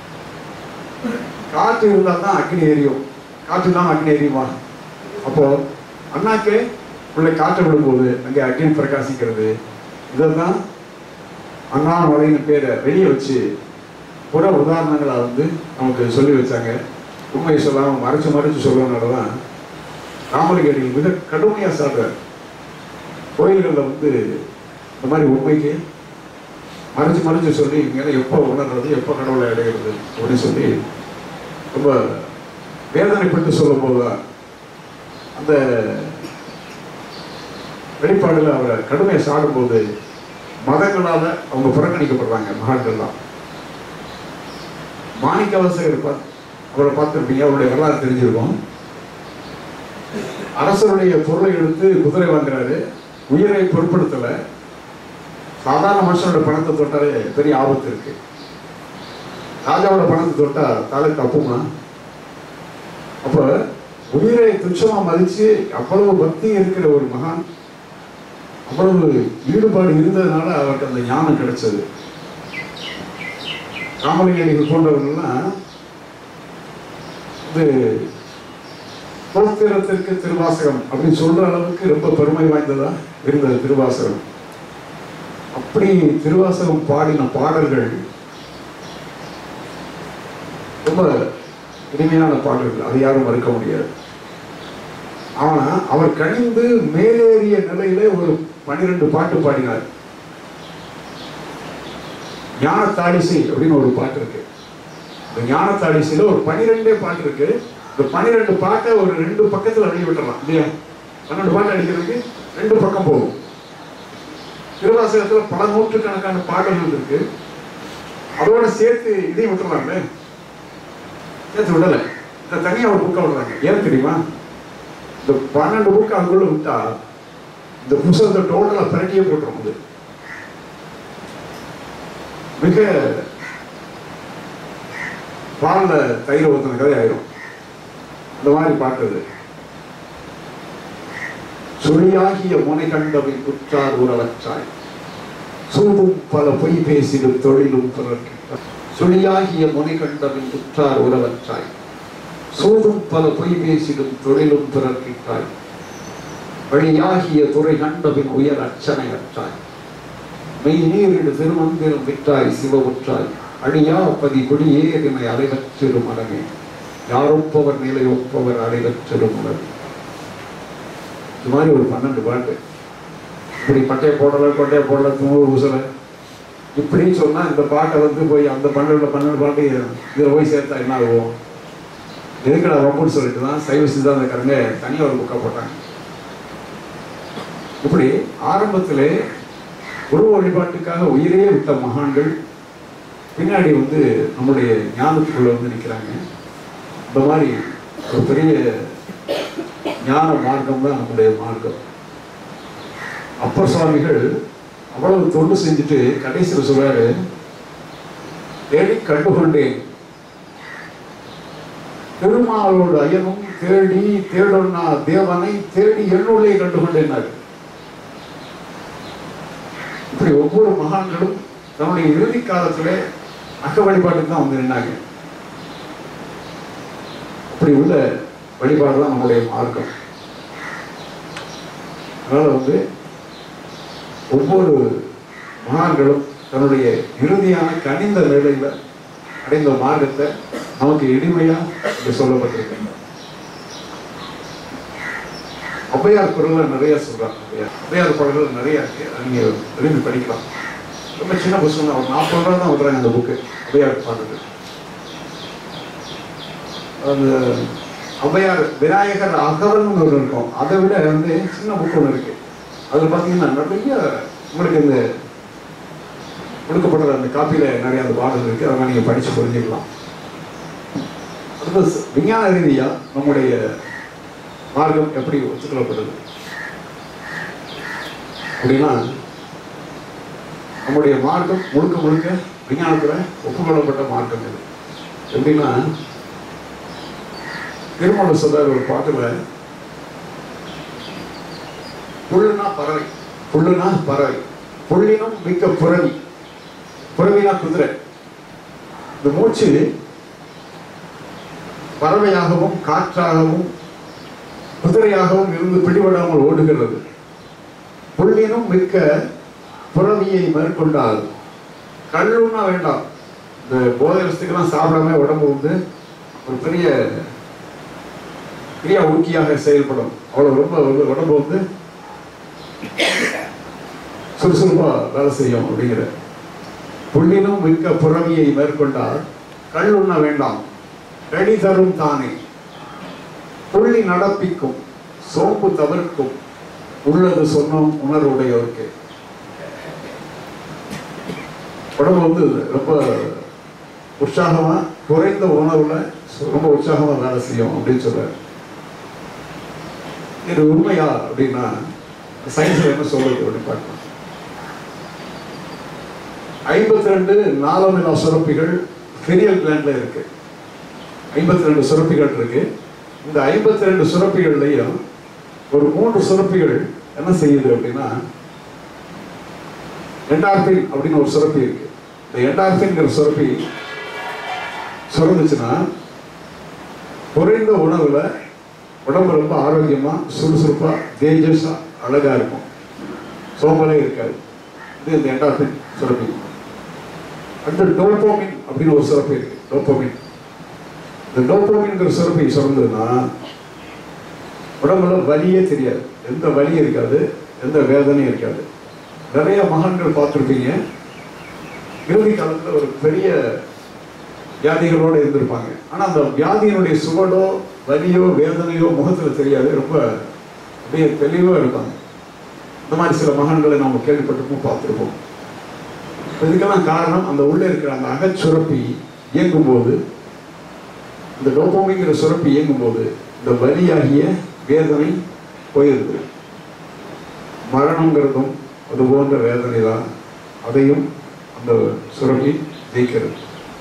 காற்று இருந்தால் தான் அக்னி எரியும் காற்று இல்லாமல் அக்னி எரியுமா அப்போ அண்ணாக்கே உள்ள காற்று விடும்போது அங்கே அக்னி பிரகாசிக்கிறது இதைத்தான் அண்ணாமலைன்னு பேரை வெளியே வச்சு புற உதாரணங்களை வந்து நமக்கு சொல்லி வச்சாங்க உண்மையை சொல்லாமல் மறைச்சு மறைச்சு சொல்றதுனால தான் ராமலிங்கடி மிக கடுமையாக சாடுறார் கோயில்களில் வந்து இந்த மாதிரி உண்மைக்கு மறைச்சு மறைச்சு சொல்லி மேலே எப்போ உணர்றது எப்போ கடவுளை அடைகிறது அப்படின்னு சொல்லி ரொம்ப வேதனைப்பட்டு சொல்லும் போதுதான் அந்த வெளிப்பாடுல அவரை கடுமையை சாடும்போது மதங்களால அவங்க புறக்கணிக்கப்படுறாங்க மகான்கள்லாம் மாணிக்கவாசகர் பார்த்து அவரை பார்த்துருப்பீங்க அவருடைய வரலாறு தெரிஞ்சிருக்கும் அரசருடைய பொருளை எடுத்து குதிரை வாங்குறாரு உயிரை பொருட்படுத்தல சாதாரண மனுஷனோட பணத்தை தொட்டாலே பெரிய ஆபத்து இருக்கு ராஜாவோட பணத்தை தொட்டா தலை தப்புமா அப்ப உயிரை துச்சமா மதிச்சு அவ்வளவு பக்தி இருக்கிற ஒரு மகான் அவ்வளவு ஈடுபாடு இருந்ததுனால அவருக்கு அந்த ஞானம் கிடைச்சது ராமலிங்கடிகள் போன்றவர்கள்லாம் இது தோத்திரத்திற்கு திருவாசகம் அப்படின்னு சொல்ற அளவுக்கு ரொம்ப பெருமை வாய்ந்ததா இருந்தது திருவாசகம் அப்படி திருவாசகம் பாடின பாடல்கள் ரொம்ப இனிமையான பாடல்கள் அது யாரும் மறுக்க முடியாது ஆனா அவர் கணிந்து மேலேறிய நிலையில ஒரு பன்னிரெண்டு பாட்டு பாடினார் ஞான தாடிசை அப்படின்னு ஒரு பாட்டு இருக்கு இந்த ஞான தாடிசையில ஒரு பன்னிரெண்டே பாட்டு இருக்கு இந்த பன்னிரெண்டு பாட்டை ஒரு ரெண்டு பக்கத்துல அடி விட்டுறலாம் இல்லையா பன்னெண்டு பாட்டு அடிக்கிறதுக்கு ரெண்டு பக்கம் போகும் திருவாசகத்துல பல நூற்றுக்கணக்கான பாடல்கள் இருக்கு அதோட சேர்த்து இதையும் விட்டுறலாம்ல சேர்த்து விடலை இந்த தனியா ஒரு புக்கை விடுறாங்க ஏன் தெரியுமா இந்த பன்னெண்டு புக்கு அதுக்குள்ள விட்டா இந்த புத்தகத்தை டோட்டலா பிரட்டியே போட்டுரும் அது மிக பால்ல தயிர் ஊத்தின கதை ஆயிரும் அந்த மாதிரி பாட்டுது சுழியாகிய முனை கண்டவை குற்றார் உறவற்றாய் சூதும் பல பொய் பேசிடும் தொழிலும் பிறர்க்கு சுழியாகிய முனை கண்டவின் குற்றார் உறவற்றாய் சூதும் பல பொய் பேசிடும் தொழிலும் பிறர்க்கிட்டாய் வழியாகிய துறை கண்டபின் உயர் அர்ச்சனை அற்றாய் மெய் நீரிடு திருமந்திரம் விட்டாய் சிவவுற்றாய் அழியா பதி குடியேறினை அலைவற்றிடும் மனமே யாரொப்பவர் நிலை ஒப்பவர் அலைவற்றிடும் மனமே இது மாதிரி ஒரு பன்னெண்டு பாட்டு இப்படி பட்டையை போடல கொட்டையை போடல தூவு ஊசல இப்படின்னு சொன்னா இந்த பாட்டை வந்து போய் அந்த பன்னெண்டு பன்னெண்டு பாட்டு இதுல போய் சேர்த்தா என்ன ஆகும் எதுக்கடா வம்புன்னு சொல்லிட்டு தான் சைவ சித்தாந்தக்காரங்க தனியாக ஒரு புக்கை போட்டாங்க இப்படி ஆரம்பத்திலே குரு வழிபாட்டுக்காக உயிரே விட்ட மகான்கள் பின்னாடி வந்து நம்முடைய ஞானத்துக்குள்ள வந்து நிற்கிறாங்க இந்த மாதிரி ஒரு பெரிய ஞான மார்க்கம் தான் நம்முடைய மார்க்கம் அப்பர் சுவாமிகள் அவ்வளவு தொண்டு செஞ்சுட்டு கடைசியில் சொல்றாரு தேடி கண்டுகொண்டேன் பெருமாளோட ஐயனும் தேடி தேடனா தேவனை தேடி என்னுள்ளே கண்டுகொண்டேனாரு இப்படி ஒவ்வொரு மகான்களும் தன்னுடைய இறுதி காலத்துல அக வழிபாட்டுக்கு தான் வந்து நின்னாங்க அப்படி உள்ள வழிபாடு தான் நம்முடைய மார்க்கம் அதனால வந்து ஒவ்வொரு மகான்களும் தன்னுடைய இறுதியான கனிந்த நிலையில அடைந்த மார்க்கத்தை நமக்கு எளிமையா இங்க சொல்லப்பட்டிருக்கு ஔவையார் குரல்ல நிறைய சொல்றாங்க ஔவையார் ஔவையார் குரல்கள் நிறைய இருக்கு அதை நீங்க விரும்பி படிக்கலாம் ரொம்ப சின்ன புத்தகம் தான் ஒரு நாற்பது ரூபா தான் விடுறாங்க அந்த புக்கு ஔவையார் பாடுறது அந்த ஔவையார் விநாயகர் அகவல்னு ஒரு இருக்கும் அதை விட வந்து சின்ன புக் ஒன்று இருக்கு அதில் பார்த்தீங்கன்னா நிறைய உங்களுக்கு இந்த கொடுக்கப்படுற அந்த காப்பியில் நிறைய அந்த பாடல் இருக்கு அதெல்லாம் நீங்கள் படித்து புரிஞ்சுக்கலாம் அடுத்து ச- விஞ்ஞான ரீதியா நம்முடைய மார்க்கம் எப்படி ஒத்துக்கொள்ளப்படுது அப்படின்னா நம்முடைய மார்க்கம் முழுக்க முழுக்க விஞ்ஞானத்தில் ஒப்புக்கொள்ளப்பட்ட மார்க்கம் இது எப்படின்னா திருமண சொல்றாரு ஒரு பாட்டுல புல்லுனா பறவை புல்லுனா பறவை புள்ளினும் மிக்க புறவி புறவினா குதிரை இந்த மூச்சு பறவையாகவும் காற்றாகவும் குதிரையாகவும் இருந்து பிடிபடாமல் ஓடுகிறது புள்ளினும் மிக்க புறவியை மேற்கொண்டால் கல்லுன்னா வேண்டாம் இந்த போதை வசதிக்கெல்லாம் சாப்பிடாம உடம்பு வந்து ஒரு பெரிய பெரிய ஊக்கியாக செயல்படும் அவ்வளவு ரொம்ப வந்து உடம்பு வந்து சுறுசுறுப்பா வேலை செய்யும் அப்படிங்கிற புள்ளினும் மிக்க புறவியை மேற்கொண்டால் கல் உண்ண வேண்டாம் கடி தரும் தானே புள்ளி நடப்பிக்கும் சோம்பு தவிர்க்கும் உள்ளது சொன்னோம் உணர்வுடையோருக்கு உடம்பு வந்து ரொம்ப உற்சாகமா குறைந்த உணவுல ரொம்ப உற்சாகமா வேலை செய்யும் அப்படின்னு சொல்றாரு இது உண்மையா அப்படின்னா சயின்ஸ்ல என்ன சொல்லுது அப்படின்னு பார்க்கலாம் ஐம்பத்தி ரெண்டு நாலமிலா சுரப்பிகள் பெரியல் கிளாண்ட்ல இருக்கு ஐம்பத்தி ரெண்டு சுரப்பிகள் இருக்கு இந்த ஐம்பத்தி ரெண்டு சுரப்பிகள்லையும் ஒரு மூன்று சுரப்பிகள் என்ன செய்யுது அப்படின்னா என்டார்பின் அப்படின்னு ஒரு சுரப்பி இருக்கு இந்த என்டார்பின்ங்கிற சுரப்பி சுரந்துச்சுன்னா குறைந்த உணவுல உடம்பு ரொம்ப ஆரோக்கியமா சுறுசுறுப்பா தேஜஸா அழகா இருக்கும் சோம்பலே இருக்காது இது இந்த என்டார்பின் சுரப்பி அடுத்து டோப்போமின் அப்படின்னு ஒரு சுரப்பி இருக்கு டோப்போமின் இந்த டோப்போமின்ங்கிற சுரப்பி சுரந்ததுன்னா உடம்புல வலியே தெரியாது எந்த வலியும் இருக்காது எந்த வேதனையும் இருக்காது நிறைய மகான்கள் பார்த்துருப்பீங்க இறுதி காலத்துல ஒரு பெரிய வியாதிகளோட இருந்திருப்பாங்க ஆனா அந்த வியாதியினுடைய சுவடோ வலியோ வேதனையோ முகத்துல தெரியாது ரொம்ப அப்படியே தெளிவா இருப்பாங்க இந்த மாதிரி சில மகான்களை நாம கேள்விப்பட்டிருப்போம் பார்த்திருப்போம் இதுக்கெல்லாம் காரணம் அந்த உள்ளே இருக்கிற அந்த அகச்சுரப்பி இயங்கும்போது இந்த டோபோமிங்கிற சுரப்பி இயங்கும்போது இந்த வலியாகிய வேதனை போயிருது மரணங்கிறதும் அது போன்ற வேதனை தான் அதையும் அந்த சுரப்பி ஜெயிக்கிறது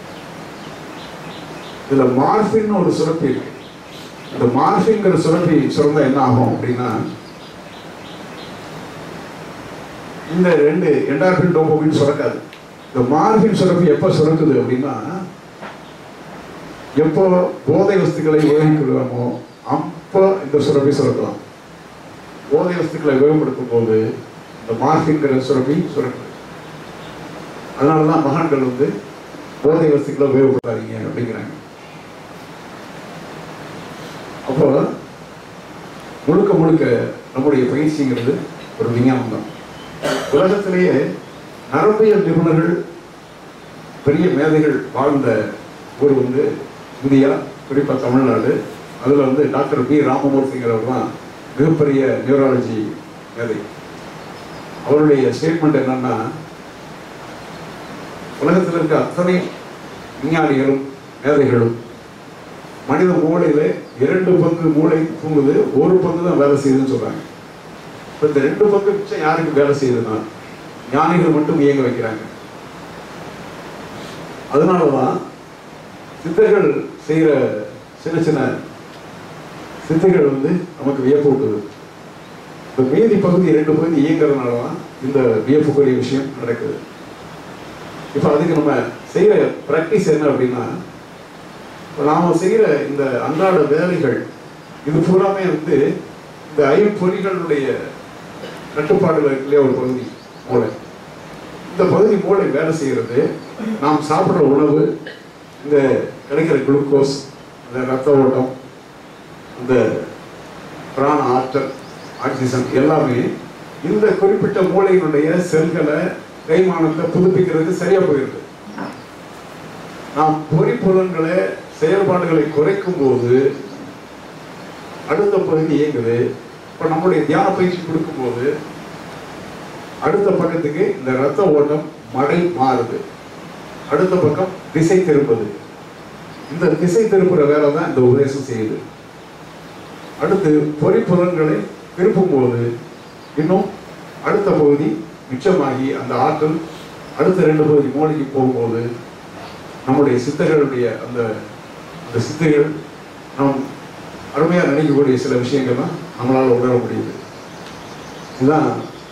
இதுல மார்பின் ஒரு சுரப்பி இருக்கு இந்த மார்பின்ங்கிற சுரப்பி சுரந்தா என்ன ஆகும் அப்படின்னா இந்த ரெண்டு என்டார்பின் டோபோமின் சுரக்காது இந்த மார்பின் சுரப்பி எப்ப சுரக்குது அப்படின்னா எப்போ போதை வஸ்துக்களை உபயோகிக்கிறோமோ அப்போ இந்த சுரப்பி சுரக்கலாம் போதை வஸ்துக்களை உபயோகப்படுத்தும் போது இந்த மார்பின்கிற சுரப்பி சுரக்குது அதனால தான் மகான்கள் வந்து போதை வஸ்துக்களை உபயோகப்படுத்தாதீங்க அப்படிங்கிறாங்க அப்போ முழுக்க முழுக்க நம்முடைய பயிற்சிங்கிறது ஒரு விஞ்ஞானம் தான் உலகத்திலேயே நரம்பியல் நிபுணர்கள் பெரிய மேதைகள் வாழ்ந்த ஊர் வந்து இந்தியா குறிப்பாக தமிழ்நாடு அதில் வந்து டாக்டர் பி ராமமூர்த்திங்கிறவர் தான் மிகப்பெரிய நியூராலஜி மேதை அவருடைய ஸ்டேட்மெண்ட் என்னன்னா உலகத்தில் இருக்க அத்தனை விஞ்ஞானிகளும் மேதைகளும் மனித மூளையில இரண்டு பங்கு மூளை தூங்குது ஒரு பங்கு தான் வேலை செய்யுதுன்னு சொல்றாங்க இப்ப இந்த ரெண்டு பங்கு மிச்சம் யாருக்கு வேலை செய்யுதுன்னா ஞானிகள் மட்டும் இயங்க வைக்கிறாங்க அதனாலதான் சித்தர்கள் செய்யற சின்ன சின்ன சித்தைகள் வந்து நமக்கு வியப்பூட்டுது இந்த மீதி பகுதி இரண்டு பகுதி இயங்குறதுனால தான் இந்த வியப்புக்குரிய விஷயம் நடக்குது இப்போ அதுக்கு நம்ம செய்யற ப்ராக்டிஸ் என்ன அப்படின்னா இப்ப நாம செய்யற இந்த அன்றாட வேலைகள் இது பூராமே வந்து இந்த ஐம்பொறிகளுடைய கட்டுப்பாடுகள் இருக்கு இல்லையா ஒரு பகுதி மூளை இந்த பகுதி மூளை வேலை செய்யறது நாம் சாப்பிடுற உணவு இந்த கிடைக்கிற குளுக்கோஸ் இந்த ரத்த ஓட்டம் இந்த பிராண ஆற்றல் ஆக்சிஜன் எல்லாமே இந்த குறிப்பிட்ட மூளையினுடைய செல்களை கைமானத்தை புதுப்பிக்கிறதுக்கு சரியா போயிருக்கு நாம் பொறிப்புலன்களை செயல்பாடுகளை குறைக்கும் போது அடுத்த பகுதி இயங்குது இப்ப நம்முடைய தியான பயிற்சி கொடுக்கும்போது அடுத்த பக்கத்துக்கு இந்த ரத்த ஓட்டம் மடை மாறுது அடுத்த பக்கம் திசை திரும்புது இந்த திசை திருப்புற வேலை தான் இந்த உபதேசம் செய்யுது அடுத்து பொறிப்புலன்களை திருப்பும் போது இன்னும் அடுத்த பகுதி மிச்சமாகி அந்த ஆற்றல் அடுத்த ரெண்டு பகுதி மூளைக்கு போகும்போது நம்முடைய சித்தர்களுடைய அந்த அந்த சித்தர்கள் நாம் அருமையாக நினைக்கக்கூடிய சில விஷயங்கள்லாம் நம்மளால் உணர முடியுது இதுதான்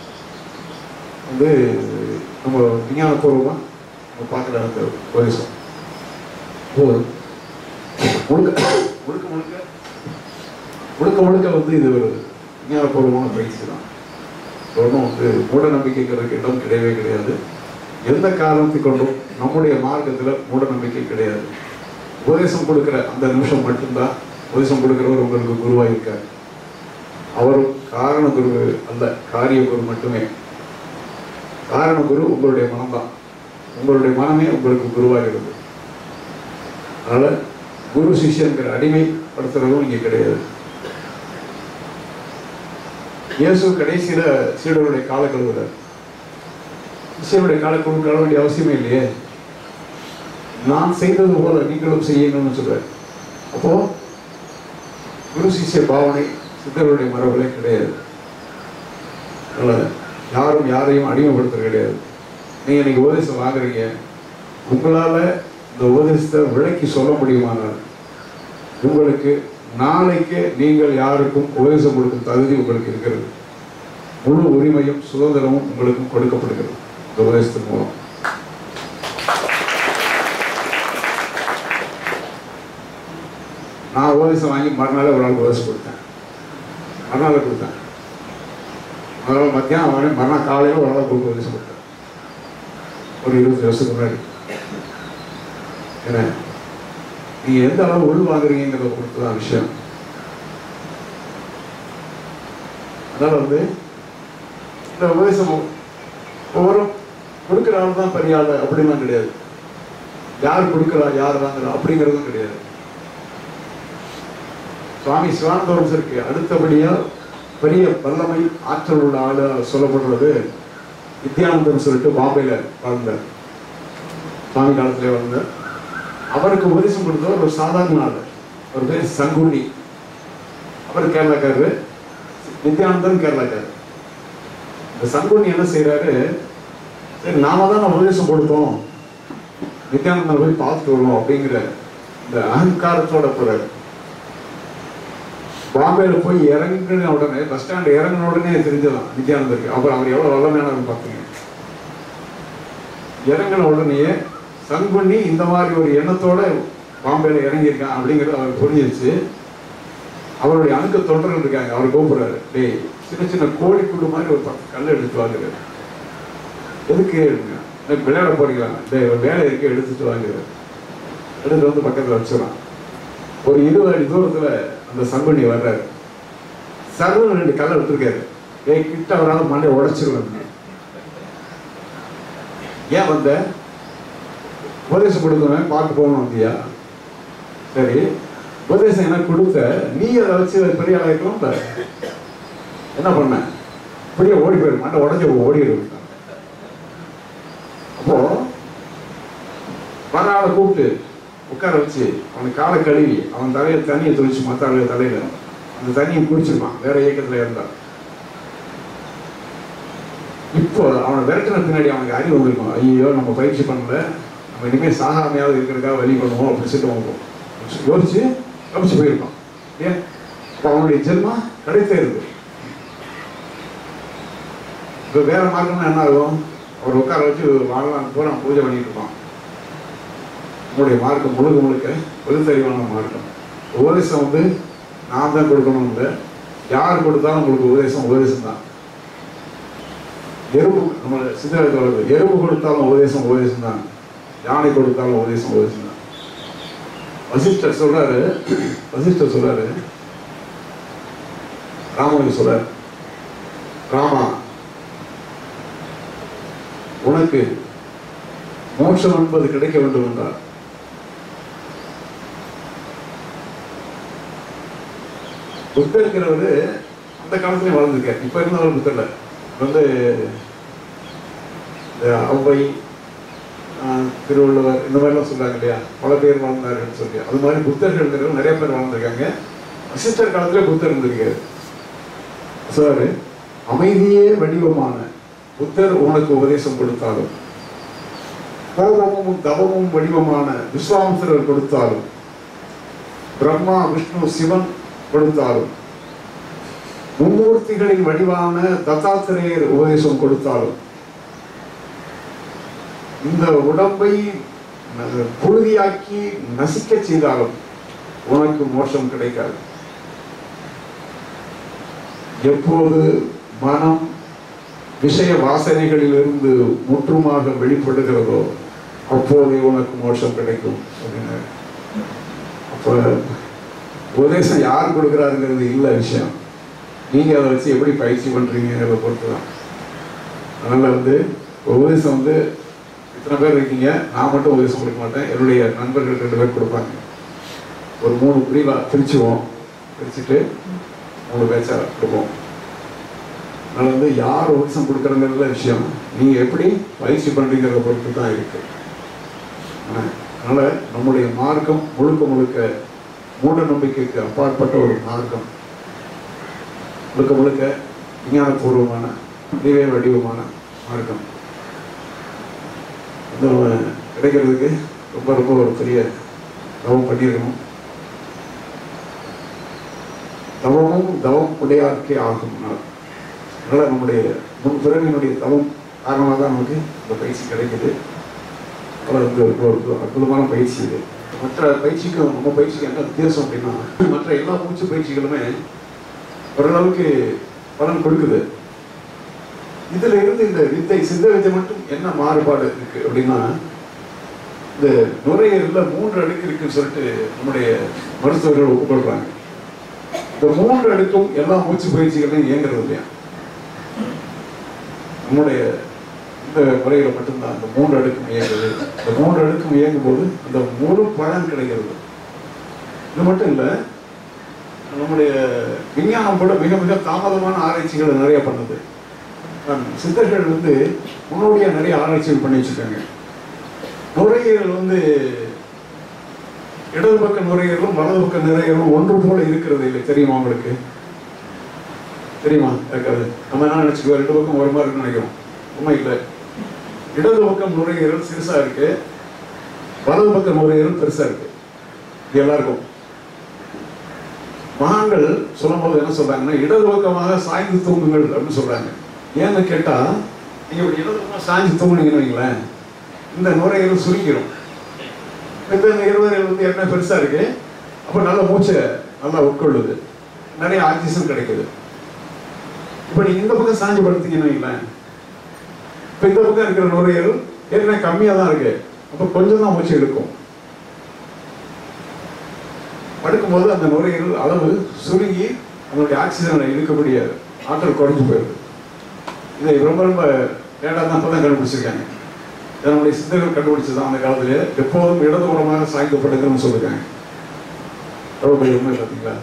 வந்து நம்ம விஞ்ஞானபூர்வமாக நம்ம பார்க்குற அந்த உபதேசம் ஒரு முழுக்க முழுக்க முழுக்க முழுக்க முழுக்க வந்து இது ஒரு விஞ்ஞானபூர்வமான பயிற்சி தான் ஒன்றும் வந்து மூட நம்பிக்கைங்கிறதுக்கு இடம் கிடையவே கிடையாது எந்த காரணத்தை கொண்டும் நம்முடைய மார்க்கத்தில் மூட நம்பிக்கை கிடையாது உபதேசம் கொடுக்கிற அந்த நிமிஷம் மட்டும்தான் உபதேசம் கொடுக்கிறவர் உங்களுக்கு குருவாக இருக்கார் அவரும் காரண குரு அல்ல காரிய குரு மட்டுமே காரண குரு உங்களுடைய மனம்தான் உங்களுடைய மனமே உங்களுக்கு குருவாகிறது அதனால குரு சிஷ்யங்கிற அடிமைப்படுத்துறதும் இங்கே கிடையாது இயேசு கடைசியில சீடருடைய கால கழுவுறார் சீடருடைய கால கழுவு கழுவ வேண்டிய அவசியமே இல்லையே நான் செய்தது போல நீங்களும் செய்யுங்கள்னு சொல்றார் அப்போ குரு சிஷ்ய பாவனை சித்தருடைய மரபுலே கிடையாது அதனால யாரும் யாரையும் அடிமைப்படுத்துறது கிடையாது நீங்க இன்னைக்கு உபதேசம் வாங்குறீங்க உங்களால இந்த உபதேசத்தை விளக்கி சொல்ல முடியுமானால் உங்களுக்கு நாளைக்கு நீங்கள் யாருக்கும் உபதேசம் கொடுக்கும் தகுதி உங்களுக்கு இருக்கிறது முழு உரிமையும் சுதந்திரமும் உங்களுக்கும் கொடுக்கப்படுகிறது இந்த உபதேசத்தின் மூலம் நான் உபதேசம் வாங்கி மறுநாளே ஒரு நாள் உபதேசம் கொடுத்தேன் மறுநாள் கொடுத்தேன் மறுநாள் மத்தியானம் வாங்கி மறுநாள் காலையில் ஒரு நாள் கொடுத்து உபதேசம் கொடுத்தேன் ஒரு இருபது வருஷத்துக்கு முன்னாடி என்ன நீங்க எந்த அளவு உள் வாங்குறீங்கிறத பொறுத்து தான் விஷயம் அதனால வந்து இந்த உபதேசம் ஒவ்வொரு கொடுக்குற ஆள் தான் பெரிய ஆள் அப்படின்லாம் கிடையாது யார் கொடுக்குறா யார் வாங்குறா அப்படிங்கிறதும் கிடையாது சுவாமி சிவானந்தோரசருக்கு அடுத்தபடியா பெரிய வல்லமை ஆற்றல் உள்ள ஆளு சொல்லப்படுறது நித்யானந்தன் சொல்லிட்டு பாம்பேல வாழ்ந்தார் சுவாமி காலத்திலே வாழ்ந்தார் அவருக்கு உபதேசம் கொடுத்தவர் ஒரு சாதாரண ஆள் ஒரு பேர் சங்குனி அவர் கேரளாக்காரரு நித்யானந்தன் கேரளாக்காரர் இந்த சங்குனி என்ன செய்யறாரு சரி நாம தான் உபதேசம் கொடுத்தோம் நித்யானந்தன் போய் பார்த்துட்டு வருவோம் அப்படிங்கிற இந்த அகங்காரத்தோட போறாரு பாம்பேல போய் இறங்கின உடனே பஸ் ஸ்டாண்ட் இறங்கின உடனே தெரிஞ்சதான் நித்யானந்தருக்கு அப்புறம் அவர் எவ்வளவு வல்லமையானவர் பார்த்தீங்க இறங்கின உடனேயே சங்குண்ணி இந்த மாதிரி ஒரு எண்ணத்தோட பாம்பேல இறங்கியிருக்கான் அப்படிங்கிறது அவர் புரிஞ்சிருச்சு அவருடைய அணுக்க தொண்டர்கள் இருக்காங்க அவர் கூப்பிடுறாரு டேய் சின்ன சின்ன கோழி குண்டு மாதிரி ஒரு பத்து கல் எடுத்து வாங்குறாரு எதுக்கு எனக்கு விளையாட போறீங்களா டேய் ஒரு வேலை இருக்கு எடுத்துட்டு வாங்குறாரு எடுத்து வந்து பக்கத்துல வச்சிடறான் ஒரு இருபது அடி தூரத்துல அந்த சங்குண்ணி வர்றாரு சர்வன் ரெண்டு கல்லை எடுத்திருக்காரு ஏய் கிட்ட அவரால் மண்டை உடைச்சிருவாங்க ஏன் வந்த உபதேசம் கொடுக்கணும் பார்க்க போகணும் வந்தியா சரி உபதேசம் எனக்கு கொடுத்த நீ அதை வச்சு பெரிய ஆளாயிருக்கலாம்ல என்ன பண்ண இப்படியே ஓடி போயிரு மாட்டை உடஞ்சி ஓடிடு அப்போ வர ஆளை கூப்பிட்டு உட்கார வச்சு அவனுக்கு காலை கழுவி அவன் தலையில தண்ணியை தொழிச்சு மற்ற ஆளுடைய தலையில அந்த தண்ணியை குடிச்சிருப்பான் வேற இயக்கத்துல இருந்தா இப்போ அவனை விரட்டின பின்னாடி அவனுக்கு அறிவு வந்திருக்கும் ஐயோ நம்ம பயிற்சி பண்ணல நம்ம இனிமேல் சாகாமையாவது இருக்கிறதுக்காக வழி பண்ணுவோம் அப்படின்னு சொல்லிட்டு வாங்குவோம் யோசிச்சு யோசிச்சு போயிருப்பான் ஏன் இப்போ அவனுடைய ஜென்மா கிடைத்தே இருக்கு இப்போ வேற மார்க்கம்னா என்ன ஆகும் அவர் உட்கார வச்சு வாழலாம் பூரா பூஜை பண்ணிட்டு இருப்பான் உங்களுடைய மார்க்கம் முழுக்க முழுக்க பகுத்தறிவான மார்க்கம் உபதேசம் வந்து நான் தான் கொடுக்கணும் இல்லை யார் கொடுத்தாலும் உங்களுக்கு உபதேசம் உபதேசம் தான் எறும்பு நம்ம சித்தாயத்தில் வருது எறும்பு கொடுத்தாலும் உபதேசம் உபதேசம் தான் யானை கொடுத்தாலும் உபதேசம் உபதேசம் தான் வசிஷ்டர் சொல்றாரு வசிஷ்டர் சொல்றாரு ராமனுக்கு சொல்றாரு ராமா உனக்கு மோட்சம் என்பது கிடைக்க வேண்டும் என்றார் புத்தர் இருக்கிறவரு அந்த காலத்துலயும் வாழ்ந்திருக்காரு இப்ப இருந்தவர் புத்தர்ல வந்து இந்த ஔவை ஆஹ், திருவள்ளுவர் இந்த மாதிரிலாம் சொல்றாங்க இல்லையா பல பேர் வாழ்ந்தாருன்னு சொல்லி அது மாதிரி புத்தர்கள் இருக்கிறவங்க நிறைய பேர் வாழ்ந்திருக்காங்க வசிஷ்டர் காலத்துல புத்தர் இருந்திருக்காரு சார் அமைதியே வடிவமான புத்தர் உனக்கு உபதேசம் கொடுத்தாலும் கோபமும் தவமும் வடிவமான விஸ்வாமித்திரர் கொடுத்தாலும் பிரம்மா விஷ்ணு சிவன் கொடுத்தாலும் மும்மூர்த்திகளின் வடிவான தத்தாத்திரேயர் உபதேசம் கொடுத்தாலும் இந்த உடம்பை ந- புழுதியாக்கி நசிக்க செய்தாலும் உனக்கு மோட்சம் கிடைக்காது எப்போது மனம் விஷய வாசனைகளிலிருந்து முற்றுமாக வெளிப்படுகிறதோ அப்போதே உனக்கு மோட்சம் கிடைக்கும் அப்படின்னு அப்போ உபதேசம் யார் கொடுக்குறாருங்கிறது இல்லை விஷயம் நீங்க அதை வச்சு எப்படி பயிற்சி பண்றீங்கிறத பொறுத்து தான் அதனால வந்து உபதேசம் வந்து இத்தனை பேர் இருக்கீங்க நான் மட்டும் உபதேசம் கொடுக்க மாட்டேன் என்னுடைய நண்பர்கள் ரெண்டு பேர் கொடுப்பாங்க ஒரு மூணு பிரிவா பிரிச்சுவோம் பிரிச்சுட்டு மூணு பேச்சா கொடுப்போம் அதனால வந்து யார் உபதேசம் கொடுக்குறங்கிறதுல விஷயம் நீங்க எப்படி பயிற்சி பண்றீங்கிறத பொறுத்து தான் இருக்கு ஆனா, அதனால நம்முடைய மார்க்கம் முழுக்க முழுக்க மூட நம்பிக்கைக்கு அப்பாற்பட்ட ஒரு மார்க்கம் முழுக்க முழுக்க விஞ்ஞானபூர்வமான அறிவே வடிவமான மார்க்கம் அது நம்ம கிடைக்கிறதுக்கு ரொம்ப ரொம்ப ஒரு பெரிய தவம் பண்ணியிருக்கணும் தவமும் தவம் உடையார்க்கே ஆகும் அதனால நம்முடைய முன் பிறவியினுடைய தவம் காரணமாக தான் நமக்கு இந்த பயிற்சி கிடைக்குது அது வந்து ஒரு ஒரு அற்புதமான பயிற்சி இது மற்ற பயிற்சிக்கும் நம்ம பயிற்சிக்கு என்ன வித்தியாசம் அப்படின்னா மற்ற எல்லா மூச்சு பயிற்சிகளுமே ஓரளவுக்கு பலன் கொடுக்குது இதுல இருந்து இந்த வித்தை சித்த வித்தை மட்டும் என்ன மாறுபாடு இருக்கு அப்படின்னா இந்த நுரையீரல்ல மூன்று அடுக்கு இருக்குன்னு சொல்லிட்டு நம்முடைய மருத்துவர்கள் ஒப்புக்கொள்றாங்க இந்த மூன்று அடுக்கும் எல்லா மூச்சு பயிற்சிகளையும் இயங்குறது இல்லையா நம்முடைய இந்த முறையில மட்டும்தான் இந்த மூன்று அடுக்கும் இயங்குது இந்த மூன்று அடுக்கும் இயங்கும் போது அந்த முழு பலன் கிடைக்கிறது இது மட்டும் இல்லை நம்முடைய விஞ்ஞானம் கூட மிக மிக தாமதமான ஆராய்ச்சிகளை நிறைய பண்ணுது ஆம், சித்தர்கள் வந்து முன்னோடியா நிறைய ஆராய்ச்சிகள் பண்ணி வச்சிருக்காங்க நுரையீரல் வந்து இடது பக்க நுரையீரலும் வலது பக்க நுரையீரலும் ஒன்று போல இருக்கிறது இல்லை தெரியுமா உங்களுக்கு தெரியுமா இருக்காது நம்ம என்ன நினைச்சுக்கோ ரெண்டு பக்கம் ஒரு மாதிரி இருக்குன்னு நினைக்கிறோம் உண்மை இல்லை இடது பக்கம் நுரையீரல் சிறுசா இருக்கு வலது பக்க நுரையீரல் பெருசா இருக்கு இது எல்லாருக்கும் மகான்கள் சொல்லும்போது என்ன சொல்றாங்கன்னா இடது பக்கமாக சாய்ந்து தூங்குங்கள் அப்படின்னு சொல்றாங்க ஏன்னு கேட்டா நீங்க இப்படி இடது பக்கம் சாய்ந்து தூங்குனீங்கன்னு வைங்களேன் இந்த நுரையீரல் சுருங்கிடும் இந்த நுரையீரல் வந்து என்ன பெருசா இருக்கு அப்ப நல்ல மூச்சை நல்லா உட்கொள்ளுது நிறைய ஆக்சிஜன் கிடைக்குது இப்ப நீங்க இந்த பக்கம் சாஞ்சு படுத்தீங்கன்னு வைங்களேன் இப்ப இந்த பக்கம் இருக்கிற நுரையீரல் ஏற்கனவே கம்மியா தான் இருக்கு அப்ப கொஞ்சம் தான் மூச்சு எடுக்கும் படுக்கும்போது அந்த நுரையீரல் அளவு சுருங்கி அதனுடைய ஆக்சிஜனை இழுக்கக்கூடிய ஆற்றல் குறைஞ்சு போயிடுது இதை ரொம்ப ரொம்ப லேட்டாக தான் தான் கண்டுபிடிச்சிருக்காங்க இதை நம்முடைய சித்தர்கள் கண்டுபிடிச்சது தான் அந்த காலத்துல எப்போதும் இடதுபுறமாக சாய்ந்து படுக்கணும்னு சொல்லிருக்காங்க எவ்வளோ பெரிய உண்மை பார்த்தீங்களா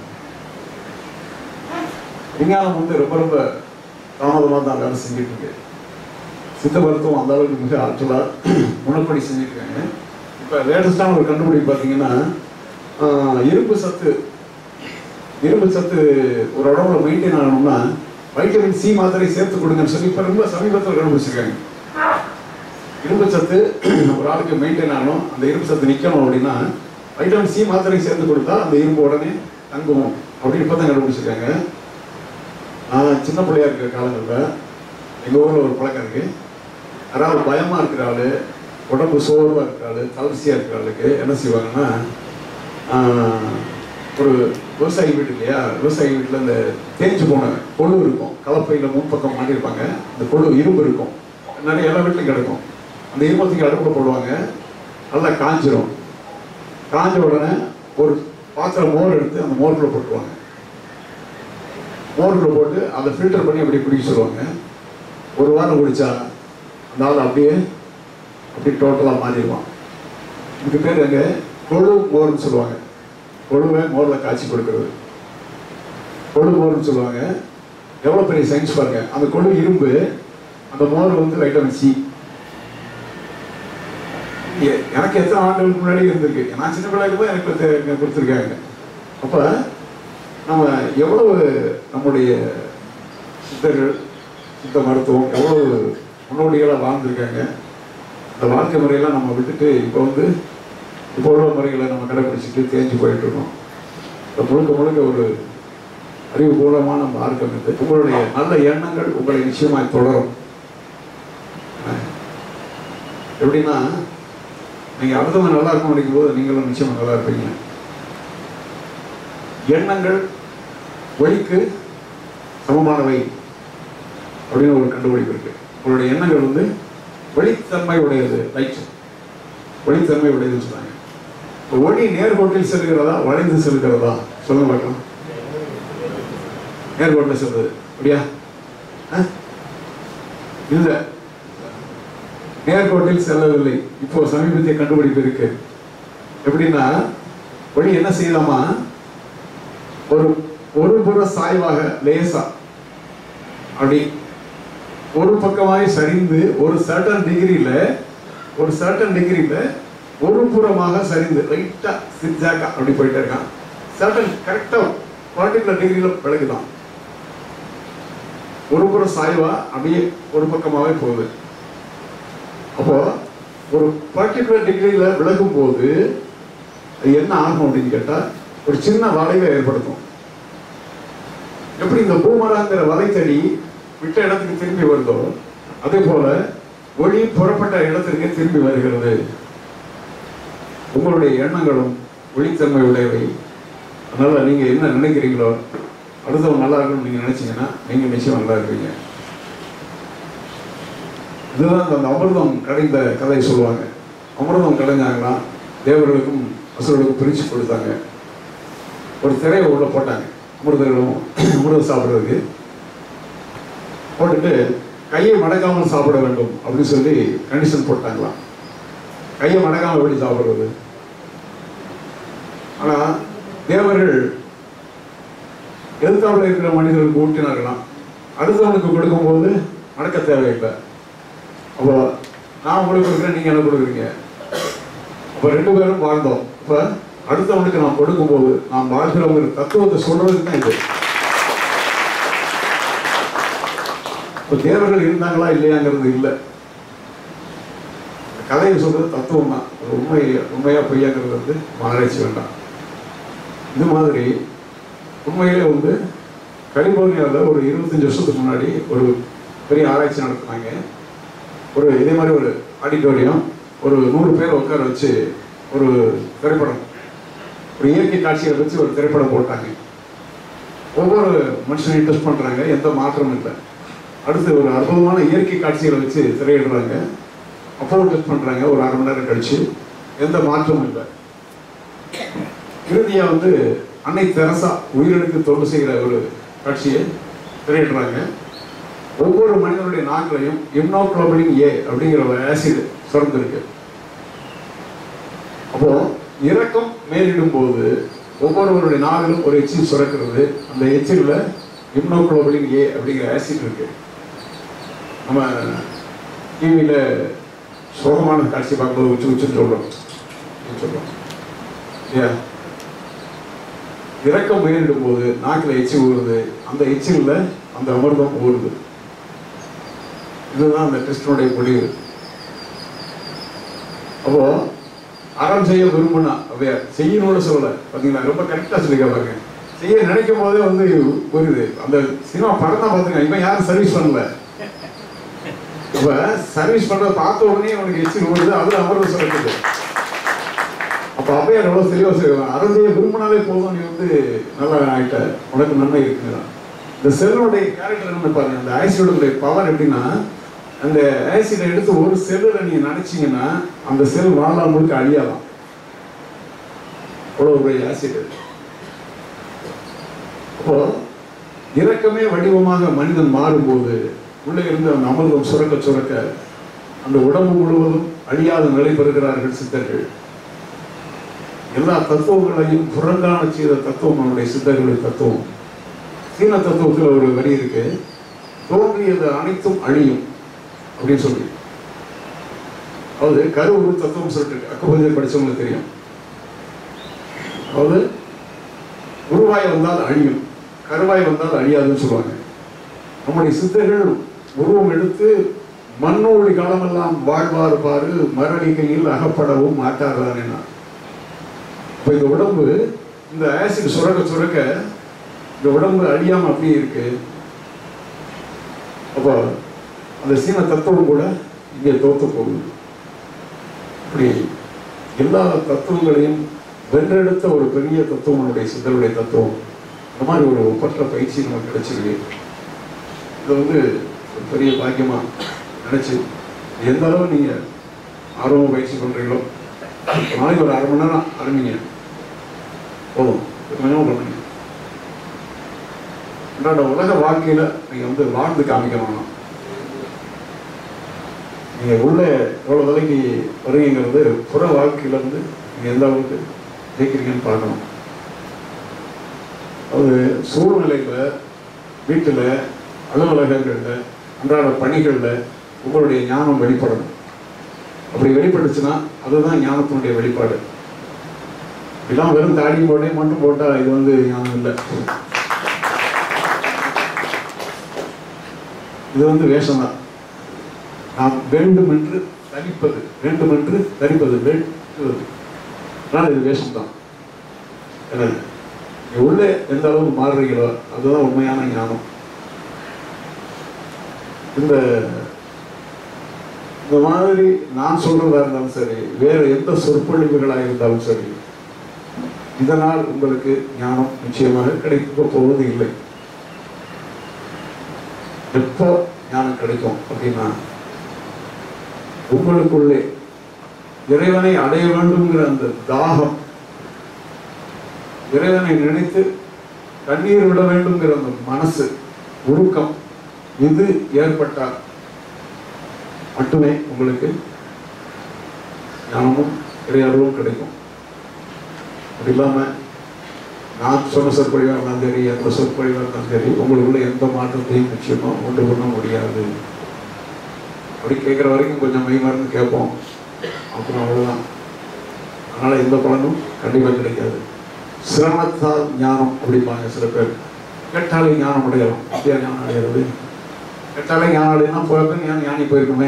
விஞ்ஞானம் வந்து ரொம்ப ரொம்ப தாமதமாக தான் வேலை செஞ்சுட்டு இருக்கு சித்த மருத்துவம் அந்த அளவுக்கு மிக ஆற்றலாக முன்னப்படி செஞ்சுருக்காங்க இப்போ லேட்டஸ்டான ஒரு கண்டுபிடிப்பு பார்த்தீங்கன்னா ஆஹ், இரும்பு சத்து இரும்பு சத்து ஒரு உடம்புல மெயின்டைன் ஆகணும்னா வைட்டமின் சி மாத்திரை சேர்த்து கொடுங்கன்னு சொல்லி இப்போ ரொம்ப சமீபத்தில் கண்டுபிடிச்சிருக்காங்க இரும்பு சத்து ஒரு ஆளுக்கு மெயின்டைன் ஆகணும் அந்த இரும்பு சத்து நிற்கணும் அப்படின்னா வைட்டமின் சி மாத்திரை சேர்த்து கொடுத்தா அந்த இரும்பு உடனே தங்கும் அப்படின்னு இப்போ தான் கண்டுபிடிச்சிருக்காங்க நான் சின்ன பிள்ளையா இருக்கிற காலங்களில் எங்கள் ஊரில் ஒரு பழக்கம் இருக்கு யாராவது பயமாக இருக்கிற ஆளு உடம்பு சோர்வாக இருக்கிற ஆளு தளர்ச்சியாக இருக்கிற ஆளுக்கு என்ன செய்வாங்கன்னா ஆஹ், ஒரு விவசாயி வீடு இல்லையா விவசாயி வீட்டில் இந்த தேஞ்சு போன கொழு இருக்கும் கலப்பையில் முன்பக்கம் மாட்டியிருப்பாங்க அந்த கொழு இரும்பு இருக்கும் நிறைய எல்லா வீட்லையும் கிடக்கும் அந்த இரும்பத்துக்கு அடுப்பில் போடுவாங்க நல்லா காஞ்சிரும் காஞ்ச உடனே ஒரு பாத்திரம் மோர் எடுத்து அந்த மோரில் போட்டுருவாங்க மோரில் போட்டு அதை ஃபில்டர் பண்ணி அப்படியே குடிக்க சொல்லுவாங்க ஒரு வாரம் குடிச்சா அந்த ஆள் அப்படியே அப்படியே டோட்டலாக மாறிடுவான் இதுக்கு பேர் அங்கே கொழு மோர்னு சொல்லுவாங்க கொழுவை மோரில் காய்ச்சி கொடுக்கறது கொழு மோர்னு சொல்லுவாங்க எவ்வளோ பெரிய சயின்ஸ் பாருங்க அந்த கொழு இரும்பு அந்த மோர் வந்து வைட்டமின் சி எ- எனக்கு எத்தனை ஆண்டுகளுக்கு முன்னாடி இருந்திருக்கு நான் சின்ன பிள்ளைக்கு போய் எனக்கு தெ- இங்க கொடுத்துருக்காங்க அப்போ நம்ம எவ்வளவு நம்முடைய சித்தர்கள் சித்த மருத்துவம் எவ்வளவு முன்னோடிகளாக வாழ்ந்திருக்காங்க அந்த வாழ்க்கை முறையெல்லாம் நம்ம விட்டுட்டு இப்போ வந்து இப்போ உள்ள முறைகளை நம்ம கடைப்பிடிச்சிட்டு தேஞ்சு போயிட்டு இருக்கோம் இப்போ முழுக்க முழுக்க ஒரு அறிவுபூர்வமான மார்க்கம் இது உங்களுடைய நல்ல எண்ணங்கள் உங்களை நிச்சயமாய் தொடரும் அஹ் எப்படின்னா நீங்க அடுத்தவங்க நல்லா இருக்கும் நினைக்கும் போது நீங்களும் நிச்சயமா நல்லா இருப்பீங்க எண்ணங்கள் ஒளிக்கு சமமானவை அப்படின்னு ஒரு கண்டுபிடிப்பு இருக்கு உங்களுடைய எண்ணங்கள் வந்து ஒளித்தன்மை உடையது லைட் ஒளித்தன்மை உடையதுன்னு சொன்னாங்க இப்போ ஒளி நேர்கோட்டில் செல்கிறதா வளைந்து செல்கிறதா சொல்லுங்க பார்க்கலாம் நேர்கோட்டில் செல்வது அப்படியா ஆ? இல்லை நேர்கோட்டில் செல்லவில்லை இப்போ சமீபத்திய கண்டுபிடிப்பு இருக்கு எப்படின்னா ஒளி என்ன செய்யலாமா ஒரு ஒரு புற சாய்வாக லேசா அப்படி ஒரு பக்கமாய் சரிந்து ஒரு சர்டன் டிகிரியில ஒரு சர்டன் டிகிரியில ஒரு புறமாக சரிந்து லைட்டா சிக்ஸாக்கா அப்படி போயிட்டே இருக்கான் சர்டன் கரெக்டா பர்டிகுலர் டிகிரியில விலகுதான் ஒரு புறம் சாய்வா அப்படியே ஒரு பக்கமாவே போகுது அப்போ ஒரு பர்டிகுலர் டிகிரியில விலகும் போது அது என்ன ஆகும் அப்படின்னு கேட்டா ஒரு சின்ன வளைவை ஏற்படுத்தும் எப்படி இந்த பூமராங்கிற வலைத்தடி விட்ட இடத்துக்கு திரும்பி வருதோ அதே போல ஒளி புறப்பட்ட இடத்திற்கு திரும்பி வருகிறது உங்களுடைய எண்ணங்களும் ஒளித்தன்மை உடையவை அதனால நீங்க என்ன நினைக்கிறீங்களோ அடுத்தவங்க நல்லா இருக்கணும்னு நீங்க நினைச்சீங்கன்னா நீங்க நிச்சயம் நல்லா இருப்பீங்க இதுதான் அந்த அமிர்தம் கடைந்த கதை சொல்லுவாங்க அமிர்தம் கடைஞ்சாங்கன்னா தேவர்களுக்கும் அசுரர்களுக்கும் பிரித்து கொடுத்தாங்க ஒரு திரையை உள்ள போட்டாங்க அமிர்தர்களும் அமிர்தம் சாப்பிட்றதுக்கு போட்டுட்டு கையை மடக்காமல் சாப்பிட வேண்டும் அப்படின்னு சொல்லி கண்டிஷன் போட்டாங்களாம் கையை மடக்காமல் எப்படி சாப்பிடுறது ஆனா தேவர்கள் எதிர்த்தாப்புல இருக்கிற மனிதர்களுக்கு ஊட்டினார்களாம் அடுத்தவனுக்கு கொடுக்கும்போது மடக்க தேவையில்லை அப்போ நான் உங்களுக்கு கொடுக்குறேன் நீங்க எனக்கு கொடுக்குறீங்க அப்போ ரெண்டு பேரும் வாழ்ந்தோம் அப்போ அடுத்தவனுக்கு நாம் கொடுக்கும்போது நாம் வாழ்கிறவங்க தத்துவத்தை சொல்றதுக்கு தான் இது இப்போ தேவர்கள் இருந்தாங்களா இல்லையாங்கிறது இல்லை கதையை சொல்றது தத்துவம் தான் அது உண்மை உண்மையா பொய்யாங்கிறது வந்து ஆராய்ச்சி வேண்டாம் இது மாதிரி உண்மையிலே வந்து கலிபோர்னியாவில் ஒரு இருபத்தஞ்சு வருஷத்துக்கு முன்னாடி ஒரு பெரிய ஆராய்ச்சி நடத்துனாங்க ஒரு இதே மாதிரி ஒரு ஆடிட்டோரியம் ஒரு நூறு பேர் உட்கார வச்சு ஒரு திரைப்படம் ஒரு இயற்கை காட்சியை வச்சு ஒரு திரைப்படம் போட்டாங்க ஒவ்வொரு மனுஷனையும் டெஸ்ட் பண்ணுறாங்க எந்த மாற்றமும் இல்லை அடுத்து ஒரு அற்புதமான இயற்கை காட்சிகளை வச்சு திரையிடுறாங்க அப்போ டெஸ்ட் பண்ணுறாங்க ஒரு அரை மணி நேரம் கழிச்சு எந்த மாற்றமும் இல்லை இறுதியாக வந்து அன்னை தெரசா உயிரிழந்து தொண்டு செய்கிற ஒரு காட்சியை திரையிடுறாங்க ஒவ்வொரு மனிதனுடைய நாக்கிலையும் இம்னோகுளோபின் ஏ அப்படிங்கிற ஒரு ஆசிட் சுரந்திருக்கு அப்போ இறக்கம் மேலிடும் போது ஒவ்வொருவருடைய நாவிலும் ஒரு எச்சில் சுரக்கிறது அந்த எச்சிலில் இம்னோகுளோபலின் ஏ அப்படிங்கிற ஆசிட் இருக்கு நம்ம டிவியில் சோகமான காட்சி பார்க்கும்போது உச்சு உச்சுன்னு சொல்றோம் உச்சுன்னு சொல்றோம் இல்லையா இறக்கம் முயலிடும் போது நாக்கில் எச்சி ஊறுது அந்த எச்சிலில் அந்த அமிர்தம் ஊறுது இதுதான் அந்த டெஸ்டினுடைய முடிவு அப்போ அறம் செய்ய விரும்பினா அப்படியே செய்யணும்னு சொல்லல பாத்தீங்களா ரொம்ப கரெக்டா சொல்லிக்க பாருங்க செய்ய நினைக்கும் போதே வந்து புரியுது அந்த சினிமா படம் தான் பாத்துங்க இவன் யாரும் சர்வீஸ் பண்ணல அப்ப சர்வீஸ் பண்றத பார்த்த உடனே உனக்கு எச்சி ஓடுது அதுல அமர்ந்து சொல்லுது அப்ப அப்பயே எவ்வளவு தெளிவா செய்வாங்க அறம் செய்ய விரும்பினாலே போதும் நீ வந்து நல்லா ஆயிட்ட உனக்கு நன்மை இருக்குங்கிறான் இந்த செல்லுடைய கேரக்டர் என்ன பாருங்க அந்த ஆசிடோடைய பவர் எப்படின்னா அந்த ஆசிடை எடுத்து ஒரு செல்லில் நீங்க நினைச்சீங்கன்னா அந்த செல் வாழ்நாள் முழுக்க அழியாதான் அவ்வளோ ஒரு ஆசிட் அப்போ இறக்கமே வடிவமாக மனிதன் மாறும்போது உள்ளே இருந்து அந்த அமிர்தம் சுரக்க சுரக்க அந்த உடம்பு முழுவதும் அழியாத நிலை பெறுகிறார்கள் சித்தர்கள் எல்லா தத்துவங்களையும் புறங்காண செய்த தத்துவம் நம்முடைய சித்தர்களுடைய தத்துவம் சீன தத்துவத்தில் ஒரு வரி இருக்கு தோன்றியது அனைத்தும் அழியும் அப்படின்னு சொல்லி அதாவது கருவுரு தத்துவம் சொல்லிட்டு அக்குபஞ்சர் படிச்சவங்களுக்கு தெரியும் அதாவது உருவாய் வந்தால் அழியும் கருவாய் வந்தால் அழியாதுன்னு சொல்லுவாங்க நம்முடைய சித்தர்கள் உருவம் எடுத்து மண்ணோடி காலமெல்லாம் வாழ்வார் பாரு மரணிக்கையில் அகப்படவும் மாட்டார்கள் என்ன இப்போ இந்த உடம்பு இந்த ஆசிட் சுரக்க சுரக்க இந்த உடம்பு அழியாம அப்படியே இருக்கு அப்போ அந்த சீன தத்துவம் கூட இங்கே தோத்து போகுது இப்படி எல்லா தத்துவங்களையும் வென்றெடுத்த ஒரு பெரிய தத்துவம் நம்முடைய சித்தருடைய தத்துவம் இந்த மாதிரி ஒரு ஒப்பற்ற பயிற்சி நமக்கு கிடைச்சிருக்கு இது வந்து ஒரு பெரிய பாக்கியமா நினைச்சு எந்த அளவு நீங்க ஆர்வமா பயிற்சி பண்றீங்களோ ஒரு நாளைக்கு ஒரு அரை மணி நேரம் ஆரம்பிங்க போதும் கொஞ்சமாக பண்ணுங்க அன்றாட உலக வாழ்க்கையில நீங்க வந்து வாழ்ந்து காமிக்கணும் நீங்க உள்ள எவ்வளவு விலைக்கு வருவீங்கிறது புற வாழ்க்கையில இருந்து நீங்க எந்த அளவுக்கு ஜெயிக்கிறீங்கன்னு பார்க்கணும் அது சூழ்நிலையில வீட்டுல அலுவலகங்கள்ல அன்றாட பணிகள்ல உங்களுடைய ஞானம் வெளிப்படணும் அப்படி வெளிப்பட்டுச்சுன்னா அதுதான் ஞானத்தினுடைய வெளிப்பாடு இதெல்லாம் வெறும் தாடி போட்டே மட்டும் போட்டா இது வந்து ஞானம் இல்லை இது வந்து வேஷம்தான் நாம் வேண்டுமென்று தரிப்பது வேண்டுமென்று தரிப்பது வேண்டுவது ஆனால் இது வேஷம்தான் என்ன நீ உள்ளே எந்த அளவுக்கு மாறுறீங்களோ அதுதான் உண்மையான ஞானம் இந்த இந்த மாதிரி நான் சொல்றதா இருந்தாலும் சரி வேற எந்த சொற்பொழிவுகளாக இருந்தாலும் சரி இதனால் உங்களுக்கு ஞானம் நிச்சயமாக கிடைக்க போவது இல்லை எப்போ ஞானம் கிடைக்கும் அப்படின்னா உங்களுக்குள்ளே இறைவனை அடைய வேண்டும்ங்கிற அந்த தாகம் இறைவனை நினைத்து கண்ணீர் விட வேண்டும்ங்கிற அந்த மனசு உருக்கம் இது ஏற்பட்டால் மட்டுமே உங்களுக்கு ஞானமும் இறையளவும் கிடைக்கும் அப்படி இல்லாம நான் சொன்ன சொற்பொழிவாக இருந்தாலும் சரி எந்த சொற்பொழிவாக இருந்தாலும் சரி உங்களுக்குள்ள எந்த மாற்றத்தையும் நிச்சயமா கொண்டு பண்ண முடியாது அப்படி கேட்குற வரைக்கும் கொஞ்சம் மெய் மறந்து கேட்போம் அப்புறம் அவ்வளவுதான் அதனால எந்த பலனும் கண்டிப்பாக கிடைக்காது சிரமத்தால் ஞானம் அப்படிம்பாங்க சில பேர் கேட்டாலே ஞானம் அடையலாம் அப்படியா ஞானம் அடையிறது கேட்டாலே ஞானம் அடையலாம் போயிருக்கும் ஞானம் ஞானி போயிருக்குமே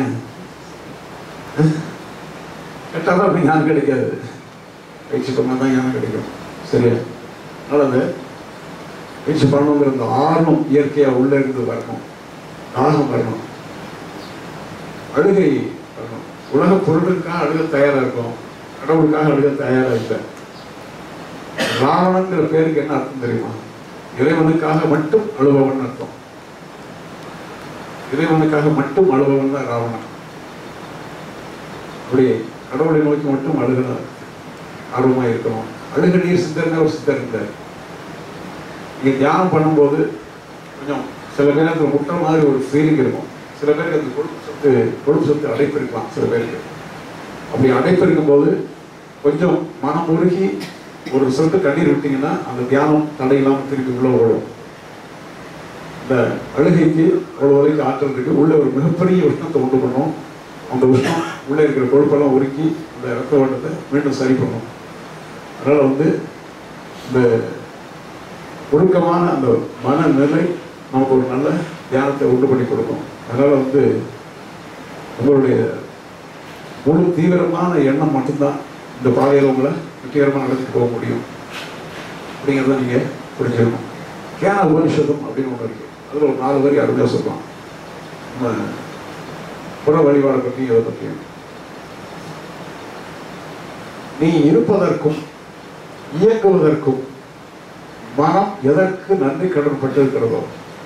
கேட்டாலும் அப்படி ஞானம் கிடைக்காது பயிற்சி பண்ணால் தான் ஞானம் கிடைக்கும் சரியா அதனால அந்த பயிற்சி பண்ணணுங்கிற அந்த ஆர்வம் இயற்கையாக உள்ளே இருந்து வரணும் தாகம் வரணும் அழுகை வரணும் உலக பொருளுக்காக அழுக தயாராக இருக்கும் கடவுளுக்காக அழுக தயாராக இல்லை ராவணங்கிற பேருக்கு என்ன அர்த்தம் தெரியுமா இறைவனுக்காக மட்டும் அழுபவன் அர்த்தம் இறைவனுக்காக மட்டும் அழுபவன் தான் ராவணன் அப்படி கடவுளை நோக்கி மட்டும் அழுகிற ஆர்வமா இருக்கணும் அழுக நீர் சித்தர்னா ஒரு சித்தர் இருந்தார் நீங்க தியானம் பண்ணும்போது கொஞ்சம் சில பேருக்கு முட்டை மாதிரி ஒரு ஃபீலிங் இருக்கும் சில பேருக்கு அந்த கொழுப்பு சத்து கொழுப்பு சத்து அடைப்பு இருக்கலாம் சில பேருக்கு அப்படி அடைப்பு இருக்கும்போது கொஞ்சம் மனம் உருகி ஒரு சொட்டு கண்ணீர் விட்டீங்கன்னா அந்த தியானம் தடையில்லாம திருப்பி உள்ள ஓடும் இந்த அழுகைக்கு அவ்வளோ வரைக்கும் ஆற்றல் இருக்கு உள்ள ஒரு மிகப்பெரிய உஷ்ணத்தை உண்டு பண்ணும் அந்த உஷ்ணம் உள்ள இருக்கிற கொழுப்பெல்லாம் உருக்கி அந்த ரத்த ஓட்டத்தை மீண்டும் சரி பண்ணும் அதனால வந்து இந்த ஒழுக்கமான அந்த மனநிலை நமக்கு ஒரு நல்ல தியானத்தை உண்டு பண்ணி கொடுக்கும் அதனால வந்து உங்களுடைய முழு தீவிரமான எண்ணம் மட்டும்தான் இந்த பாதையில் உங்களை வெற்றிகரமாக நடத்திட்டு போக முடியும் அப்படிங்கிறத நீங்கள் புரிஞ்சுக்கணும் கேன உபனிஷதம் அப்படின்னு ஒன்று இருக்கு அதில் ஒரு நாலு வரி அருமையாக சொல்லலாம் நம்ம புற வழிபாடை பற்றி இதை பற்றியும் நீ இருப்பதற்கும் இயங்குவதற்கும் மனம் எதற்கு நன்றி கடன்பட்டிருக்கிறதோ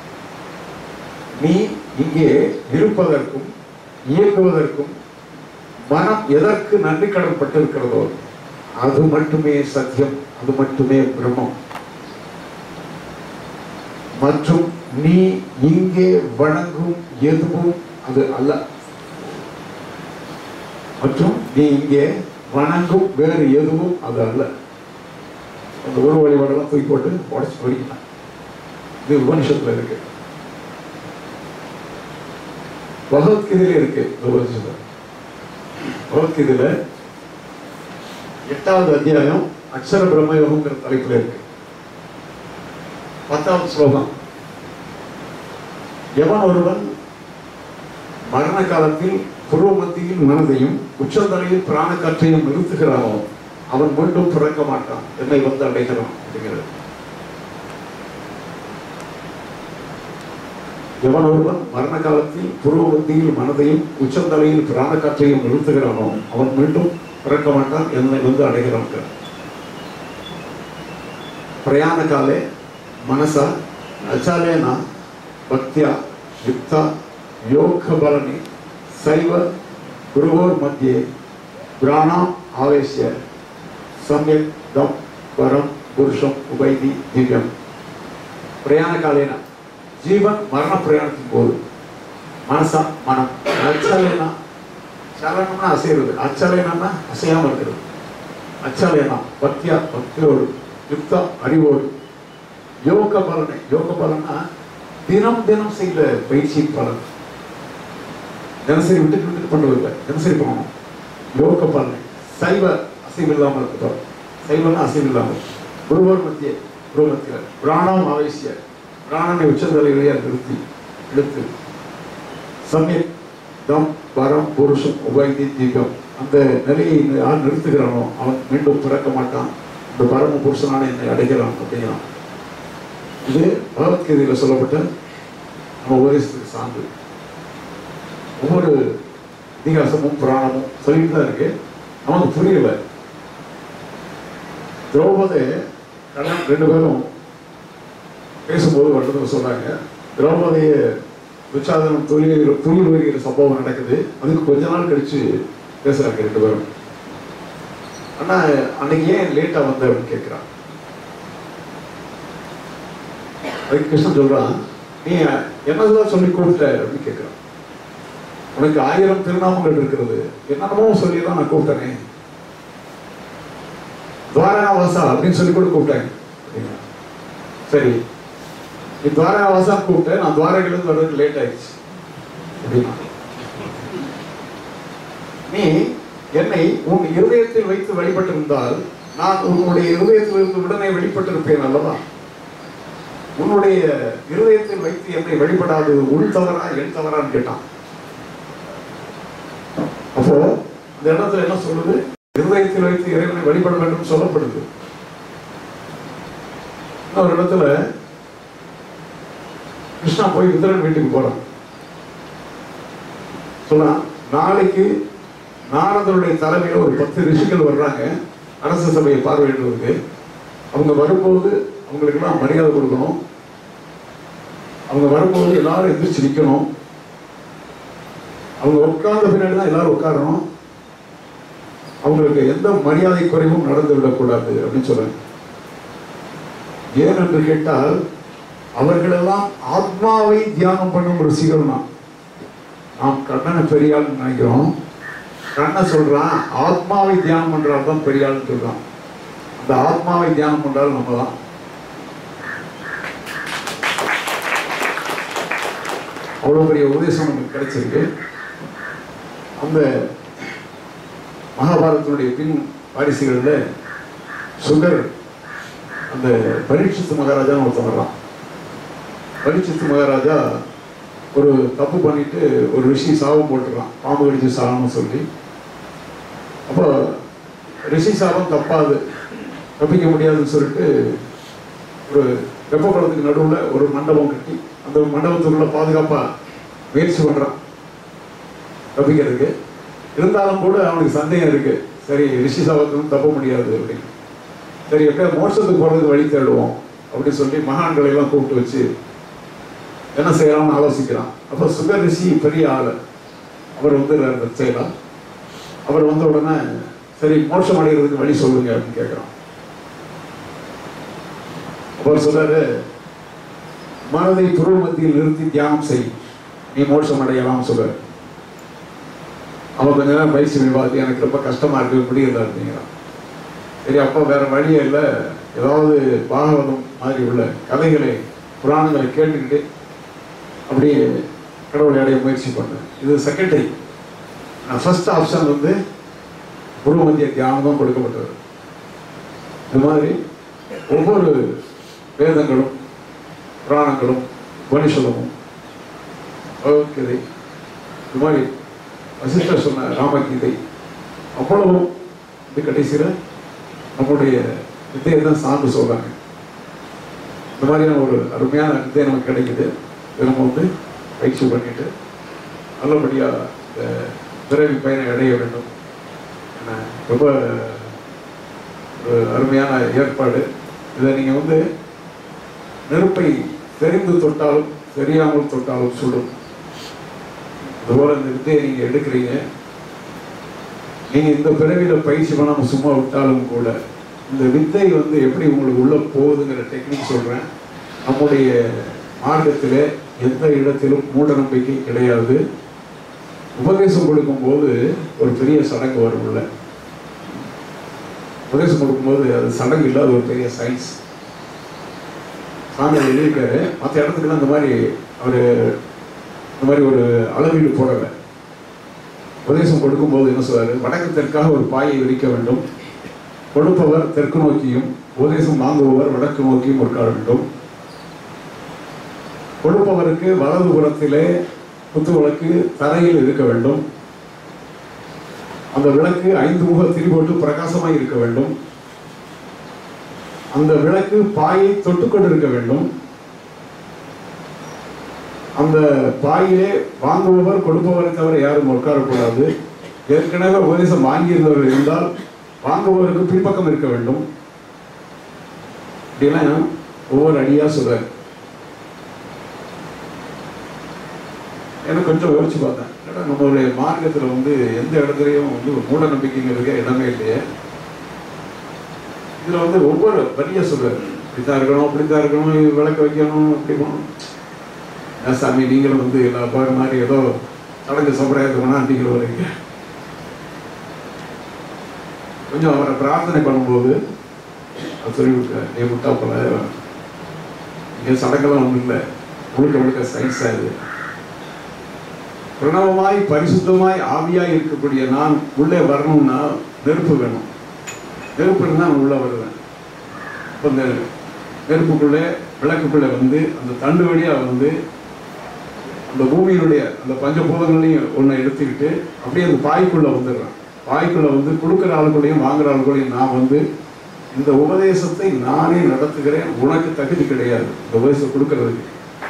நீ இங்கே இருப்பதற்கும் இயங்குவதற்கும் மனம் எதற்கு நன்றி கடன்பட்டிருக்கிறதோ அது மட்டுமே சத்தியம் அது மட்டுமே பிரம்மம் மற்றும் நீ இங்கே வணங்கும் எதுவும் அது அல்ல மற்றும் நீ இங்கே வணங்கும் வேறு எதுவும் அது அல்ல அந்த ஒரு வழிபாடெல்லாம் தூக்கி போட்டு உடச்சு போயிக்கலாம் இது உபனிஷத்துல இருக்கு பகவத்கீதையில இருக்கு இந்த உபனிஷத்துல பகவத்கீதையில எட்டாவது அத்தியாயம் அக்ஷர பிரம்மயோகம்ங்கிற தலைப்புல இருக்கு பத்தாவது ஸ்லோகம் எவன் ஒருவன் மரண காலத்தில் புருவ மத்தியில் மனதையும் உச்சந்தலையில் பிராண காற்றையும் நிறுத்துகிறானோ அவன் மீண்டும் பிறக்க மாட்டான் என்னை வந்து அடைகிறான் அப்படிங்கிறது எவன் ஒருவன் மரண காலத்தில் புருவ மத்தியில் மனதையும் உச்சந்தலையில் பிராண காற்றையும் நிறுத்துகிறானோ அவன் மீண்டும் பிறக்க மாட்டான் என்னை வந்து அடைகிறான் பிரயாண காலே మనస అచలేన భక్త్యా యుక్త యోగ బలని శైవ గురువోర్ మధ్య ప్రాణం ఆవేశ్య సమ్యక్ దం వరం పురుషం ఉభైది దివ్యం ప్రయాణ కాలేన జీవన్ మరణ ప్రయాణத்தின் போது மனச மனம் அச்சலேனா சலனம்னா அசைறது அச்சலேனா அசையாம இருக்கிறது அச்சலேனா பக்தியா பக்தியோடு யுக்த அறிவோடு யோக பலனை யோக பலனா தினம் தினம் செய்த பயிற்சியின் பலன் தினசரி விட்டுட்டு விட்டுட்டு பண்றதில்லை தினசரி பண்ணணும் யோக பலனை சைவ அசைவு இல்லாமல் இருக்கட்டும் சைவம்னா அசைவு இல்லாமல் குருவர் மத்திய குரு மத்திய பிராணம் ஆவேசிய பிராணனை உச்சந்தலையிலேயே நிறுத்தி எடுத்து சமயக் தம் வரம் புருஷம் உபயதி தீபம் அந்த நிலையை யார் நிறுத்துகிறானோ அவன் மீண்டும் பிறக்க மாட்டான் இந்த பரம புருஷனான என்னை அடைகிறான் அப்படிங்கிறான் இது பகவத்கீதையில் சொல்லப்பட்ட நம்ம உபதேசத்துக்கு சார்ந்து ஒவ்வொரு இதிகாசமும் புராணமும் சொல்லிட்டு தான் இருக்கு நமக்கு புரியல திரௌபதி கண்ணன் ரெண்டு பேரும் பேசும்போது வட்டத்தில் சொல்றாங்க திரௌபதிய துச்சாதனம் தொழில் தொழில் வருகிற சம்பவம் நடக்குது அதுக்கு கொஞ்ச நாள் கழிச்சு பேசுறாங்க ரெண்டு பேரும் அண்ணா அன்னைக்கு ஏன் லேட்டா வந்த அப்படின்னு கேட்கிறான் அதுக்கு கிருஷ்ணன் சொல்றான் நீ என்னதான் சொல்லி கூப்பிட்ட அப்படின்னு கேட்கிறான் உனக்கு ஆயிரம் திருநாமங்கள் இருக்கிறது என்னென்னமோ சொல்லி தான் நான் கூப்பிட்டேனே துவாரகாவாசா அப்படின்னு சொல்லி கூட கூப்பிட்டேன் அப்படிங்கிறான். சரி நீ துவாரகாவாசா கூப்பிட்டேன் நான் துவாரகிலிருந்து வர்றதுக்கு லேட் ஆயிடுச்சு அப்படின்னா நீ என்னை உன் இருதயத்தில் வைத்து வழிபட்டிருந்தால் நான் உன்னுடைய இருதயத்திலிருந்து உடனே வெளிப்பட்டிருப்பேன் அல்லவா உன்னுடைய இருதயத்தில் வைத்து என்னை வழிபடாது உள் தவறா என் தவறான்னு கேட்டான் அப்போ இந்த இடத்துல என்ன சொல்லுது இருதயத்தில் வைத்து இறைவனை வழிபட வேண்டும் சொல்லப்படுது இன்னொரு இடத்துல கிருஷ்ணா போய் விதரன் வீட்டுக்கு போறான் சொன்னா நாளைக்கு நாரதருடைய தலைமையில ஒரு பத்து ரிஷிகள் வர்றாங்க அரச சபையை பார்வையிடுவதற்கு அவங்க வரும்போது அவங்களுக்கெல்லாம் மரியாதை கொடுக்கணும் அவங்க வரும்போது எல்லாரும் எந்திரிச்சு நிற்கணும் அவங்க உட்கார்ந்த பின்னாடி தான் எல்லாரும் உட்காரணும் அவங்களுக்கு எந்த மரியாதை குறைவும் நடந்து விடக்கூடாது அப்படின்னு சொல்றாங்க ஏன் என்று கேட்டால் அவர்களெல்லாம் ஆத்மாவை தியானம் பண்ணும் ருசிகள் தான் நாம் கண்ணனை பெரியாள்னு நினைக்கிறோம் கண்ணை சொல்றான் ஆத்மாவை தியானம் பண்றாள் தான் பெரியாள்னு சொல்றான் அந்த ஆத்மாவை தியானம் பண்றாரு நம்ம தான் அவ்வளவு பெரிய உபதேசம் நமக்கு கிடைச்சிருக்கு அந்த மகாபாரதத்தினுடைய பின் வாரிசுகளில் சுகர் அந்த பரீட்சித்து மகாராஜான்னு ஒருத்தன் வர்றான் பரீட்சித்து மகாராஜா ஒரு தப்பு பண்ணிட்டு ஒரு ரிஷி சாபம் போட்டுறான் பாம்பு கடிச்சு சாகணும்னு சொல்லி அப்போ ரிஷி சாபம் தப்பாது தப்பிக்க முடியாதுன்னு சொல்லிட்டு ஒரு வெப்பக்குளத்துக்கு நடுவில் ஒரு மண்டபம் கட்டி அந்த மண்டபத்துக்குள்ள பாதுகாப்பாக முயற்சி பண்ணுறான் தப்பிக்கிறதுக்கு இருந்தாலும் கூட அவனுக்கு சந்தேகம் இருக்கு சரி ரிஷி சாபத்துக்கும் தப்ப முடியாது அப்படின்னு சரி எப்படியா மோட்சத்துக்கு போகிறதுக்கு வழி தேடுவோம் அப்படின்னு சொல்லி மகான்களை எல்லாம் கூப்பிட்டு வச்சு என்ன செய்யலாம்னு ஆலோசிக்கிறான் அப்போ சுகர் ரிஷி பெரிய ஆள் அவர் வந்து செய்யலாம் அவர் வந்த உடனே சரி மோட்சம் அடைகிறதுக்கு வழி சொல்லுங்க அப்படின்னு கேட்குறான் அவர் சொல்றாரு மனதை புருவ மத்தியில் நிறுத்தி தியானம் செய் நீ மோட்சம் அடையலாம் சொல்றாரு அவன் கொஞ்ச நேரம் பயிற்சி விவாதி எனக்கு ரொம்ப கஷ்டமா இருக்கு முடியல அப்படிங்கிறான் சரி அப்போ வேற வழியே இல்லை ஏதாவது பாகவதம் மாதிரி உள்ள கதைகளை புராணங்களை கேட்டுக்கிட்டு அப்படியே கடவுளை அடைய முயற்சி பண்ணேன் இது செகண்டரி நான் ஃபர்ஸ்ட் ஆப்ஷன் வந்து குரு மத்திய தியானம் தான் கொடுக்கப்பட்டது இது மாதிரி ஒவ்வொரு வேதங்களும் புராணங்களும் உபனிஷதமும் பகவத்கீதை இது மாதிரி வசிஷ்டர் சொன்ன ராமகீதை அவ்வளவும் இது கடைசியில் நம்முடைய வித்தையை தான் சார்ந்து சொல்றாங்க இந்த மாதிரியான ஒரு அருமையான வித்தை நமக்கு கிடைக்குது இதை நம்ம வந்து பயிற்சி பண்ணிட்டு நல்லபடியாக இந்த பிறவி பயனை அடைய வேண்டும் என்ன ரொம்ப ஒரு அருமையான ஏற்பாடு இதை நீங்கள் வந்து நெருப்பை தெரிந்து தொட்டாலும் தெரியாமல் தொட்டாலும் சுடும் அதுபோல இந்த வித்தையை நீங்கள் எடுக்கிறீங்க நீங்கள் இந்த பிறவியில் பயிற்சி பண்ணாமல் சும்மா விட்டாலும் கூட இந்த வித்தை வந்து எப்படி உங்களுக்கு உள்ள போகுதுங்கிற டெக்னிக் சொல்கிறேன் நம்முடைய மார்க்கத்தில் எந்த இடத்திலும் மூட நம்பிக்கை கிடையாது உபதேசம் கொடுக்கும்போது ஒரு பெரிய சடங்கு வரும் உள்ள உபதேசம் கொடுக்கும்போது அது சடங்கு இல்லாத ஒரு பெரிய சயின்ஸ் சாமி எழுதியிருக்காரு மற்ற இடத்துக்குலாம் இந்த மாதிரி அவர் இந்த மாதிரி ஒரு அளவீடு போடலை உபதேசம் கொடுக்கும்போது என்ன சொல்றாரு வடக்கு தெற்காக ஒரு பாயை விரிக்க வேண்டும் கொடுப்பவர் தெற்கு நோக்கியும் உபதேசம் வாங்குபவர் வடக்கு நோக்கியும் இருக்க வேண்டும் கொடுப்பவருக்கு வலது புறத்திலே குத்து விளக்கு தரையில் இருக்க வேண்டும் அந்த விளக்கு ஐந்து முக திரிபோட்டு பிரகாசமாய் இருக்க வேண்டும் அந்த விளக்கு பாயை தொட்டுக்கொண்டு இருக்க வேண்டும் அந்த பாயிலே வாங்குபவர் கொடுப்பவரை தவிர யாரும் உட்காரக்கூடாது ஏற்கனவே உபதேசம் வாங்கியிருந்தவர் இருந்தால் வாங்குபவருக்கு பின்பக்கம் இருக்க வேண்டும் இப்படிலாம் ஒவ்வொரு அடியா சொல்றாரு எனக்கு கொஞ்சம் யோசிச்சு பார்த்தேன் ஏன்னா நம்மளுடைய மார்க்கத்தில் வந்து எந்த இடத்துலையும் வந்து ஒரு மூட நம்பிக்கைங்கிறதுக்கே இடமே இல்லையே இதில் வந்து ஒவ்வொரு வரியா சொல்றாரு இப்படித்தான் இருக்கணும் அப்படித்தான் இருக்கணும் இது விளக்க வைக்கணும் அப்படி பண்ணணும் ஏன் சாமி நீங்களும் வந்து எல்லா பாரு மாதிரி ஏதோ சடங்கு சம்பிரதாயத்தை கொண்டாண்டிகள் வரீங்க கொஞ்சம் அவரை பிரார்த்தனை பண்ணும்போது அவர் சொல்லி கொடுத்தார் நீ முட்டா போல இங்கே சடங்கெல்லாம் ஒன்றும் இல்லை முழுக்க முழுக்க சயின்ஸாக இது பிரணவமாய் பரிசுத்தமாய் ஆவியாய் இருக்கக்கூடிய நான் உள்ளே வரணும்னா நெருப்பு வேணும் நெருப்பு இருந்தால் நான் உள்ளே வருவேன் இப்போ இந்த நெருப்புக்குள்ளே விளக்குக்குள்ளே வந்து அந்த தண்டு வழியாக வந்து அந்த பூமியினுடைய அந்த பஞ்சபூதங்களையும் ஒன்றை எடுத்துக்கிட்டு அப்படியே அந்த பாய்க்குள்ளே வந்துடுறேன் பாய்க்குள்ளே வந்து கொடுக்குற ஆளுக்குள்ளேயும் வாங்குற ஆளுக்குள்ளேயும் நான் வந்து இந்த உபதேசத்தை நானே நடத்துகிறேன் உனக்கு தகுதி கிடையாது இந்த உபதேசம் கொடுக்கறதுக்கு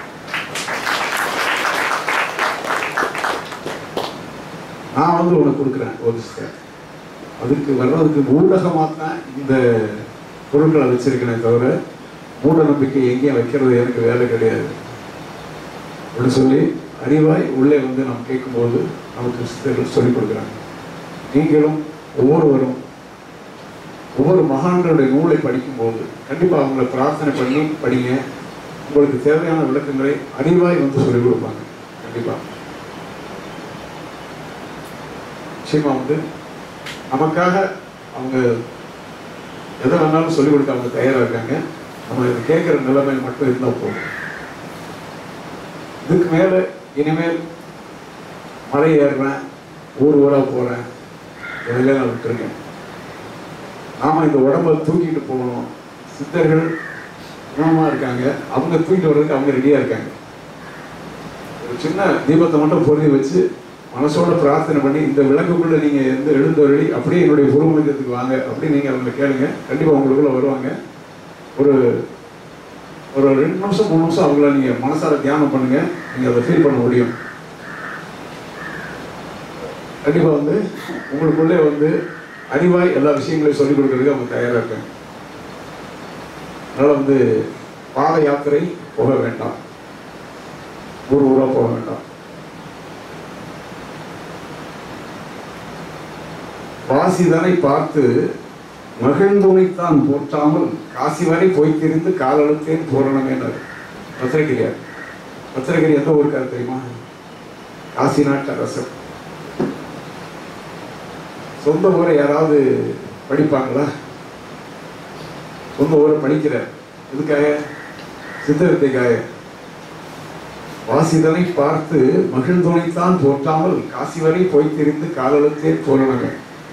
நான் வந்து உனக்கு கொடுக்குறேன் உபதேசத்தை அதுக்கு வர்றதுக்கு ஊடகமாக தான் இந்த பொருட்களை வச்சிருக்கேனே தவிர மூட நம்பிக்கை எங்கேயும் வைக்கிறது எனக்கு வேலை கிடையாது அப்படின்னு சொல்லி அறிவாய் உள்ளே வந்து நாம் கேட்கும்போது நமக்கு சித்தர்கள் சொல்லிக் கொடுக்குறாங்க நீங்களும் ஒவ்வொருவரும் ஒவ்வொரு மகான்களுடைய நூலை படிக்கும்போது கண்டிப்பாக அவங்கள பிரார்த்தனை பண்ணி படிங்க உங்களுக்கு தேவையான விளக்கங்களை அறிவாய் வந்து சொல்லிக் கொடுப்பாங்க கண்டிப்பாக நிச்சயமா வந்து நமக்காக அவங்க எதை வேணாலும் சொல்லிக் கொடுக்க அவங்க தயாரா இருக்காங்க நம்ம இது கேட்குற நிலைமை மட்டும் இருந்தால் போதும் இதுக்கு மேல இனிமேல் மலை ஏறுறேன் ஊர் ஊரா போறேன் இதெல்லாம் நான் விட்டுருக்கேன் நாம இந்த உடம்ப தூக்கிட்டு போகணும் சித்தர்கள் குணமா இருக்காங்க அவங்க தூக்கிட்டு வர்றதுக்கு அவங்க ரெடியா இருக்காங்க ஒரு சின்ன தீபத்தை மட்டும் பொருதி வச்சு மனசோட பிரார்த்தனை பண்ணி இந்த விளக்குக்குள்ள நீங்க எந்த எழுந்தொழி அப்படியே என்னுடைய குருமந்திரத்துக்கு வாங்க அப்படி நீங்க அவங்க கேளுங்க கண்டிப்பா உங்களுக்குள்ள வருவாங்க ஒரு ஒரு ரெண்டு நிமிஷம் மூணு நிமிஷம் அவங்கள நீங்க மனசார தியானம் பண்ணுங்க நீங்க அதை ஃபீல் பண்ண முடியும் கண்டிப்பா வந்து உங்களுக்குள்ளே வந்து அறிவாய் எல்லா விஷயங்களையும் சொல்லிக் கொடுக்கறதுக்கு அவங்க தயாரா இருக்காங்க அதனால வந்து பாத யாத்திரை போக வேண்டாம் ஊர் ஊரா போக வேண்டாம் வாசிதனை பார்த்து மகிழ்ந்துணைத்தான் போற்றாமல் காசி வரை போய் திரிந்து காலழுத்தேன் பூரணமேனார் பத்திரகிரியார் பத்திரகிரி எந்த ஊருக்காரு தெரியுமா காசி நாட்டு அரசர் சொந்த ஊரை யாராவது படிப்பாங்களா சொந்த ஊரை படிக்கிற எதுக்காக சித்தவித்தைக்காக வாசிதனை பார்த்து மகிழ்ந்துணைத்தான் போற்றாமல் காசி வரை போய் திரிந்து காலழுத்தே பூரணமே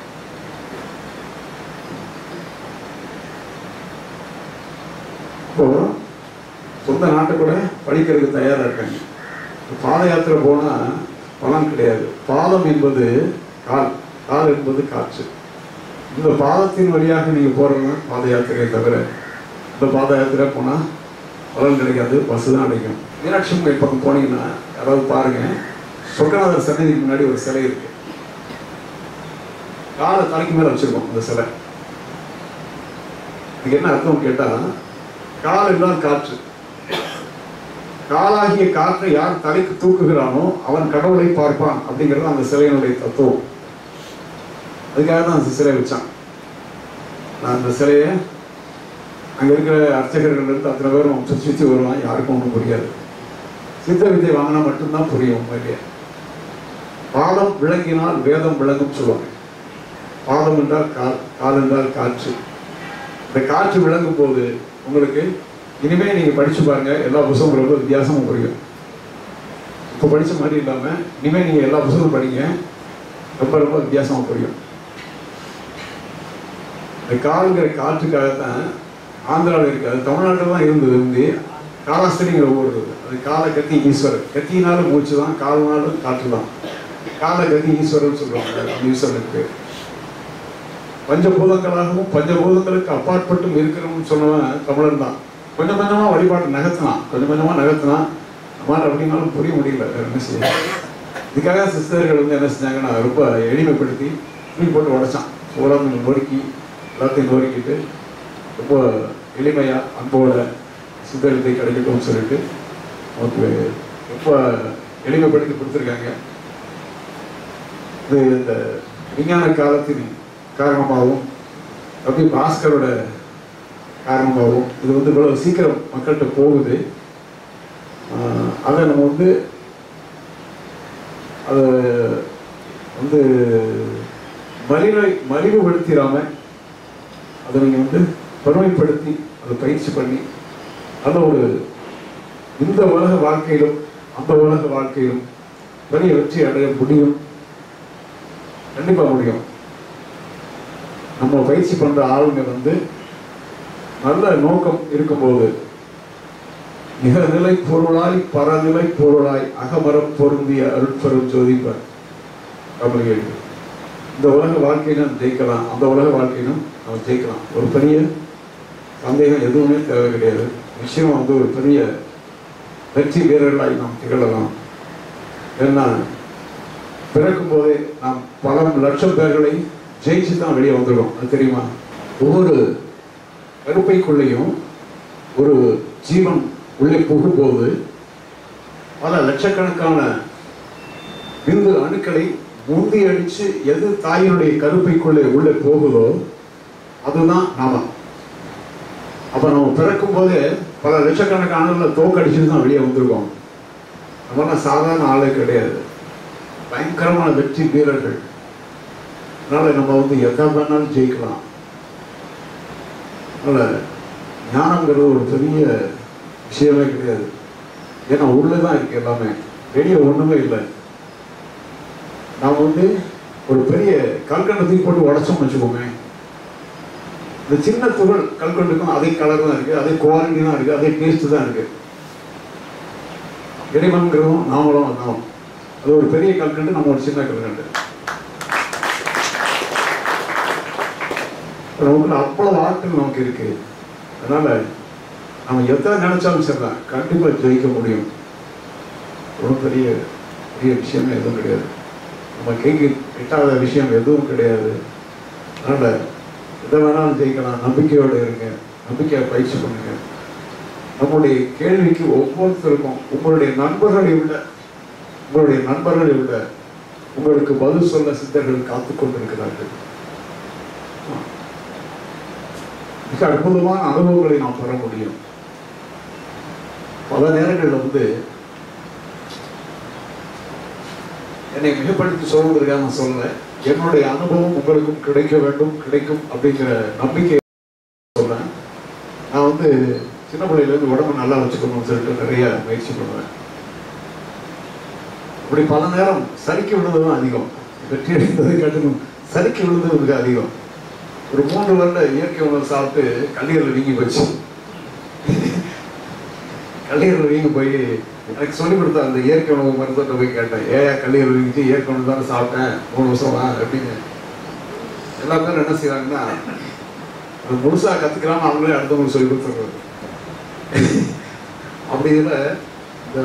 இப்போ சொந்த நாட்டை கூட படிக்கிறதுக்கு தயாரா இருக்காங்க இப்ப பாத யாத்திரை போனா பலன் கிடையாது பாதம் என்பது கால் கால் என்பது காற்று இந்த பாதத்தின் வழியாக நீங்க போறது பாத யாத்திரையை தவிர இந்த பாத யாத்திரை போனா பலன் கிடைக்காது பஸ் தான் கிடைக்கும் மீனாட்சி அம்மன் பக்கம் போனீங்கன்னா யாராவது பாருங்க சொர்க்கநாதர் சன்னதிக்கு முன்னாடி ஒரு சிலை இருக்கு காலை தலைக்கு மேல வச்சிருக்கோம் அந்த சிலை இதுக்கு என்ன அர்த்தம் கேட்டா கால் என்றால் காற்று காலாகிய காற்றை யார் தலைக்கு தூக்குகிறானோ அவன் கடவுளை பார்ப்பான் அப்படிங்கிறது அந்த சிலையினுடைய தத்துவம் அதுக்காக தான் அந்த சிலை வச்சான் நான் அந்த சிலையை அங்க இருக்கிற அர்ச்சகர்கள் இருந்து அத்தனை பேரும் சுற்றி சுற்றி வருவான் யாருக்கும் ஒன்றும் புரியாது சித்த வித்தை வாங்கினா மட்டும்தான் புரியும் உண்மையிலேயே பாதம் விளங்கினால் வேதம் விளங்கும் சொல்லுவாங்க பாதம் என்றால் கால் கால் என்றால் காற்று இந்த காற்று விளங்கும் போது உங்களுக்கு இனிமே நீங்க படிச்சு பாருங்க எல்லா புத்தகமும் ரொம்ப வித்தியாசமும் புரியும் இப்போ படிச்ச மாதிரி இல்லாம இனிமே நீங்க எல்லா புத்தகமும் படிங்க ரொம்ப ரொம்ப வித்தியாசமா புரியும் இந்த காலுங்கிற காற்றுக்காகத்தான் ஆந்திராவில் இருக்கு அது தமிழ்நாட்டில் தான் இருந்தது வந்து காலாஸ்திரிங்கிற ஊர் இருக்குது அது கால கத்தி ஈஸ்வரர் கத்தினாலும் மூச்சு தான் கால்னாலும் காற்று தான் கால கத்தி ஈஸ்வரன் சொல்லுவாங்க அந்த ஈஸ்வரனுக்கு பஞ்சபூதங்களாகவும் பஞ்சபூதங்களுக்கு அப்பாற்பட்டும் இருக்கிறோம்னு சொன்னவன் தமிழன் தான் கொஞ்சம் கொஞ்சமா வழிபாட்டு நகர்த்தினான் கொஞ்சம் கொஞ்சமா நகர்த்தினான் நம்மளால அப்படின்னாலும் புரிய முடியல வேற என்ன செய்ய இதுக்காக சிஸ்டர்கள் வந்து என்ன செஞ்சாங்கன்னா ரொம்ப எளிமைப்படுத்தி தூக்கி போட்டு உடைச்சான் பூராங்க நொறுக்கி எல்லாத்தையும் நொறுக்கிட்டு ரொம்ப எளிமையா அன்போட சித்தரித்தை கிடைக்கட்டும்னு சொல்லிட்டு நமக்கு ரொம்ப எளிமைப்படுத்தி கொடுத்துருக்காங்க இது இந்த விஞ்ஞான காலத்தின் காரணமாகவும் ரவி பாஸ்கரோட காரணமாகவும் இது வந்து இவ்வளவு சீக்கிரம் மக்கள்கிட்ட போகுது ஆஹ் அதை நம்ம வந்து அதை வந்து மலிவை மலிவுபடுத்திடாம அதை நீங்கள் வந்து பெருமைப்படுத்தி அதை பயிற்சி பண்ணி நல்ல ஒரு இந்த உலக வாழ்க்கையிலும் அந்த உலக வாழ்க்கையிலும் பெரிய வெற்றி அடைய முடியும் கண்டிப்பா முடியும் நம்ம பயிற்சி பண்ற ஆளுங்க வந்து நல்ல நோக்கம் இருக்கும்போது நிகழ்நிலை பொருளாய் பரநிலை பொருளாய் அகமரம் பொருந்திய அருட்பெரும் ஜோதிப்பர் கமலிகள் இந்த உலக வாழ்க்கையிலும் ஜெயிக்கலாம் அந்த உலக வாழ்க்கையிலும் நம்ம ஜெயிக்கலாம் ஒரு பெரிய சந்தேகம் எதுவுமே தேவை கிடையாது நிச்சயம் வந்து ஒரு பெரிய வெற்றி வீரர்களாய் நாம் திகழலாம் ஏன்னா பிறக்கும் போதே நாம் பல லட்சம் பேர்களை ஜெயிச்சு தான் வெளியே வந்துடும் அது தெரியுமா ஒவ்வொரு கருப்பைக்குள்ளேயும் ஒரு ஜீவன் உள்ளே புகும்போது பல லட்சக்கணக்கான விந்து அணுக்களை முந்தி அடிச்சு எது தாயினுடைய கருப்பைக்குள்ளே உள்ளே போகுதோ அதுதான் நாம அப்ப நம்ம பிறக்கும் போதே பல லட்சக்கணக்கான தோக்கடிச்சுட்டு தான் வெளியே வந்திருக்கோம் நம்மளாம் சாதாரண ஆளே கிடையாது பயங்கரமான வெற்றி வீரர்கள் அதனால நம்ம வந்து எதை வேணாலும் ஜெயிக்கலாம் அதனால் ஞானங்கிறது ஒரு பெரிய விஷயமே கிடையாது ஏன்னா உள்ளே தான் இருக்கு எல்லாமே வெளியே ஒன்றுமே இல்லை நாம் வந்து ஒரு பெரிய கல்கண்டை தூக்கி போட்டு உடச்சோம்னு வச்சுக்கோங்க இந்த சின்ன துகள் கல்கண்டுக்கும் அதே கலர் தான் இருக்கு அதே குவாலிட்டி தான் இருக்கு அதே டேஸ்ட் தான் இருக்கு இறைவன்கிறதும் நாமளும் வந்தோம் அது ஒரு பெரிய கல்கண்டு நம்ம ஒரு சின்ன கல்கண்டு நமக்கு அவ்வளவு ஆற்றல் நமக்கு இருக்கு அதனால நம்ம எத்தனை நினைச்சாலும் சரிதான் கண்டிப்பா ஜெயிக்க முடியும் ஒரு பெரிய பெரிய விஷயமே எதுவும் கிடையாது நம்ம கைக்கு எட்டாத விஷயம் எதுவும் கிடையாது அதனால எதை வேணாலும் ஜெயிக்கலாம் நம்பிக்கையோடு இருங்க நம்பிக்கையை பயிற்சி பண்ணுங்க நம்முடைய கேள்விக்கு ஒவ்வொருத்தருக்கும் உங்களுடைய நண்பர்களை விட உங்களுடைய நண்பர்களை விட உங்களுக்கு பதில் சொல்ல சித்தர்கள் காத்து கொண்டிருக்கிறார்கள் மிக அற்புதமான அனுபவங்களை நாம் பெற முடியும் பல நேரங்களில் வந்து என்னை மிகப்படுத்தி சொல்வதற்காக நான் சொல்லல என்னுடைய அனுபவம் உங்களுக்கும் கிடைக்க வேண்டும் கிடைக்கும் அப்படிங்கிற நம்பிக்கை சொல்றேன் நான் வந்து சின்ன பிள்ளையிலேருந்து உடம்பு நல்லா வச்சுக்கணும்னு சொல்லிட்டு நிறைய முயற்சி பண்ணுவேன் அப்படி பல நேரம் சறுக்கி விழுந்தது தான் அதிகம் வெற்றி அடைந்ததை காட்டிலும் சறுக்கி விழுந்தது மிக அதிகம் ஒரு மூன்று வருட இயற்கை உணவு சாப்பிட்டு கல்லீரல் வீங்கி போச்சு கல்லீரல் வீங்கி போய் எனக்கு சொல்லிக் கொடுத்த அந்த இயற்கை உணவு மருத்துவத்தை போய் கேட்டேன் ஏன் கல்லீரல் வீங்கிச்சு இயற்கை உணவு தானே சாப்பிட்டேன் மூணு வருஷமா அப்படின்னு எல்லா பேரும் என்ன செய்வாங்கன்னா அது முழுசா கத்துக்கிறாம அவங்களே அடுத்தவங்களுக்கு சொல்லி கொடுத்துருவாங்க அப்படி இதுல இந்த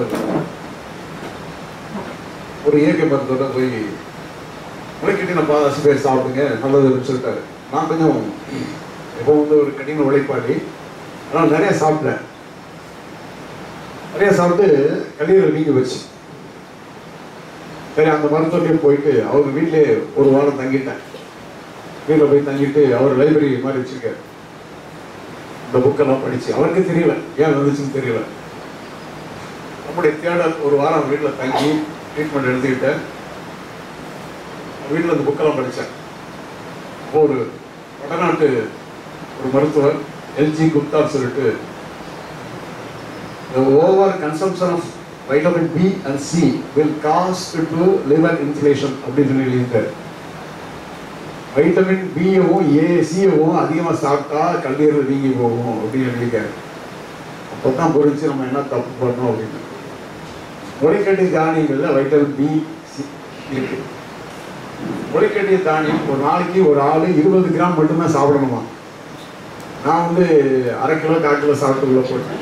ஒரு இயற்கை மருத்துவத்தை போய் முளைக்கட்டின பாதாசி பேர் சாப்பிடுங்க நல்லதுன்னு சொல்லிட்டாரு நான் கொஞ்சம் இப்போ வந்து ஒரு கடின உழைப்பாளி அதனால் நிறைய சாப்பிட்டேன் நிறைய சாப்பிட்டு கல்லீரல் வீங்கி வச்சு சரி அந்த மருத்துவத்தையும் போயிட்டு அவர் வீட்டிலே ஒரு வாரம் தங்கிட்டேன் வீட்டில் போய் தங்கிட்டு அவர் லைப்ரரி மாதிரி வச்சிருக்காரு இந்த புக்கெல்லாம் படிச்சு அவருக்கு தெரியல ஏன் வந்துச்சுன்னு தெரியல நம்முடைய தேடல் ஒரு வாரம் வீட்டில் தங்கி ட்ரீட்மெண்ட் எடுத்துக்கிட்டேன் வீட்டில் இந்த புக்கெல்லாம் படித்தேன் அப்போ ஒரு வடநாட்டு ஒரு மருத்துவர் எல்ஜி குப்தா சொல்லிட்டு the over consumption of vitamin B and C will cause to liver inflation அப்படின்னு சொல்லி எழுதியிருக்காரு வைட்டமின் பியவும் ஏ சியவும் அதிகமாக சாப்பிட்டா கல்லீரல் வீங்கி போகும் அப்படின்னு எழுதியிருக்காரு அப்போ தான் புரிஞ்சு நம்ம என்ன தப்பு பண்ணோம் அப்படின்னு முளைக்கட்டி தானியங்களில் வைட்டமின் பி சி இருக்கு முளைக்கட்டிய தானியம் ஒரு நாளைக்கு ஒரு ஆள் இருபது கிராம் மட்டும்தான் சாப்பிடணுமா நான் வந்து அரை கிலோ கால் கிலோ சாப்பிட்டு உள்ள போட்டேன்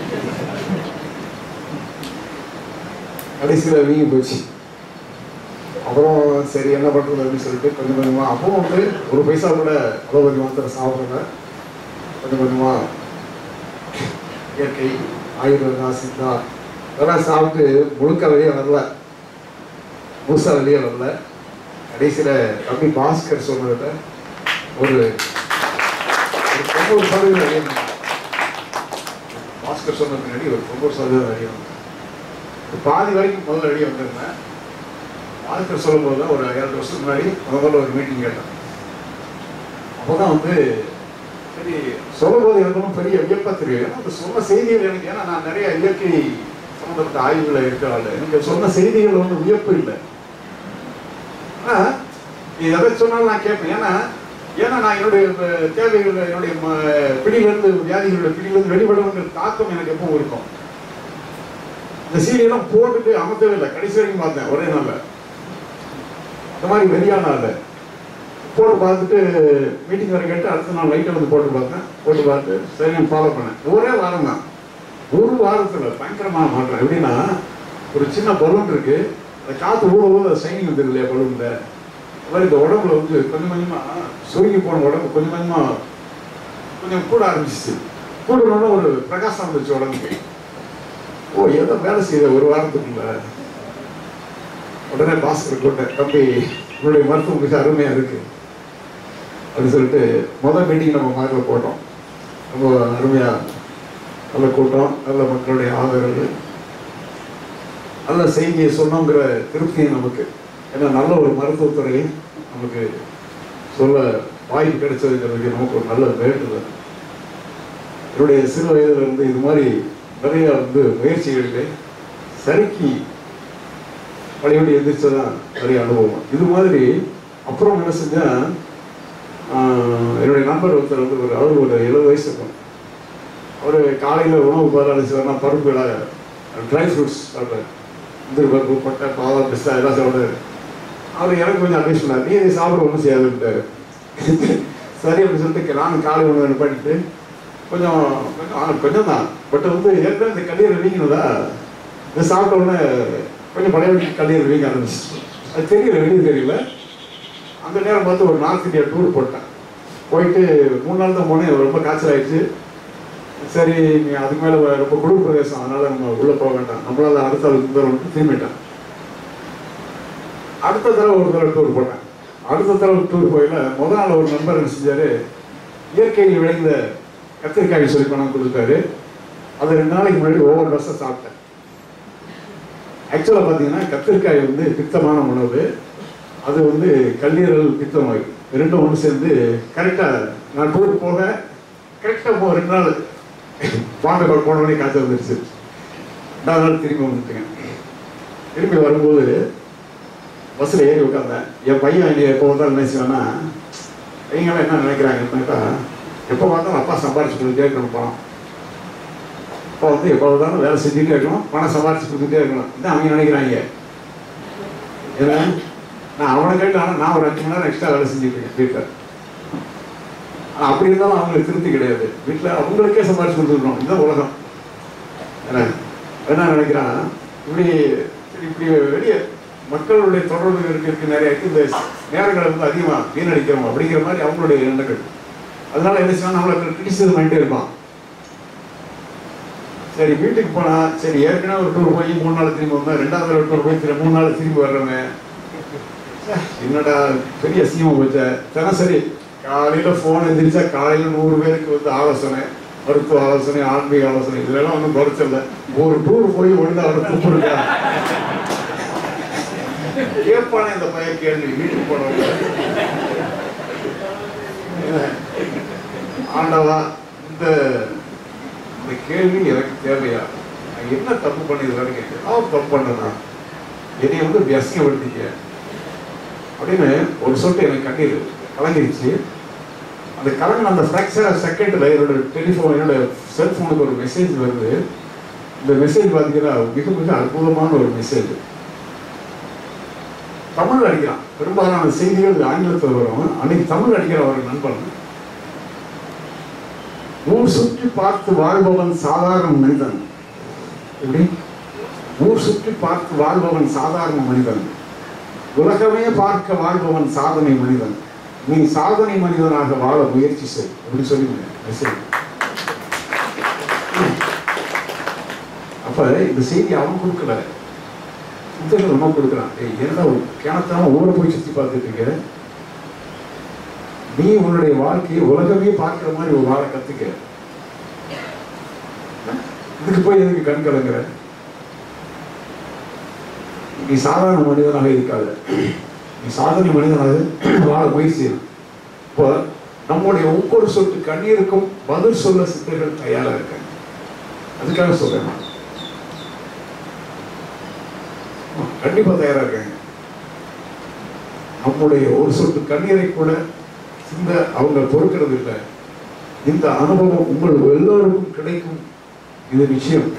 கடைசியில் வீங்கி போச்சு அப்புறம் சரி என்ன பண்ணுறது அப்படின்னு சொல்லிட்டு கொஞ்சம் கொஞ்சமாக அப்பவும் வந்து ஒரு பைசா கூட அலோபதி மாத்திரை சாப்பிடல கொஞ்சம் கொஞ்சமாக இயற்கை ஆயுர்வேதா சித்தா இதெல்லாம் சாப்பிட்டு முழுக்க வெளியே வரல முழுசா வெளியே வரல கடைசியில் தம்பி பாஸ்கர் சொன்னதில் ஒரு ஒரு தொண்ணூறு சதவீதம் வெளியே வந்தாங்க. பாஸ்கர் சொன்ன பின்னாடி ஒரு தொண்ணூறு சதவீதம் வெளியே வந்தாங்க ஒரு பாதி வரைக்கும் முதல்ல வெளியே வந்திருந்தேன் பாஸ்கர் சொல்லும்போது தான் ஒரு இரண்டு வருஷத்துக்கு முன்னாடி முதல்ல ஒரு மீட்டிங் கேட்டேன் அப்போதான் வந்து சரி சொல்லும்போது எனக்கும் பெரிய வியப்பா தெரியும் ஏன்னா அந்த சொன்ன செய்திகள் எனக்கு ஏன்னா நான் நிறைய இயற்கை சம்பந்தப்பட்ட ஆய்வுகளை இருக்கிறாள் எனக்கு சொன்ன செய்திகள் வந்து வியப்பு இல்லை ஆனா நீ எதை சொன்னாலும் நான் கேட்பேன் ஏன்னா ஏன்னா நான் என்னுடைய அஹ், தேவைகள் என்னுடைய ம- பிடியிலிருந்து வியாதிகளுடைய பிடியிலிருந்து வெளிப்படணுங்கிற தாக்கம் எனக்கு எப்பவும் இருக்கும் இந்த சீரியெல்லாம் போட்டுட்டு அமர்த்தவே இல்லை கடைசி வரைக்கும் பார்த்தேன் ஒரே நாள்ல இந்த மாதிரி வெளியான ஆள் போட்டு பார்த்துட்டு மீட்டிங் வரை கேட்டு அடுத்த நாள் லைட்டை வந்து போட்டு பார்த்தேன் போட்டு பார்த்து சரி நான் ஃபாலோ பண்ணேன் ஒரே வாரம் தான் ஒரு வாரத்துல பயங்கரமான மாற்றம் எப்படின்னா ஒரு சின்ன பலூன் இருக்கு அந்த காத்து ஊட ஊட சைனிங் வந்துருக்கு இல்லையா பலூன்ல அது மாதிரி இந்த உடம்புல வந்து கொஞ்சம் கொஞ்சமா சுருங்கி போன உடம்பு கொஞ்சம் கொஞ்சமா கொஞ்சம் கூட ஆரம்பிச்சிச்சு கூடனோட ஒரு பிரகாசம் வந்துச்சு உடம்புக்கு ஓ ஏதோ வேலை செய்யுது ஒரு வாரத்துக்குள்ள உடனே பாஸ்கர் கூட்டேன் தம்பி உன்னுடைய மருத்துவம் மிக அருமையா இருக்கு அப்படின்னு சொல்லிட்டு முதல் மீட்டிங் நம்ம மாதிரி போட்டோம் ரொம்ப அருமையா நல்ல கூட்டம் நல்ல மக்களுடைய ஆதரவு நல்ல செய்தியை சொன்னோங்கிற திருப்தியும் நமக்கு ஏன்னா நல்ல ஒரு மருத்துவத்துறை நமக்கு சொல்ல வாய்ப்பு கிடைச்சதுங்கிறது நமக்கு ஒரு நல்ல வேண்டுதல் என்னுடைய சிறு வயதுல இருந்து இது மாதிரி நிறைய வந்து முயற்சிகளிலே சறுக்கி பழையபடி எந்திரிச்சதான் நிறைய அனுபவம் இது மாதிரி அப்புறம் என்ன செஞ்சேன் ஆஹ், என்னுடைய நண்பர் ஒருத்தர் வந்து ஒரு அவர் ஒரு எழுபது வயசு இருக்கும் அவர் காலையில் உணவு பதிலாளிச்சுனா பருப்பு ட்ரை ஃப்ரூட்ஸ் சாப்பிட்றாரு முந்திரி பருப்பு பட்டை பாதாம் பிஸ்தா எல்லாம் சாப்பிடுறாரு அவர் எனக்கு கொஞ்சம் அட்வைஸ் பண்ணார் நீ இதை சாப்பிட ஒன்றும் செய்யாதுன்ட்டாரு சரி அப்படின்னு சொல்லிட்டு நானும் காலை உணவு நிப்பாட்டிட்டு கொஞ்சம் கொஞ்சம் ஆ, கொஞ்சம் தான் பட் வந்து ஏற்கனவே இந்த கல்லீரல் வீங்கினதா இதை சாப்பிட்ட உடனே கொஞ்சம் பழைய கல்லீரல் வீங்க ஆரம்பிச்சிச்சு அது தெரியல வெளியே தெரியல அந்த நேரம் பார்த்து ஒரு நார்த் இந்தியா டூர் போட்டேன் போயிட்டு மூணு நாள் தான் போனேன் ரொம்ப காய்ச்சல் ஆயிடுச்சு சரி நீ அதுக்கு மேலே ரொம்ப குளிர் பிரதேசம் அதனால நம்ம உள்ளே போக வேண்டாம் நம்மளால அடுத்த ஆளுக்கு தூரம் திரும்பிட்டேன் அடுத்த தடவை ஒரு தடவை டூர் போட்டேன் அடுத்த தடவை டூர் போயில முதல் நாள் ஒரு நண்பர் என்ன செஞ்சாரு இயற்கையில் விளைந்த கத்திரிக்காய் சொல்லி பணம் கொடுத்தாரு அது ரெண்டு நாளைக்கு முன்னாடி ஒவ்வொரு டோஸாக சாப்பிட்டேன் ஆக்சுவலாக பார்த்தீங்கன்னா கத்திரிக்காய் வந்து பித்தமான உணவு அது வந்து கல்லீரல் பித்தம் நோய் ரெண்டும் ஒன்று சேர்ந்து கரெக்டாக நான் டூர் போக கரெக்டாக போ ரெண்டு நாள் பாண்டகோல் போன உடனே காய்ச்சல் வந்துருச்சு ரெண்டாவது நாள் திரும்பி வந்துட்டுங்க திரும்பி வரும்போது பஸ்ஸில் ஏறி உட்காந்தேன் என் பையன் என்னை எப்போ வந்தாலும் என்ன செய்வேன்னா பையங்களாம் என்ன நினைக்கிறாங்கன்னாக்கா எப்போ பார்த்தாலும் அப்பா சம்பாரிச்சு கொடுத்துட்டே இருக்கணும் பணம் அப்பா வந்து எப்போ பார்த்தாலும் வேலை செஞ்சுட்டே இருக்கணும் பணம் சம்பாரிச்சு கொடுத்துட்டே இருக்கணும் இதான் அவங்க நினைக்கிறாங்க ஏன்னா நான் அவனை கேட்டு ஆனால் நான் ஒரு அஞ்சு மணி நேரம் எக்ஸ்ட்ரா வேலை செஞ்சுட்டு இருக்கேன் வீட்டில் ஆனா அப்படி இருந்தாலும் அவங்களுக்கு திருப்தி கிடையாது வீட்டில் அவங்களுக்கே சம்பாரிச்சு கொடுத்துருக்கணும் இதுதான் உலகம் என்ன என்ன நினைக்கிறான் இப்படி சரி, இப்படி வெளியே மக்களுடைய தொடர்பு இருக்கு இருக்கு நிறைய இருக்கு இந்த நேரங்களை வந்து அதிகமாக வீணடிக்கிறோம் அப்படிங்கிற மாதிரி அவங்களுடைய எண்ணங்கள் அதனால என்ன செய்வான் நம்மளை கிரிட்டிசிசம் பண்ணிட்டே இருப்பான் சரி வீட்டுக்கு போனா சரி ஏற்கனவே ஒரு டூர் போய் மூணு நாள் திரும்பி வந்தா ரெண்டாவது தடவை டூர் போய் திரு- மூணு நாள் திரும்பி வர்றவன் ச்சே, என்னடா பெரிய சீமா போச்ச தினசரி காலையில போன் எந்திரிச்சா காலையில நூறு பேருக்கு வந்து ஆலோசனை மருத்துவ ஆலோசனை ஆன்மீக ஆலோசனை இதெல்லாம் ஒன்றும் குறைச்சல ஒரு டூர் போய் ஒழுங்கா அவரை கூப்பிடுங்க கேட்பானே இந்த பையன் கேள்வி வீட்டுக்கு போனவங்க என்ன? ஆண்டவா இந்த இந்த கேள்வி எனக்கு தேவையா நான் என்ன தப்பு பண்ணிடுறேன்னு கேட்கிறேன் நான் தப்பு பண்ணனா என்னை வந்து இப்படி அசிங்கப்படுத்திக்க அப்படின்னு ஒரு சொட்டு எனக்கு கண்ணீர் கலங்கிருச்சு அந்த கலங்கின அந்த ஃப்ராக்சர் செகண்டில் என்னோட டெலிஃபோன் என்னோட செல்ஃபோனுக்கு ஒரு மெசேஜ் வருது இந்த மெசேஜ் பார்த்தீங்கன்னா மிக மிக அற்புதமான ஒரு மெசேஜ் தமிழ் அடிக்கிறான் பெரும்பாலான செய்திகள் ஆங்கிலத்தில் வரும் அன்னைக்கு தமிழ் அடிக்கிற ஒரு நண்பன் ஊர் சுற்றி பார்த்து வாழ்பவன் சாதாரண மனிதன் எப்படி ஊர் சுற்றி பார்த்து வாழ்பவன் சாதாரண மனிதன் உலகமே பார்க்க வாழ்பவன் சாதனை மனிதன் நீ சாதனை மனிதனாக வாழ முயற்சி செய் அப்படி சொல்லி மெசேஜ் அப்ப இந்த செய்தி அவன் கொடுக்கல சித்தர்கள் நம்ம கொடுக்குறான் ஏய் என்னடா ஒரு கிணத்தாம ஊரை போய் சுத்தி பார்த்துட்டு இருக்க நீ உன்னுடைய வாழ்க்கையை உலகமே பார்க்கிற மாதிரி ஒரு வாழ கத்துக்க இதுக்கு போய் எதுக்கு கண் கலங்குற நீ சாதாரண மனிதனாக இருக்காத நீ சாதாரண மனிதனாக வாழ முயற்சி செய்யணும். இப்போ நம்முடைய ஒவ்வொரு சொட்டு கண்ணீருக்கும் பதில் சொல்ல சித்தர்கள் தயாரா இருக்காங்க அதுக்காக சொல்றேன் நான். ஆமா, கண்டிப்பா தயாரா இருக்காங்க நம்முடைய ஒரு சொட்டு கண்ணீரை கூட சிந்த அவங்க பொறுக்கிறது இல்லை இந்த அனுபவம் உங்கள் எல்லோருக்கும் கிடைக்கும் இது நிச்சயம்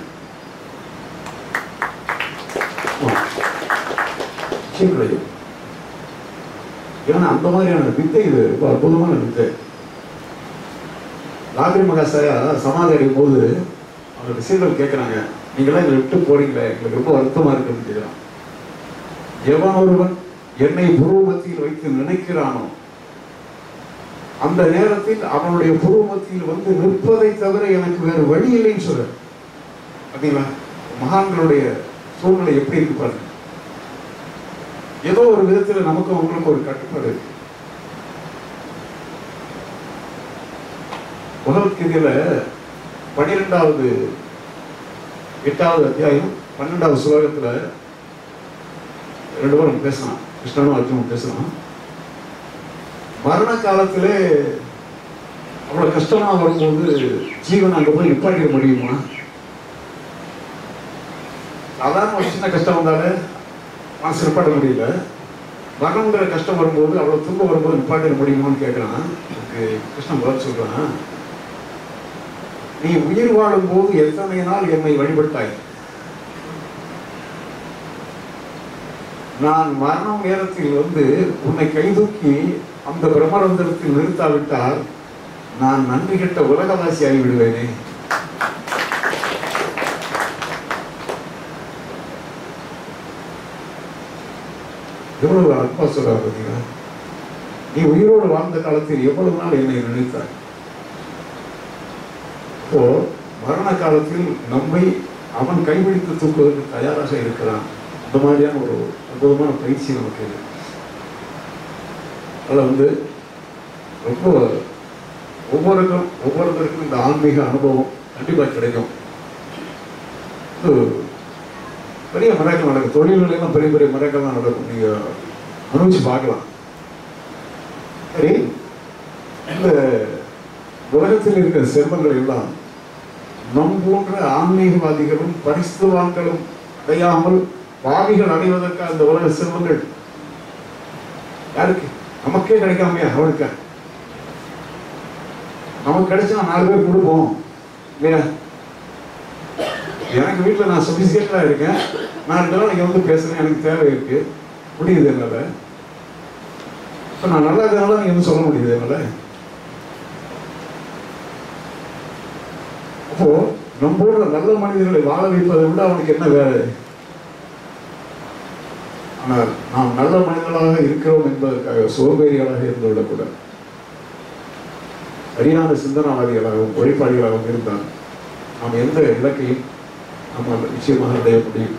ஆமா. நிச்சயம் கிடைக்கும் ஏன்னா அந்த மாதிரியான வித்தை இது ரொம்ப அற்புதமான வித்தை லாத்திரி மகாசாயா சமாதி அடையும் போது அவங்க விஷயங்கள் கேட்குறாங்க நீங்களாம் எங்களை விட்டு போறீங்களே எங்களுக்கு ரொம்ப வருத்தமா இருக்குன்னு கேட்குறான் எவன் ஒருவன் என்னை புருவமத்தியில் வைத்து நினைக்கிறானோ அந்த நேரத்தில் அவனுடைய புருவமத்தியில் வந்து நிற்பதை தவிர எனக்கு வேறு வழி இல்லைன்னு சொல்ற பார்த்தீங்களா மகான்களுடைய சூழ்நிலை எப்படி இருக்கு பாருங்க ஏதோ ஒரு விதத்துல நமக்கும் அவங்களுக்கும் ஒரு கட்டுப்பாடு இருக்கு பகவத்கீதையில பன்னிரெண்டாவது எட்டாவது அத்தியாயம் பன்னெண்டாவது ஸ்லோகத்துல ரெண்டு பேரும் பேசலாம் கிருஷ்ணனும் அர்ஜுனும் பேசலாம் மரண காலத்திலே அவ்வளவு கஷ்டமா வரும்போது ஜீவன் அங்க போய் நிப்பாட்டிட முடியுமா சாதாரண ஒரு சின்ன கஷ்டம் வந்தாலே மனசு நிப்பாட்ட முடியல மரணங்கிற கஷ்டம் வரும்போது அவ்வளவு துன்பம் வரும்போது நிப்பாட்டிட முடியுமான்னு கேட்கிறான் அதுக்கு கிருஷ்ணன் பதில் சொல்றான் நீ உயிர் வாழும் போது எத்தனை நாள் என்னை வழிபட்டாய் நான் மரணம் நேரத்தில் வந்து உன்னை கைதூக்கி அந்த பிரம்மரந்திரத்தில் நிறுத்தாவிட்டால் நான் நன்றி கெட்ட உலகவாசி ஆகிவிடுவேனே எவ்வளவு அன்பா சொல்றாரு பார்த்தீங்களா நீ உயிரோடு வாழ்ந்த காலத்தில் எவ்வளவு நாள் என்னை நினைத்தாய் இப்போ மரண காலத்தில் நம்மை அவன் கைபிடித்து தூக்குவதற்கு தயாராக இருக்கிறான் அந்த மாதிரியான ஒரு அற்புதமான பயிற்சி நமக்கு இது. அதுல வந்து ரொம்ப ஒவ்வொருக்கும் ஒவ்வொருத்தருக்கும் இந்த ஆன்மீக அனுபவம் கண்டிப்பா கிடைக்கும் இது பெரிய மரங்கள் நடக்கும் தொழில்களெல்லாம் பெரிய பெரிய மரங்கள்லாம் நடக்கும் நீங்க அனுபவிச்சு பார்க்கலாம் சரி இந்த உலகத்தில் இருக்கிற செல்வங்கள் எல்லாம் நம் போன்ற ஆன்மீகவாதிகளும் பரிசுவான்களும் அடையாமல் பாவிகள் அடைவதற்கு அந்த உலக செல்வங்கள் யாருக்கு நமக்கே கிடைக்காமையா அவனுக்கு நமக்கு கிடைச்சா நாலு பேர் கொடுப்போம் இல்லையா எனக்கு வீட்டில் நான் சொபிசிகேட்டடாக இருக்கேன் நான் ரெண்டு நாள் இங்கே வந்து பேசுறேன் எனக்கு தேவை இருக்கு முடியுது என்னால இப்போ நான் நல்லா இருக்கிறனால நீங்க வந்து சொல்ல முடியுது என்னால அப்போ நம்மோட நல்ல மனிதர்களை வாழ வைப்பதை விட அவனுக்கு என்ன வேலை ஆனால் நாம் நல்ல மனிதர்களாக இருக்கிறோம் என்பதற்காக சோம்பேறிகளாக இருந்து விடக்கூடாது சரியான சிந்தனாவாதிகளாகவும் உழைப்பாளிகளாகவும் இருந்தால் நாம் எந்த இலக்கையும் நம்ம நிச்சயமாக அடைய முடியும்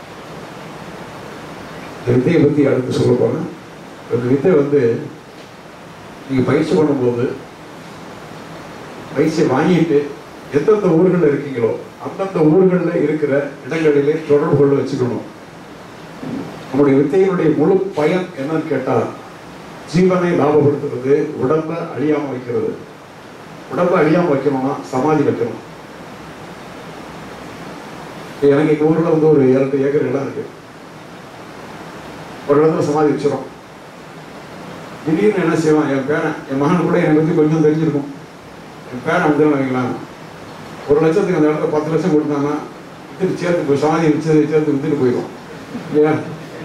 இந்த வித்தையை பற்றி அடுத்து சொல்ல போனால் இந்த வித்தை வந்து நீங்கள் பயிற்சி பண்ணும்போது பயிற்சி வாங்கிட்டு எந்தெந்த ஊர்களில் இருக்கீங்களோ அந்தந்த ஊர்களில் இருக்கிற இடங்களிலே தொடர்பு கொள்ள வச்சுக்கணும் நம்முடைய வித்தையினுடைய முழு பயன் என்னன்னு கேட்டா ஜீவனை லாபப்படுத்துறது உடம்ப அழியாம வைக்கிறது உடம்ப அழியாம வைக்கணும்னா சமாதி வைக்கணும் இப்ப எனக்கு எங்க ஊர்ல வந்து ஒரு இரண்டு ஏக்கர் இடம் இருக்கு ஒரு இடத்துல சமாதி வச்சிடும் திடீர்னு என்ன செய்வான் என் பேரன் என் மகன் கூட என்னை பத்தி கொஞ்சம் தெரிஞ்சிருக்கும் என் பேரன் வந்து வைக்கலாம் ஒரு லட்சத்துக்கு அந்த இடத்துல பத்து லட்சம் கொடுத்தாங்கன்னா வித்துட்டு சேர்த்து போய் சமாதி வச்சு சேர்த்து வித்துட்டு போயிடும் இல்லையா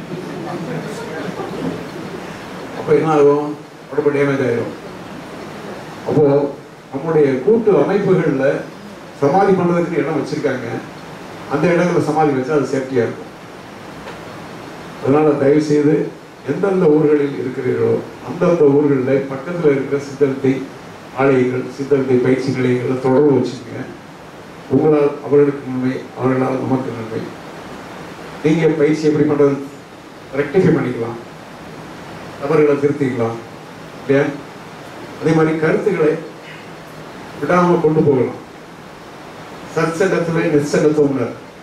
அப்போ என்ன ஆகும் உடம்பு டேமேஜ் ஆயிடும் அப்போ நம்முடைய கூட்டு அமைப்புகள்ல சமாதி பண்றதுக்கு இடம் வச்சிருக்காங்க அந்த இடத்துல சமாதி வச்சா அது சேஃப்டியா இருக்கும் அதனால தயவு செய்து எந்தெந்த ஊர்களில் இருக்கிறீர்களோ அந்தந்த ஊர்களில் பக்கத்துல இருக்கிற சித்தத்தை ஆலயங்கள் சித்தத்தை பயிற்சி நிலையங்களை தொடர்பு வச்சுக்கோங்க உங்களால் அவர்களுக்கு நன்மை அவர்களால் நமக்கு நன்மை நீங்க பயிற்சி எப்படி பண்றது ரெக்டிஃபை பண்ணிக்கலாம் தவறுகளை திருத்திக்கலாம் இல்லையா அதே மாதிரி கருத்துக்களை விடாம கொண்டு போகலாம் சத்சங்கத்திலே நிச்சங்கத்துவம்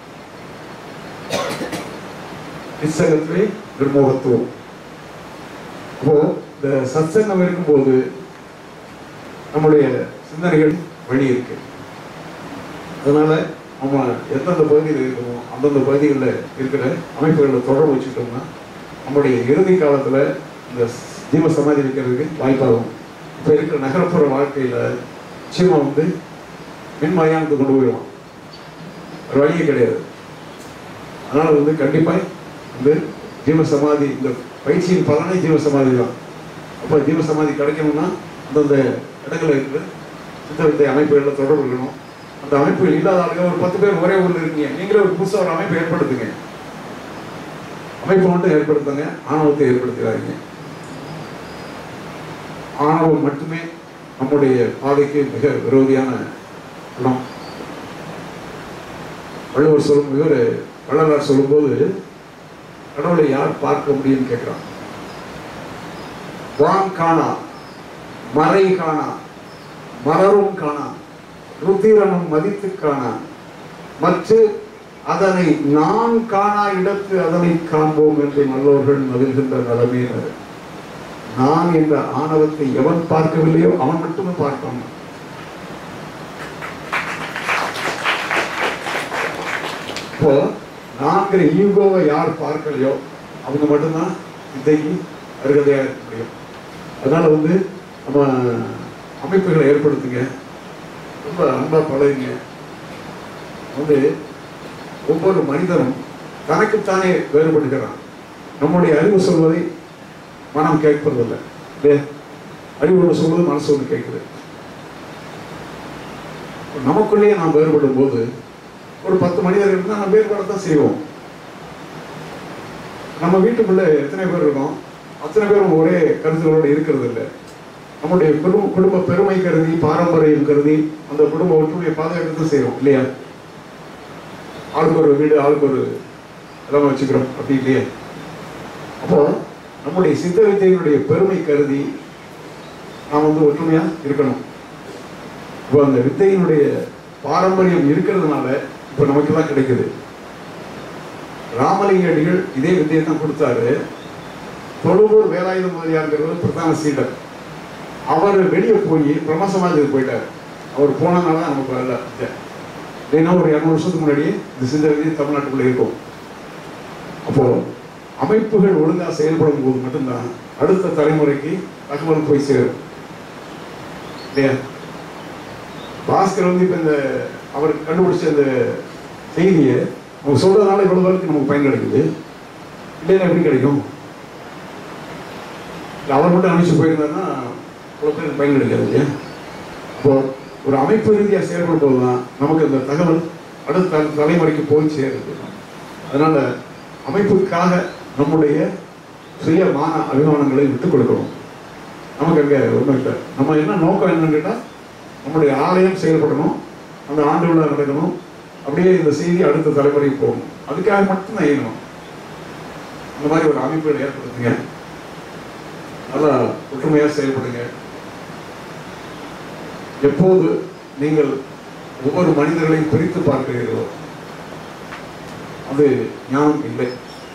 நிச்சங்கத்திலே நிர்மோகத்துவம் அப்போ இந்த சத்சங்கம் இருக்கும்போது நம்முடைய சிந்தனைகள் வழி இருக்கு அதனால நம்ம எந்தெந்த பகுதியில் இருக்கோமோ அந்தந்த பகுதிகளில் இருக்கிற அமைப்புகளில் தொடர்பு வச்சுட்டோம்னா நம்முடைய இறுதி காலத்தில் இந்த ஜீவ சமாதி வைக்கிறதுக்கு வாய்ப்பாகும் இப்போ இருக்கிற நகரப்புற வாழ்க்கையில் நிச்சயமாக வந்து மின் மயானத்துக்கு கொண்டு போயிடுவான் ஒரு வழியே கிடையாது அதனால் வந்து கண்டிப்பாக வந்து ஜீவ சமாதி இந்த பயிற்சியின் பலனே ஜீவ சமாதி தான் அப்போ ஜீவ சமாதி கிடைக்கணும்னா அந்தந்த இடங்களில் இருக்கிற சித்தவித்தை அமைப்புகளில் தொடர்பு இருக்கணும் அந்த அமைப்புகள் இல்லாத ஆளுங்க ஒரு பத்து பேர் ஒரே ஊரில் இருக்கீங்க நீங்களே ஒரு புதுசாக ஒரு அமைப்பு ஏற்படுத்துங்க அமைப்பு மட்டும் ஏற்படுத்துங்க ஆணவத்தை ஏற்படுத்துகிறாங்க ஆணவம் மட்டுமே நம்முடைய பாதைக்கு மிக விரோதியான குணம் வள்ளுவர் சொல்லும் இவர் வள்ளலார் சொல்லும்போது கடவுளை யார் பார்க்க முடியும்னு கேட்கிறான் வான் காணா மறை காணா மலரும் காணா ருத்திரனும் மதித்து காணா மற்ற அதனை நான் காணா இடத்து அதனை காண்போம் என்று நல்லோர்கள் மகிழ்கின்ற நிலைமையினர் நான் என்ற ஆணவத்தை எவன் பார்க்கவில்லையோ அவன் மட்டுமே பார்க்கணும் இப்போ நான்கிற ஈகோவை யார் பார்க்கலையோ அவங்க மட்டும்தான் வித்தைக்கு அருகதையாக இருக்க முடியும் அதனால வந்து நம்ம அமைப்புகளை ஏற்படுத்துங்க ரொம்ப அன்பா பழகுங்க வந்து ஒவ்வொரு மனிதனும் தனக்குத்தானே வேறுபடுகிறான் நம்முடைய அறிவு சொல்வதை மனம் கேட்பதில்லை இல்லையா அறிவு ஒன்று சொல்வது மனசு ஒன்று கேட்குது நமக்குள்ளேயே நாம் வேறுபடும் போது ஒரு பத்து மனிதர்கள் இருந்தால் நம்ம வேறுபடத்தான் செய்வோம் நம்ம வீட்டுக்குள்ள எத்தனை பேர் இருக்கோம் அத்தனை பேரும் ஒரே கருத்துகளோடு இருக்கிறது இல்லை நம்முடைய குடும்ப குடும்ப பெருமை கருதி பாரம்பரியம் கருதி அந்த குடும்ப ஒற்றுமையை பாதுகாத்து செய்வோம் இல்லையா ஆளுக்கு ஒரு வீடு ஆளுக்கு ஒரு இடம் வச்சுக்கிறோம் அப்படி இல்லையா அப்போ நம்முடைய சித்த வித்தையினுடைய பெருமை கருதி நாம் வந்து ஒற்றுமையா இருக்கணும் இப்போ அந்த வித்தையினுடைய பாரம்பரியம் இருக்கிறதுனால இப்போ நமக்கெல்லாம் கிடைக்குது ராமலிங்க அடிகள் இதே வித்தையை தான் கொடுத்தாரு தொழுவூர் வேலாயுத முதலியாருங்கிறது பிரதான சீடர் அவர் வெளியே போய் பிரம்ம சமாஜத்துக்கு போயிட்டார் அவர் போனதுனால தான் நமக்கு வரல வித்தை. இல்லைன்னா ஒரு இரநூறு வருஷத்துக்கு முன்னாடி இந்த சிந்த விதி தமிழ்நாட்டுக்குள்ள இருக்கும் அப்போ அமைப்புகள் ஒழுங்கா செயல்படும் போது மட்டும்தான் அடுத்த தலைமுறைக்கு தகவல் போய் சேரும் இல்லையா பாஸ்கர் வந்து இப்ப இந்த அவர் கண்டுபிடிச்ச இந்த செய்தியை அவங்க சொல்றதுனால இவ்வளவு பேருக்கு நமக்கு பயன் கிடைக்குது இல்லைன்னா எப்படி கிடைக்கும் இல்ல அவர் மட்டும் அனுப்பிச்சு போயிருந்தாருன்னா இவ்வளவு பேருக்கு பயன் கிடைக்காது இல்லையா அப்போ ஒரு அமைப்பு ரீதியா செயல்படும் போதுதான் நமக்கு அந்த தகவல் அடுத்த தல- தலைமுறைக்கு போய் சேருது அதனால அமைப்புக்காக நம்முடைய சுய மான அபிமானங்களை விட்டுக் கொடுக்கணும் நமக்கு அங்க ஒண்ணும் இல்லை நம்ம என்ன நோக்கம் என்னன்னு கேட்டா நம்முடைய ஆலயம் செயல்படணும் அந்த ஆண்டு விழா நடக்கணும் அப்படியே இந்த செய்தி அடுத்த தலைமுறைக்கு போகணும் அதுக்காக மட்டும் தான் இயங்கணும் இந்த மாதிரி ஒரு அமைப்புகள் ஏற்படுத்துங்க நல்லா ஒற்றுமையா செயல்படுங்க எப்போது நீங்கள் ஒவ்வொரு மனிதர்களையும் பிரித்து பார்க்கிறீர்களோ அது ஞானம் இல்லை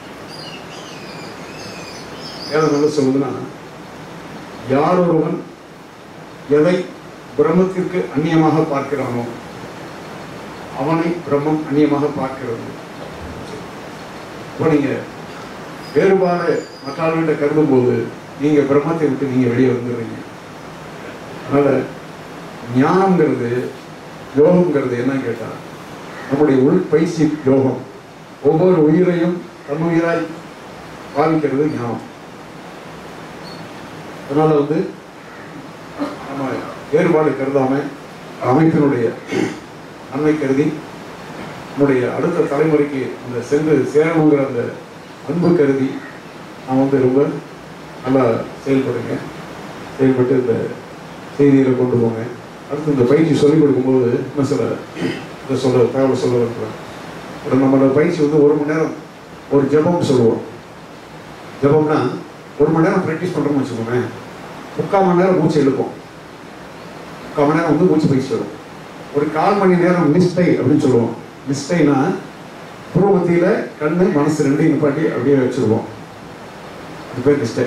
வேதம் என்ன சொல்லுதுன்னா யார் ஒருவன் எதை பிரம்மத்திற்கு அந்நியமாக பார்க்கிறானோ அவனை பிரம்மம் அந்நியமாக பார்க்கிறது இப்போ நீங்க வேறுபாடு மற்றவர்கள்ட்ட கருதும் போது நீங்க பிரம்மத்தை விட்டு நீங்க வெளியே வந்துடுறீங்க அதனால ஞானம்ங்கிறது யோகம்ங்கிறது என்னன்னு கேட்டா நம்முடைய உள் பயிற்சி யோகம் ஒவ்வொரு உயிரையும் தன்னுயிராய் பாவிக்கிறது ஞானம் அதனால வந்து நம்ம வேறுபாடு கருதாம அமைப்பினுடைய நன்மை கருதி நம்முடைய அடுத்த தலைமுறைக்கு அந்த சென்று சேரணுங்கிற அந்த அன்பு கருதி நான் வந்து ரொம்ப நல்லா செயல்படுங்க செயல்பட்டு இந்த செய்திகளை கொண்டு போங்க அடுத்து இந்த பயிற்சி சொல்லிக் கொடுக்கும்போது இன்னும் சில இதை சொல்ல தகவல் சொல்ல இருக்கிறேன் ஒரு நம்மளோட பயிற்சி வந்து ஒரு மணி நேரம் ஒரு ஜெபம் சொல்லுவோம் ஜெபம்னா ஒரு மணி நேரம் ப்ராக்டிஸ் பண்ணுறோம்னு வச்சுக்கோங்க முக்கால் மணி நேரம் மூச்சு இழுப்போம் முக்கால் மணி நேரம் வந்து மூச்சு பயிற்சி வரும் ஒரு கால் மணி நேரம் நிஷ்டை அப்படின்னு சொல்லுவோம் நிஷ்டைனா புருவத்தியில கண்ணு மனசு ரெண்டையும் நிப்பாட்டி அப்படியே வச்சிருவோம் அது பேர் நிஷ்டை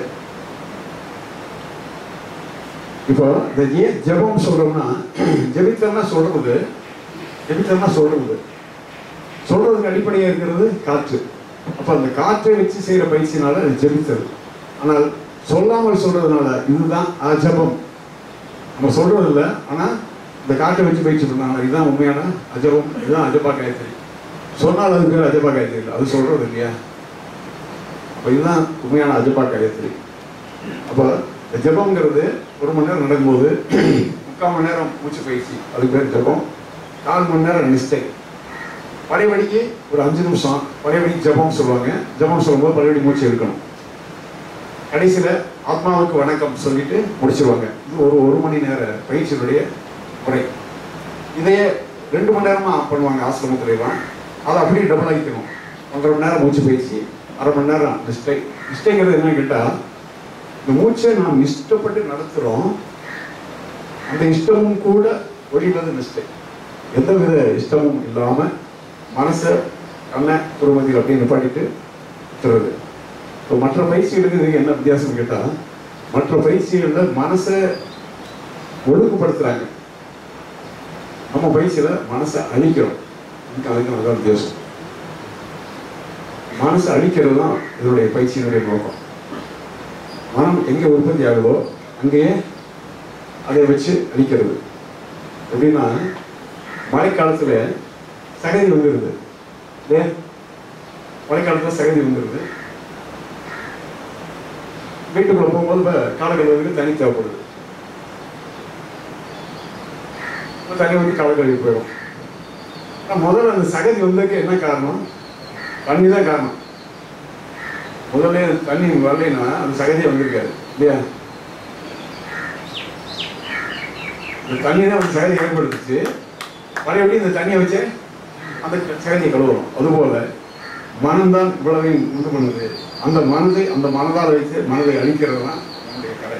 இப்போ இந்த ஏன் ஜெபம் சொல்றோம்னா ஜெபித்தம்னா சொல்றது ஜெபித்தம்னா சொல்றது சொல்றதுக்கு அடிப்படையாக இருக்கிறது காற்று அப்ப அந்த காற்றை வச்சு செய்யற பயிற்சினால அது ஜெபித்தது ஆனால் சொல்லாமல் சொல்றதுனால இதுதான் அஜபம் நம்ம சொல்றது இல்லை ஆனா இந்த காற்றை வச்சு பயிற்சி பண்ணாங்க இதுதான் உண்மையான அஜபம் இதுதான் அஜபா காயத்ரி சொன்னால் அது பேர் அஜபா காயத்ரி இல்லை அது சொல்றது இல்லையா அப்ப இதுதான் உண்மையான அஜபா காயத்ரி அப்போ இந்த ஜெபம்ங்கிறது ஒரு மணி நேரம் நடக்கும்போது முக்கால் மணி நேரம் மூச்சு பயிற்சி அதுக்கு பேர் ஜெபம் கால் மணி நேரம் நிஷ்டை பழையபடிக்கு ஒரு அஞ்சு நிமிஷம் பழையபடிக்கு ஜெபம் சொல்லுவாங்க ஜெபம் சொல்லும்போது பழையபடி மூச்சு எடுக்கணும் கடைசியில ஆத்மாவுக்கு வணக்கம் சொல்லிட்டு முடிச்சிருவாங்க இது ஒரு ஒரு மணி நேர பயிற்சியினுடைய முறை இதையே ரெண்டு மணி நேரமா பண்ணுவாங்க ஆசிரமத்துல எல்லாம் அதை அப்படியே டபுள் ஆகிக்கணும் ஒன்றரை மணி நேரம் மூச்சு பயிற்சி அரை மணி நேரம் நிஷ்டை நிஷ்டைங்கிறது என்ன கேட்டா இந்த மூச்சை நாம் இஷ்டப்பட்டு நடத்துறோம் அந்த இஷ்டமும் கூட ஒழிவது நிஷ்டை எந்தவித இஷ்டமும் இல்லாம மனசை கண்ணை குருமதியில் அப்படியே நிப்பாட்டிட்டு விட்டுறது இப்போ மற்ற பயிற்சிகளுக்கு இதுக்கு என்ன வித்தியாசம் கேட்டா மற்ற பயிற்சிகளில் மனசை ஒழுங்குபடுத்துறாங்க நம்ம பயிற்சியில மனசை அழிக்கிறோம் இதுக்கு அதுக்கு அதான் வித்தியாசம் மனசை அழிக்கிறது தான் இதனுடைய பயிற்சியினுடைய நோக்கம் மனம் எங்கே உற்பத்தி ஆகுதோ அங்கேயே அதை வச்சு அழிக்கிறது எப்படின்னா மழைக்காலத்தில் சகதி வந்துடுது இல்லையா மழைக்காலத்தில் சகதி வந்துடுது வீட்டுக்குள்ள போகும்போது இப்போ காலக்கழுவுக்கு தண்ணி தேவைப்படுது இப்ப தண்ணி வந்து காலக்கழுவி போயிடும் ஆனா முதல்ல அந்த சகதி வந்ததுக்கு என்ன காரணம் தண்ணி தான் காரணம் முதல்ல தண்ணி வரலைன்னா அந்த சகதியே வந்திருக்காது இல்லையா இந்த தண்ணி தான் அந்த சகதி ஏற்படுத்துச்சு மறுபடியும் இந்த தண்ணியை வச்சு அந்த சகதியை கழுவுறோம் அதுபோல மனம்தான் இவ்வளவையும் உண்டு பண்ணுது அந்த மனதை அந்த மனதால் வைத்து மனதை அழிக்கிறது தான் நம்முடைய கலை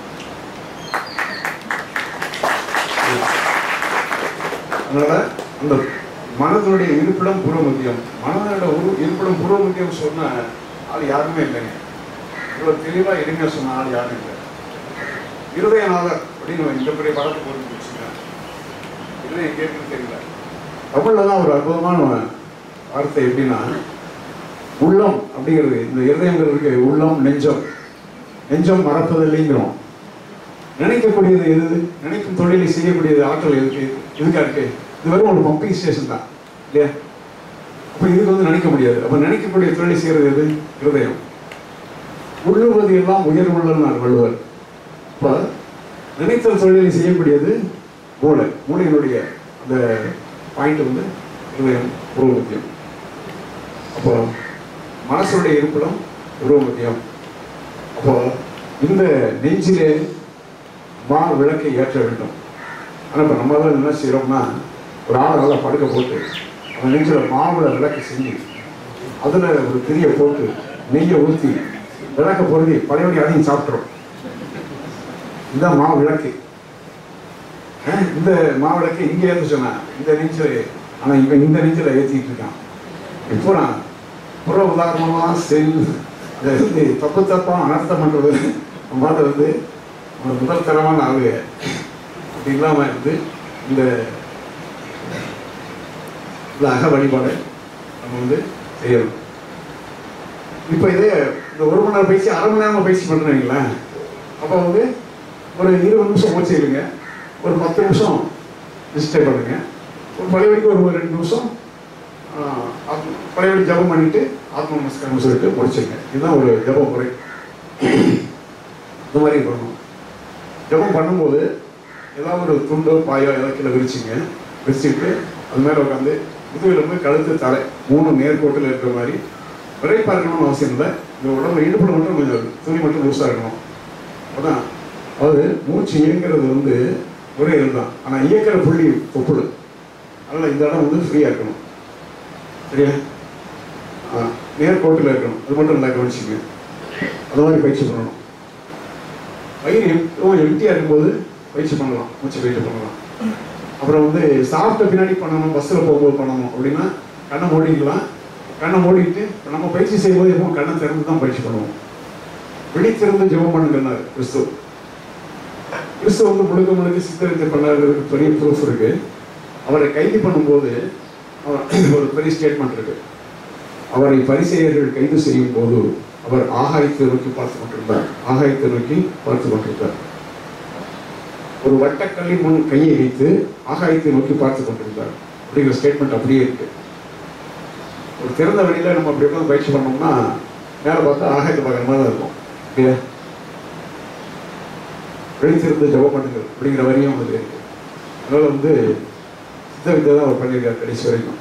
அதனால அந்த மனதனுடைய இருப்பிடம் பூர்வ மத்தியம் மனதோட உரு இருப்பிடம் பூர்வ மத்தியம் சொன்ன ஆள் யாருமே இல்லைங்க இவ்வளவு தெளிவா எளிமையா சொன்ன ஆள் யாரும் இல்லை இருதயநாதர் அப்படின்னு இந்த பெரிய படத்தை போட்டு வச்சுக்கிறேன் இருதயம் கேட்குன்னு தெரியல தமிழ்ல தான் ஒரு அற்புதமான வார்த்தை எப்படின்னா உள்ளம் அப்படிங்கிறது இந்த இருதயங்கிறதுக்கு உள்ளம் நெஞ்சம் நெஞ்சம் மறப்பதில்லைங்கிறோம் நினைக்கக்கூடியது எது நினைக்கும் தொழிலை செய்யக்கூடியது ஆற்றல் எதுக்கு எதுக்கா இருக்கு இது வெறும் ஒரு பம்பிங் ஸ்டேஷன் தான் இல்லையா அப்ப இதுக்கு வந்து நினைக்க முடியாது அப்ப நினைக்கக்கூடிய தொழிலை செய்யறது எது இருதயம் உள்ளுவது எல்லாம் உயர்வுள்ளனார் வள்ளுவர் அப்ப நினைத்த தொழிலை செய்யக்கூடியது மூளை மூளையினுடைய அந்த பாயிண்ட் வந்து இருதயம் உருவ முக்கியம் அப்போ மனசுடைய இருப்பிடம் உருவ முக்கியம் அப்போ இந்த நெஞ்சிலே மா விளக்கை ஏற்ற வேண்டும் ஆனால் இப்போ நம்ம தான் என்ன செய்கிறோம்னா ஒரு ஆளை நல்லா படுக்க போட்டு அந்த நெஞ்சில் மாவுளை விளக்கு செஞ்சு அதில் ஒரு திரியை போட்டு நெய்யை ஊற்றி விளக்க பொருதி பழையபடி அதையும் சாப்பிட்றோம் இதுதான் மா விளக்கு அஹ் இந்த மாவிளக்கு இங்கே இருந்து சொன்னேன் இந்த நெஞ்சில் ஆனால் இவன் இந்த நெஞ்சில் ஏற்றிட்டு இருக்கான் இப்போ நான் புற உதாரணமாக செல் இதை வந்து தப்பு தப்பாக அனர்த்தம் பண்ணுறது நம்மளால் வந்து ஒரு முதல் தரமான ஆளுக அப்படி இல்லாமல் இருந்து இந்த இந்த அக வழிபாடை நம்ம வந்து செய்யணும் இப்போ இதே இந்த ஒரு மணி நேரம் பயிற்சி அரை மணி நேரம் பயிற்சி பண்ணுறீங்களேன் அப்போ வந்து ஒரு இருபது நிமிஷம் மூச்சு இருங்க ஒரு பத்து நிமிஷம் டிஸ்டர்ப் பண்ணுங்க ஒரு பழையபடிக்கு ஒரு ரெண்டு நிமிஷம் ஆஹ், ஆத்ம- பழையபடி ஜபம் பண்ணிட்டு ஆத்ம நமஸ்காரம் சொல்லிட்டு முடிச்சிருங்க இதுதான் ஒரு ஜப முறை இந்த மாதிரி பண்ணணும் ஜபம் பண்ணும்போது ஏதாவது ஒரு துண்டோ பாயோ ஏதாவது கீழே விரிச்சிங்க விரிச்சுட்டு அது மேலே உட்காந்து முதுகில் போய் கழுத்து தலை மூணு நேர்கோட்டில் இருக்கிற மாதிரி விரைப்பாக இருக்கணும்னு அவசியம் இல்லை இந்த உடம்புல இடுப்புல மட்டும் கொஞ்சம் துணி மட்டும் லூஸாக இருக்கணும் அதான் அதாவது மூச்சு இயங்கிறது வந்து ஒரே இதுதான் ஆனால் இயக்கிற புள்ளி தொப்புள் அதனால் இந்த இடம் வந்து ஃப்ரீயாக இருக்கணும் சரியா ஆ, நேர்கோட்டில் இருக்கணும் அது மட்டும் நல்லா கவனிச்சுங்க அது மாதிரி பயிற்சி பண்ணணும் வயிறு எப்பவும் எம்டியாக இருக்கும்போது பயிற்சி பண்ணலாம் மூச்சு பயிற்சி பண்ணலாம் அப்புறம் வந்து சாப்பிட்ட பின்னாடி பண்ணணும் பஸ்ஸில் போகும்போது பண்ணணும் அப்படின்னா கண்ணை மூடிக்கலாம் கண்ணை மூடிட்டு இப்ப நம்ம பயிற்சி செய்யும்போது எப்பவும் கண்ணை திறந்து தான் பயிற்சி பண்ணுவோம் விழித்திருந்து ஜெபம் பண்ணுங்கன்னாரு கிறிஸ்து கிறிஸ்து வந்து முழுக்க முழுக்க சித்தரித்து பண்ணாததுக்கு பெரிய ப்ரூஃப் இருக்கு அவரை கைது பண்ணும்போது அவர் ஒரு பெரிய ஸ்டேட்மெண்ட் இருக்கு அவரை பரிசெயர்கள் கைது செய்யும் போது அவர் ஆகாயத்தை நோக்கி பார்த்து கொண்டிருந்தார் ஆகாயத்தை நோக்கி பார்த்து கொண்டிருந்தார் ஒரு வட்டக்கல்லின் முன் கையை வைத்து ஆகாயத்தை நோக்கி பார்த்து கொண்டிருந்தார் அப்படிங்கிற ஸ்டேட்மெண்ட் அப்படியே இருக்கு ஒரு திறந்த வெளியில நம்ம அப்படி உட்காந்து பயிற்சி பண்ணோம்னா மேலே பார்த்தா ஆகாயத்தை பார்க்குற மாதிரி தான் இருக்கும் இல்லையா விழித்திருந்து ஜெபம் பண்ணுங்கள் அப்படிங்கிற வரியும் அது இருக்கு அதனால வந்து சித்த வித்தை தான் அவர் பண்ணியிருக்கார் கடைசி வரைக்கும்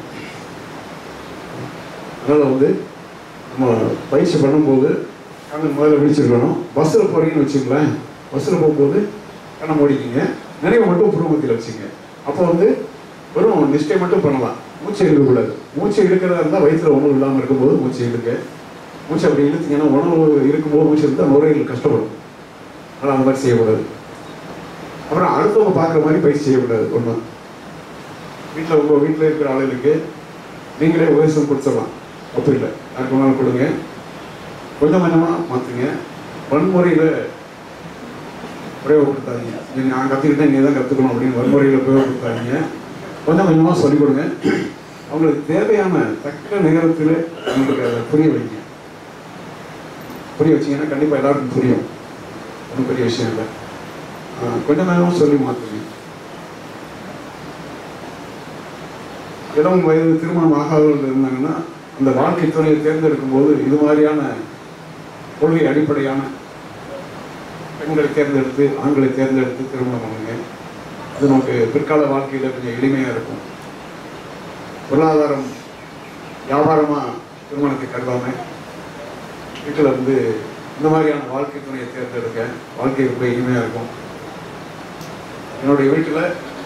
அதனால வந்து நம்ம பயிற்சி பண்ணும்போது கண்ணு முதல்ல விழிச்சிருக்கணும் பஸ்ஸில் போறீங்கன்னு வச்சுங்களேன் பஸ்ஸில் போகும்போது கண்ணை மூடிக்கிங்க நிறைய மட்டும் புருவமத்தில் வச்சுங்க அப்போ வந்து வெறும் நிஷ்டை மட்டும் பண்ணலாம் மூச்சை இழுக்கக்கூடாது மூச்சை இழுக்கிறதா இருந்தால் வயிற்றுல உணவு இல்லாமல் இருக்கும்போது மூச்சை இழுக்க மூச்சை அப்படி இழுத்தீங்கன்னா உணவு இருக்கும்போது மூச்சு இருந்தால் நுரையீரல் கஷ்டப்படும் அதனால் அந்த மாதிரி செய்யக்கூடாது அப்புறம் அடுத்தவங்க பார்க்குற மாதிரி பயிற்சி செய்யக்கூடாது ஒன்று வீட்டில் உங்கள் வீட்டில் இருக்கிற ஆளுகளுக்கு நீங்களே உபதேசம் கொடுத்துடலாம் தப்பு இல்லை யாருக்கு வேணாலும் கொடுங்க கொஞ்சம் கொஞ்சமாக மாற்றுங்க வன்முறையில் பிரயோகப்படுத்தாதீங்க நீ நான் கற்றுக்கிட்டேன் நீ தான் கற்றுக்கணும் அப்படின்னு வன்முறையில் பிரயோகப்படுத்தாதீங்க கொஞ்சம் கொஞ்சமாக சொல்லிக் கொடுங்க அவங்களுக்கு தேவையான தக்க நேரத்தில் அவங்களுக்கு அதை புரிய வைங்க புரிய வச்சீங்கன்னா கண்டிப்பாக எல்லாருக்கும் புரியும் ஒன்றும் பெரிய விஷயம் இல்லை ஆஹ் கொஞ்ச நேரம் சொல்லி மாற்றுங்க இளம் வயது திருமணம் ஆகாதவர்கள் இருந்தாங்கன்னா அந்த வாழ்க்கை துணையை தேர்ந்தெடுக்கும் போது இது மாதிரியான கொள்கை அடிப்படையான பெண்களை தேர்ந்தெடுத்து ஆண்களை தேர்ந்தெடுத்து திருமணம் பண்ணுங்க அது நமக்கு பிற்கால வாழ்க்கையில் கொஞ்சம் எளிமையாக இருக்கும் பொருளாதாரம் வியாபாரமாக திருமணத்தை கருதாம வீட்டில் வந்து இந்த மாதிரியான வாழ்க்கை துணையை தேர்ந்தெடுக்க வாழ்க்கை ரொம்ப இனிமையாக இருக்கும் என்னுடைய வீட்டில்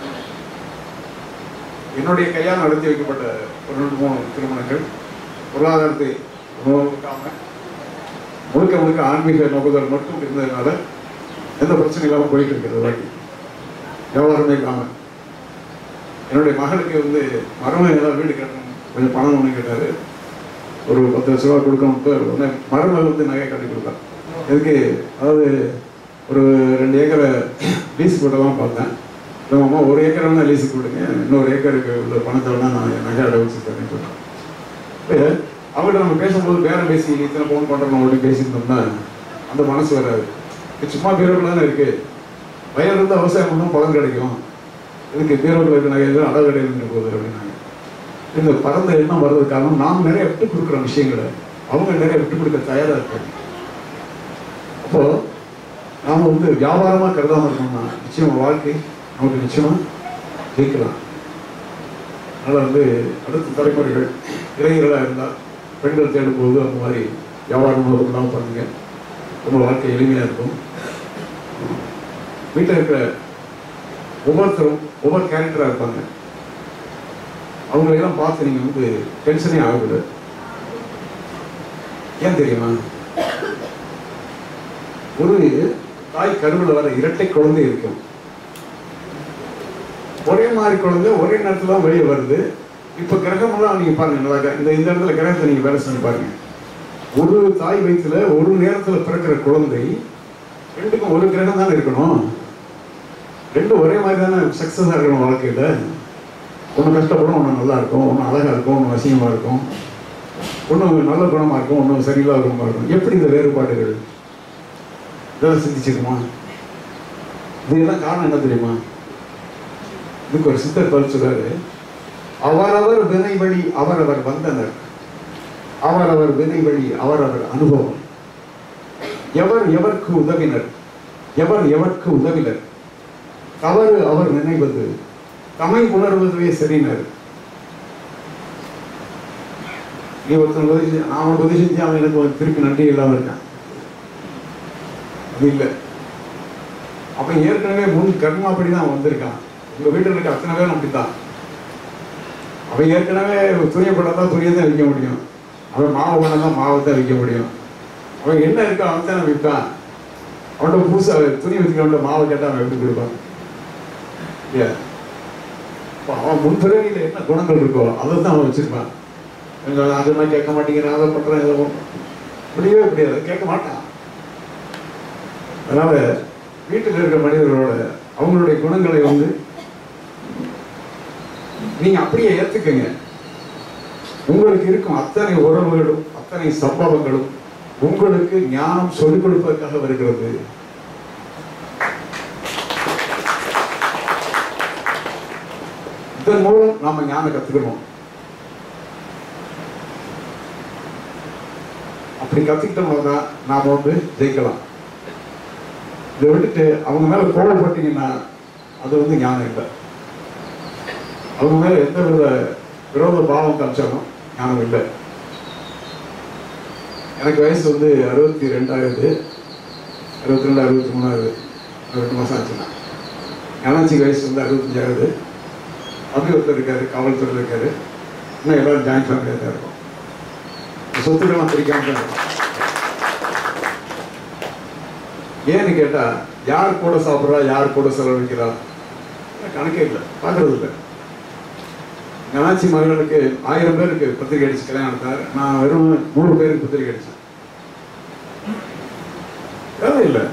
என்னுடைய கையால் நடத்தி வைக்கப்பட்ட ஒரு ரெண்டு மூணு திருமணங்கள் பொருளாதாரத்தை உணவுக்காம முழுக்க முழுக்க ஆன்மீக நோக்குதல் மட்டும் இருந்ததுனால எந்த பிரச்சனையும் இல்லாமல் போயிட்டு இருக்கிறது வாழ்க்கை வியாபாரமே இல்லாமல் என்னுடைய மகளுக்கு வந்து மருமகன் ஏதாவது வீடு கட்டணும் கொஞ்சம் பணம் ஒன்று கேட்டார் ஒரு பத்து லட்ச ரூபா கொடுக்கணும்ட்டு உடனே மருமகள் வந்து நகை கட்டி கொடுத்தான் எதுக்கு அதாவது ஒரு ரெண்டு ஏக்கரை லீஸ் போட்டதான் பார்த்தேன் இல்லை மாமா ஒரு ஏக்கர் வேணா லீஸுக்கு கொடுங்க இன்னொரு ஏக்கருக்கு உள்ள பணத்தை வேணா நான் நகை அடை வச்சு தரேன்னு சொன்னேன் இப்போ அவங்கள்ட்ட நம்ம பேசும்போது பேரம் பேசி இத்தனை ஃபோன் பண்ணுறோம் அப்படின்னு பேசியிருந்தோம்னா அந்த மனசு வராது இது சும்மா பீரோவில் தானே இருக்கு வயல் இருந்து விவசாயம் பண்ணால் பலன் கிடைக்கும் இதுக்கு பீரோவில் இருக்க நகை எதுவும் அடகு கிடையாது போகுது அப்படின்னாங்க இந்த பரந்த எண்ணம் வர்றது காரணம் நாம் நிறைய விட்டு கொடுக்குற விஷயங்களை அவங்க நிறைய விட்டு கொடுக்க தயாராக இருக்காங்க அப்போ நாம் வந்து வியாபாரமாக கருதாமல் இருக்கோம்னா நிச்சயம் வாழ்க்கை நமக்கு நிச்சயமா ஜெயிக்கலாம் அதனால் வந்து அடுத்த தலைமுறைகள் இளைஞர்களாக இருந்தால் பெண்கள் தேடும்போது அந்த மாதிரி வியாபாரம் இல்லாமல் பண்ணுங்க ரொம்ப வாழ்க்கை எளிமையாக இருக்கும் வீட்டில் இருக்கிற ஒவ்வொருத்தரும் ஒவ்வொரு கேரக்டராக இருப்பாங்க அவங்களையெல்லாம் பார்த்து நீங்கள் வந்து டென்ஷனே ஆகக்கூடாது ஏன் தெரியுமா ஒரு தாய் கருவில் வர இரட்டை குழந்தை இருக்கும் ஒரே மாதிரி குழந்தை ஒரே நேரத்தில் தான் வெளியே வருது இப்போ கிரகமெல்லாம் நீங்கள் பாருங்க நல்லா இந்த இந்த இடத்துல கிரகத்தை நீங்கள் வேலை செஞ்சு பாருங்க ஒரு தாய் வயிற்றுல ஒரு நேரத்தில் பிறக்கிற குழந்தை ரெண்டுக்கும் ஒரு கிரகம் தானே இருக்கணும் ரெண்டும் ஒரே மாதிரி தானே சக்ஸஸாக இருக்கணும் வாழ்க்கையில் ஒன்று கஷ்டப்படும் ஒன்று நல்லா இருக்கும் ஒன்று அழகாக இருக்கும் ஒன்று அசிங்கமாக இருக்கும் ஒன்று நல்ல குணமாக இருக்கும் ஒன்று சரியில்லாத குணமாக இருக்கும் எப்படி இந்த வேறுபாடுகள் இதெல்லாம் சிந்திச்சிருக்குமா இதுக்கெல்லாம் காரணம் என்ன தெரியுமா இதுக்கு ஒரு சித்தர் பதில் சொல்றாரு அவரவர் வினை வழி அவரவர் வந்தனர் அவரவர் வினை வழி அவரவர் அனுபவம் எவர் எவர்க்கு உதவினர் எவர் எவர்க்கு உதவினர் தவறு அவர் நினைவது தமை உணர்வதுவே சரினர் நீ ஒருத்தன் உதவி செஞ்சு நான் அவனுக்கு உதவி செஞ்சு அவன் எனக்கு ஒரு திருப்பி நன்றி இல்லாமல் இருக்கான் அது இல்லை அப்ப ஏற்கனவே முன் கர்மாப்படி தான் அவன் வந்திருக்கான் உங்க வீட்டில் இருக்க அத்தனை பேரும் அப்படித்தான் அவன் ஏற்கனவே துணியப்பட்டதான் துணியை தான் விற்க முடியும் அவன் மாவு பண்ணதான் மாவை தான் விற்க முடியும் அவன் என்ன இருக்கோ அவன் தானே விற்பான் அவன்கிட்ட புதுசாக துணி விற்கிறவன்ட்ட மாவை கேட்டால் அவன் எப்படி கொடுப்பான் இல்லையா அப்ப அவன் முன்பிறவியில் என்ன குணங்கள் இருக்கோ அதை தான் அவன் வச்சிருப்பான் கொஞ்சம் அதெல்லாம் கேட்க மாட்டேங்கிறான் அதை பண்ணுறான் இதை பண்ணுறான் முடியவே முடியாது கேட்க மாட்டான் அதனால வீட்டில் இருக்கிற மனிதர்களோட அவங்களுடைய குணங்களை வந்து நீங்க அப்படியே ஏத்துக்கங்க உங்களுக்கு இருக்கும் அத்தனை உறவுகளும் அத்தனை சம்பவங்களும் உங்களுக்கு ஞானம் சொல்லிக் கொடுப்பதற்காக வருகிறது இதன் மூலம் நாம ஞானம் கத்துக்கணும் அப்படி கத்துக்கிட்டோம்னா தான் நாம வந்து ஜெயிக்கலாம் இதை விட்டுட்டு அவங்க மேல கோவப்பட்டீங்கன்னா அது வந்து ஞானம் இல்லை அவங்க மேல எந்த வித விரோத பாவம் காமிச்சாலும் ஞானம் இல்லை எனக்கு வயசு வந்து அறுபத்தி ரெண்டாயிரது அறுபத்தி ரெண்டு அறுபத்தி மூணாவது ரெண்டு மாதம் ஆச்சுன்னா ஞானாச்சிக்கு வயசு வந்து அறுபத்தஞ்சாவது அப்படி ஒருத்தர் இருக்காரு காவல்துறையில் இருக்காரு இன்னும் எல்லாரும் ஜாயிண்ட் ஃபேமிலியாக தான் இருக்கும் சொத்துக்கெல்லாம் பிரிக்காம தான் இருக்கும் ஏன்னு கேட்டா யார் கூட சாப்பிட்றா யார் கூட செலவழிக்கிறா கணக்கே இல்லை பார்க்கறது இல்லை கலாச்சி மகளுக்கு ஆயிரம் பேருக்கு பத்திரிகை அடிச்சு கல்யாணம் நடத்தார் நான் வெறும் நூறு பேருக்கு பத்திரிகை அடிச்சேன் வேலை இல்லை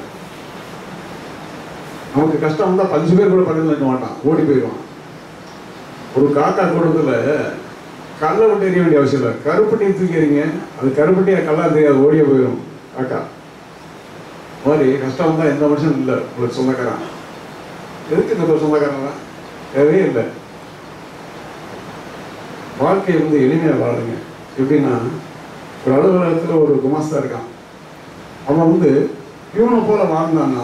நமக்கு கஷ்டம் வந்தா பஞ்சு பேர் கூட பக்கத்தில் நிற்க மாட்டான் ஓடி போயிடுவான் ஒரு காக்கா கூடத்துல கல்லை விட்டு எறிய வேண்டிய அவசியம் இல்லை கருப்பட்டியை தூக்கி எறிங்க அது கருப்பட்டியா கல்லா தெரியாது ஓடிய போயிடும் காக்கா இந்த மாதிரி கஷ்டம் வந்தால் எந்த மனுஷனும் இல்லை உங்களுக்கு சொந்தக்காரன் எதுக்கு இந்த ஒரு சொந்தக்காரன் தேவையே இல்லை வாழ்க்கையை வந்து எளிமையாக வாழுங்க எப்படின்னா ஒரு அலுவலகத்தில் ஒரு குமாஸ்தா இருக்கான் அவன் வந்து பியூனை போல வாழ்ந்தான்னா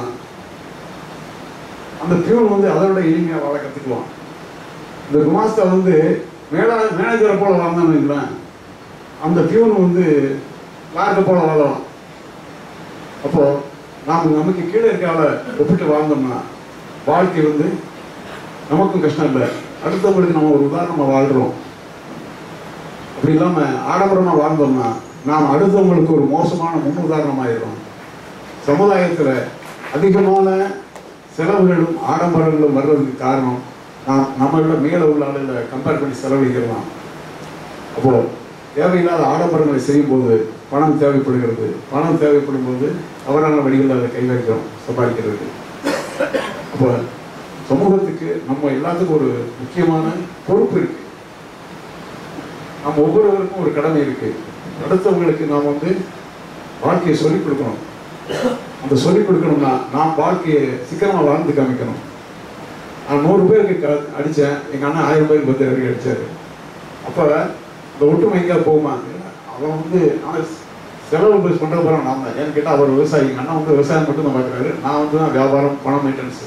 அந்த பியூன் வந்து அதை விட எளிமையாக வாழ கற்றுக்குவான் இந்த குமாஸ்தா வந்து மேலா மேனேஜரை போல வாழ்ந்தான்னு வைங்களேன் அந்த பியூன் வந்து கிளார்க்கை போல வாழலாம் அப்போ நாம் நமக்கு கீழே இருக்கால ஒப்பிட்டு வாழ்ந்தோம்னா வாழ்க்கை வந்து நமக்கும் கஷ்டம் இல்லை அடுத்தவங்களுக்கு நம்ம ஒரு உதாரணமாக வாழ்கிறோம் அப்படி இல்லாமல் ஆடம்பரமாக வாழ்ந்தோம்னா நாம் அடுத்தவங்களுக்கு ஒரு மோசமான முன் உதாரணமாயிடும் சமுதாயத்தில் அதிகமான செலவுகளும் ஆடம்பரங்களும் வர்றதுக்கு காரணம் நாம் நம்மளோட மேலே உள்ள ஆளுகளை கம்பேர் பண்ணி செலவழிக்கிறோம் அப்போ தேவையில்லாத ஆடம்பரங்களை செய்யும்போது பணம் தேவைப்படுகிறது பணம் தேவைப்படும் போது தவறான வழிகளில் அதை கை வைக்கிறோம் சம்பாதிக்கிறது அப்போ சமூகத்துக்கு நம்ம எல்லாத்துக்கும் ஒரு முக்கியமான பொறுப்பு இருக்கு நம்ம ஒவ்வொருவருக்கும் ஒரு கடமை இருக்கு அடுத்தவங்களுக்கு நாம் வந்து வாழ்க்கையை சொல்லிக் கொடுக்கணும் அந்த சொல்லிக் கொடுக்கணும்னா நாம் வாழ்க்கையை சிக்கனமா வாழ்ந்து காமிக்கணும் நான் நூறு பேருக்கு க- அடிச்சேன் எங்க அண்ணன் ஆயிரம் பேருக்கு பத்து பேருக்கு அடிச்சாரு அப்ப இந்த ஒற்றுமை எங்கேயா போகுமா அவன் வந்து அவன் செலவு பஸ் பண்ற போறான் நான் தான் ஏன்னு கேட்டா அவர் விவசாயி எங்க அண்ணன் வந்து விவசாயம் மட்டும் தான் பார்க்குறாரு நான் வந்து தான் வியாபாரம் பணம் மெயின்டெனன்ஸ்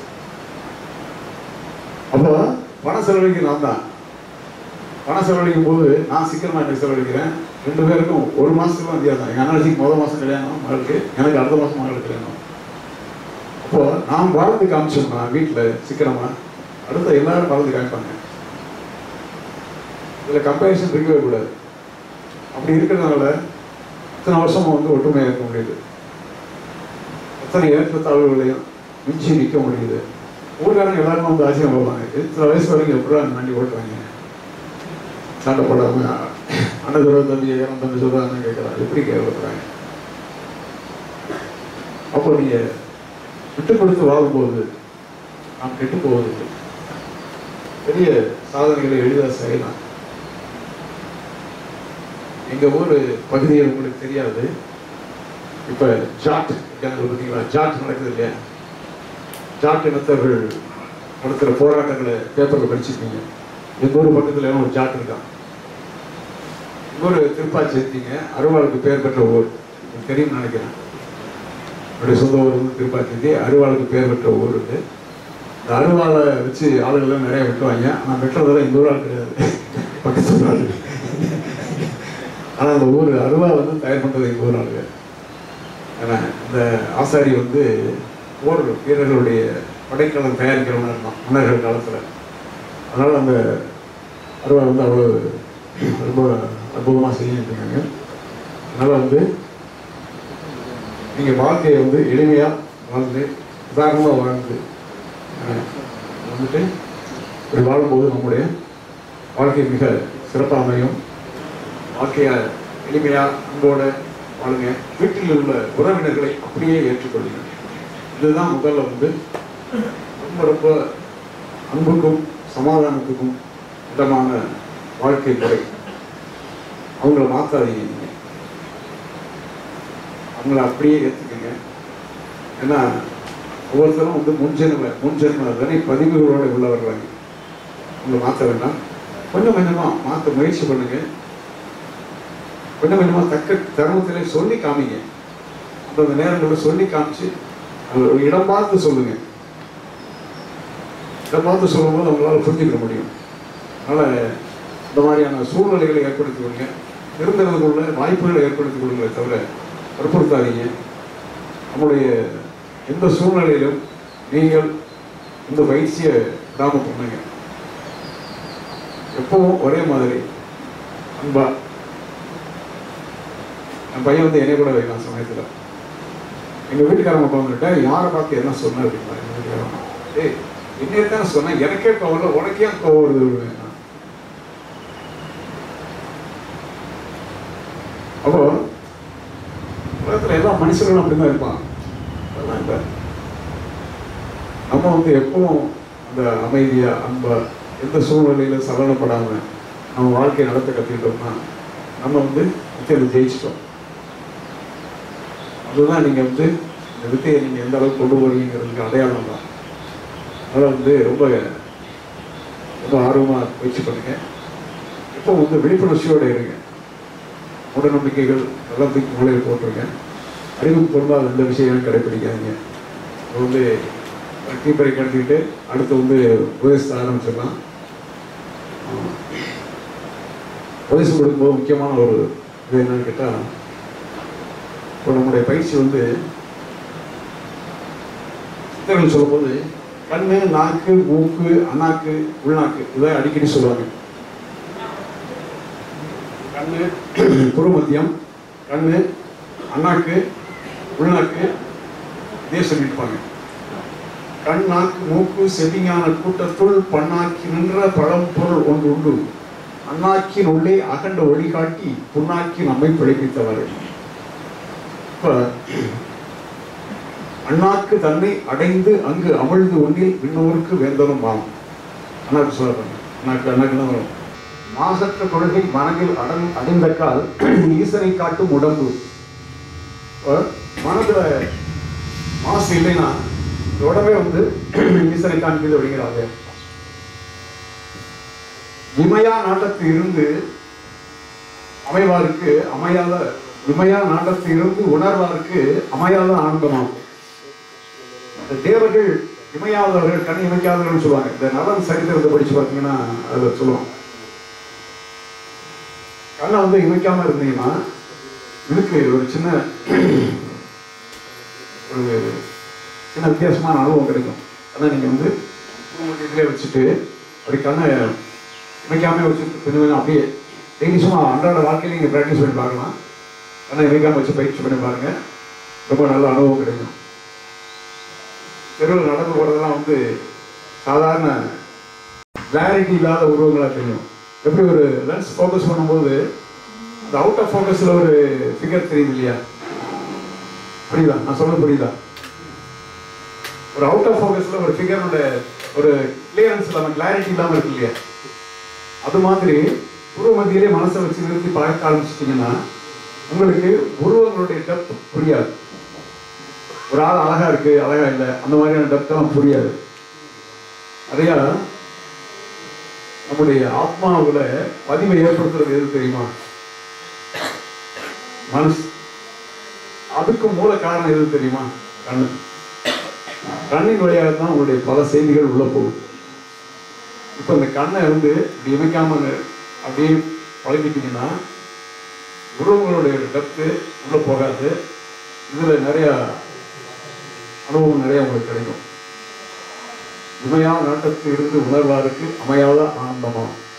அப்போ பணம் செலவழிக்க நான் தான் பணம் செலவழிக்கும் போது நான் சீக்கிரமா எனக்கு செலவழிக்கிறேன் ரெண்டு பேருக்கும் ஒரு மாசத்துக்கு வித்தியாசம் எங்க அண்ணாச்சிக்கு முதல் மாசம் கல்யாணம் மகளுக்கு எனக்கு அடுத்த மாசம் மகளுக்கு கல்யாணம் அப்போ நாம் வாழ்ந்து காமிச்சோம்னா வீட்டுல சீக்கிரமா அடுத்த எல்லாரும் வாழ்ந்து காமிப்பாங்க இதுல கம்பேரிசன் இருக்கவே கூடாது அப்படி இருக்கிறதுனால இத்தனை வருஷமா வந்து ஒற்றுமையா இருக்க முடியுது எத்தனை ஏற்றத்தாழ்வுகளையும் மிஞ்சி நிற்க முடியுது ஊர்காரங்க எல்லாரும் வந்து ஆச்சரியம் போவாங்க இத்தனை வயசு வரைக்கும் எப்படா அந்த வண்டி ஓட்டுவாங்க சண்டை போடாம அண்ணன் சொல்ற தம்பி ஏன் தம்பி சொல்றாங்கன்னு கேட்கலாம் எப்படி கேட்கறாங்க அப்போ நீங்க விட்டு கொடுத்து வாழும்போது நாம் கெட்டு போவதில்லை பெரிய சாதனைகளை எளிதாக செய்யலாம் எங்க ஊர் பகுதியில் உங்களுக்கு தெரியாது இப்ப ஜாட் இருக்காங்க பார்த்தீங்களா ஜாட் நடக்குது இல்லையா ஜாட் இனத்தவர்கள் நடத்துகிற போராட்டங்களை பேப்பரில் படிச்சிருக்கீங்க எங்க ஊர் பக்கத்துல ஒரு ஜாட் இருக்கான் எங்க ஊர் திருப்பாச்சி எடுத்தீங்க அருவாளுக்கு பேர் பெற்ற ஊர் உங்களுக்கு தெரியும்னு நினைக்கிறேன் என்னுடைய சொந்த ஊர் வந்து திருப்பாச்சி அருவாளுக்கு பேர் பெற்ற ஊர் இது இந்த அருவாளை வச்சு ஆளுகள்லாம் நிறைய வெட்டுவாங்க ஆனால் வெட்டுறதெல்லாம் இந்த ஊர் ஆள் கிடையாது பக்கத்து ஊர் ஆளு ஆனால் அந்த ஊர் அருவா வந்து தயார் பண்ணுறது எங்கள் ஊர் ஆளுங்க ஏன்னா இந்த ஆசாரி வந்து போர் வீரர்களுடைய படைக்கலம் தயாரிக்கிறவங்க இருந்தான் மன்னர்கள் காலத்தில் அதனால் அந்த அருவா வந்து அவ்வளோ ரொம்ப அற்புதமாக செஞ்சுட்டு இருக்காங்க அதனால் வந்து நீங்கள் வாழ்க்கையை வந்து எளிமையாக வாழ்ந்து உதாரணமாக வாழ்ந்து அஹ், வந்துட்டு இப்படி வாழும்போது நம்முடைய வாழ்க்கை மிக சிறப்பாக அமையும் வாழ்க்கையை எளிமையாக அன்போட வாழுங்க வீட்டில் உள்ள உறவினர்களை அப்படியே ஏற்றுக்கொள்ளுங்க இதுதான் முதல்ல வந்து ரொம்ப ரொம்ப அன்புக்கும் சமாதானத்துக்கும் இடமான வாழ்க்கை முறை அவங்கள மாற்றாதீங்க நீங்க அவங்கள அப்படியே ஏற்றுக்கங்க ஏன்னா ஒவ்வொருத்தரும் வந்து முன்ஜென்ம முன்ஜென்ம வரை பதிவுகளோட உள்ள வர்றாங்க அவங்கள மாற்ற வேண்டாம் கொஞ்சம் கொஞ்சமாக மாற்ற முயற்சி பண்ணுங்க கொஞ்சம் கொஞ்சமாக தக்க தருணத்திலே சொல்லி காமிங்க அந்தந்த நேரங்களில் சொல்லி காமிச்சு அது ஒரு இடம் பார்த்து சொல்லுங்க இடம் பார்த்து சொல்லும்போது அவங்களால புரிஞ்சுக்க முடியும் அதனால் இந்த மாதிரியான சூழ்நிலைகளை ஏற்படுத்திக் கொள்ளுங்க இருந்ததுக்குள்ள வாய்ப்புகளை ஏற்படுத்திக் கொள்ளுங்களே தவிர வற்புறுத்தாதீங்க நம்முடைய எந்த சூழ்நிலையிலும் நீங்கள் இந்த பயிற்சியை விடாம பண்ணுங்க எப்பவும் ஒரே மாதிரி அன்பா என் பையன் வந்து என்னை கூட வைக்கலாம் சமயத்துல எங்க வீட்டுக்காரங்க வந்துட்டா யாரை பார்த்து என்ன சொன்ன அப்படின்னா எங்க வீட்டுக்காரங்க ஏய் என்னைய தானே சொன்னேன் எனக்கே கோவம் இல்லை உனக்கே ஏன் கோவம் வருது அப்படின்னா. அப்போ உலகத்துல எல்லா மனுஷர்களும் அப்படிதான் இருப்பான் அதெல்லாம் இல்லை நம்ம வந்து எப்பவும் அந்த அமைதியா அன்பா எந்த சூழ்நிலையில சலனப்படாம நம்ம வாழ்க்கையை நடத்த கற்றுக்கிட்டோம்னா நம்ம வந்து நிச்சயம் ஜெயிச்சிட்டோம் அதுதான் நீங்கள் வந்து இந்த வித்தையை நீங்கள் எந்த அளவுக்கு கொண்டு போறீங்கிறதுக்கு அடையாளம் தான் அதனால் வந்து ரொம்ப ரொம்ப ஆர்வமாக முயற்சி பண்ணுங்க இப்போ வந்து விழிப்புணர்ச்சியோடு இருங்க மூட நம்பிக்கைகள் எல்லாம் தூக்கி மூலையில் போட்டுருங்க அறிவுக்கு பொருளாத எந்த விஷயங்களும் கடைப்பிடிக்காதீங்க இப்போ வந்து கீப்பரை கடத்திக்கிட்டு அடுத்து வந்து உபதேசத்தை ஆரம்பிச்சிடலாம் உபதேசம் கொடுக்கும்போது முக்கியமான ஒரு இது என்னன்னு கேட்டால் இப்போ நம்முடைய பயிற்சி வந்து சித்தர்கள் சொல்லும்போது கண்ணு நாக்கு மூக்கு அண்ணாக்கு உள்நாக்கு இதை அடிக்கடி சொல்லுவாங்க கண்ணு குருமத்தியம் கண்ணு அண்ணாக்கு உள்நாக்கு இதே சொல்லியிருப்பாங்க கண் நாக்கு மூக்கு செவிஞான கூட்டத்துள் பண்ணாக்கி நின்ற பழம் பொருள் ஒன்று உண்டு அண்ணாக்கின் உள்ளே அகண்ட ஒளி காட்டி புண்ணாக்கி நம்மை பிழைப்பித்தவர் இப்ப அண்ணாக்கு தன்னை அடைந்து அங்கு அமிழ்ந்து ஒன்றில் விண்ணோருக்கு வேந்தனும் மாம் அண்ணாக்கு சொல்லுவாங்க அண்ணாக்கு அண்ணாக்கு தான் வரும் மாசற்ற கொள்கை மனதில் அடங் அடைந்த கால் ஈசனை காட்டும் உடம்பு இப்ப மனதுல மாசு இல்லைன்னா இந்த உடம்பே வந்து ஈசனை காண்பிது அப்படிங்கிறாங்க இமையா நாட்டத்தில் இருந்து அமைவாருக்கு அமையாத இமையா நாட்டத்தில் இருந்து உணர்வாருக்கு அமையாத ஆனந்தமாகும் இந்த தேவர்கள் இமையாதவர்கள் கண் இமைக்காதவர்கள் சொல்லுவாங்க இந்த நலன் சரித்திரத்தை படிச்சு பார்த்தீங்கன்னா அதில் சொல்லுவாங்க கண்ணை வந்து இமைக்காம இருந்தீங்கன்னா இதுக்கு ஒரு சின்ன ஒரு சின்ன வித்தியாசமான அனுபவம் கிடைக்கும் ஆனால் நீங்கள் வந்து இதிலே வச்சுட்டு அப்படி கண்ணை இமைக்காம வச்சுட்டு கொஞ்சம் கொஞ்சம் அப்படியே டெய்லி சும்மா அன்றாட வாழ்க்கையில நீங்கள் ப்ராக்டிஸ் பண்ணி பார்க்கலாம் கண்ணை இமைக்காம வச்சு பயிற்சி பண்ணி பாருங்க ரொம்ப நல்ல அனுபவம் கிடைக்கும் தெருவில் நடந்து போகிறதெல்லாம் வந்து சாதாரண கிளாரிட்டி இல்லாத உருவங்களாக தெரியும் எப்படி ஒரு லென்ஸ் ஃபோக்கஸ் பண்ணும்போது அந்த அவுட் ஆஃப் ஃபோக்கஸில் ஒரு ஃபிகர் தெரியுது இல்லையா புரியுதா நான் சொல்ல புரியுதா ஒரு அவுட் ஆஃப் ஃபோக்கஸில் ஒரு ஃபிகரோட ஒரு கிளியரன்ஸ் இல்லாமல் கிளாரிட்டி இல்லாமல் இருக்கு இல்லையா அது மாதிரி உருவ மத்தியிலே மனசை வச்சு நிறுத்தி பார்க்க ஆரம்பிச்சிட்டிங்கன்னா உங்களுக்கு உருவங்களுடைய டெப்த் புரியாது ஒரு ஆள் அழகா இருக்கு அழகா இல்லை அந்த மாதிரியான டெப்த்லாம் புரியாது நிறையா நம்முடைய ஆத்மாவுல பதிவை ஏற்படுத்துறது எது தெரியுமா மனசு அதுக்கு மூல காரணம் எது தெரியுமா கண்ணு கண்ணின் வழியாக தான் உங்களுடைய பல செய்திகள் உள்ள போகும் இப்போ இந்த கண்ணை வந்து இப்படி இமைக்காம அப்படியே பழகிட்டீங்கன்னா உருவங்களுடைய டெப்த்து உள்ள போகாது இதுல நிறைய அனுபவம் நிறைய உங்களுக்கு கிடைக்கும் இமையா நாட்டத்தில் இருந்து உணர்வாருக்கு அமையாத ஆனந்தமா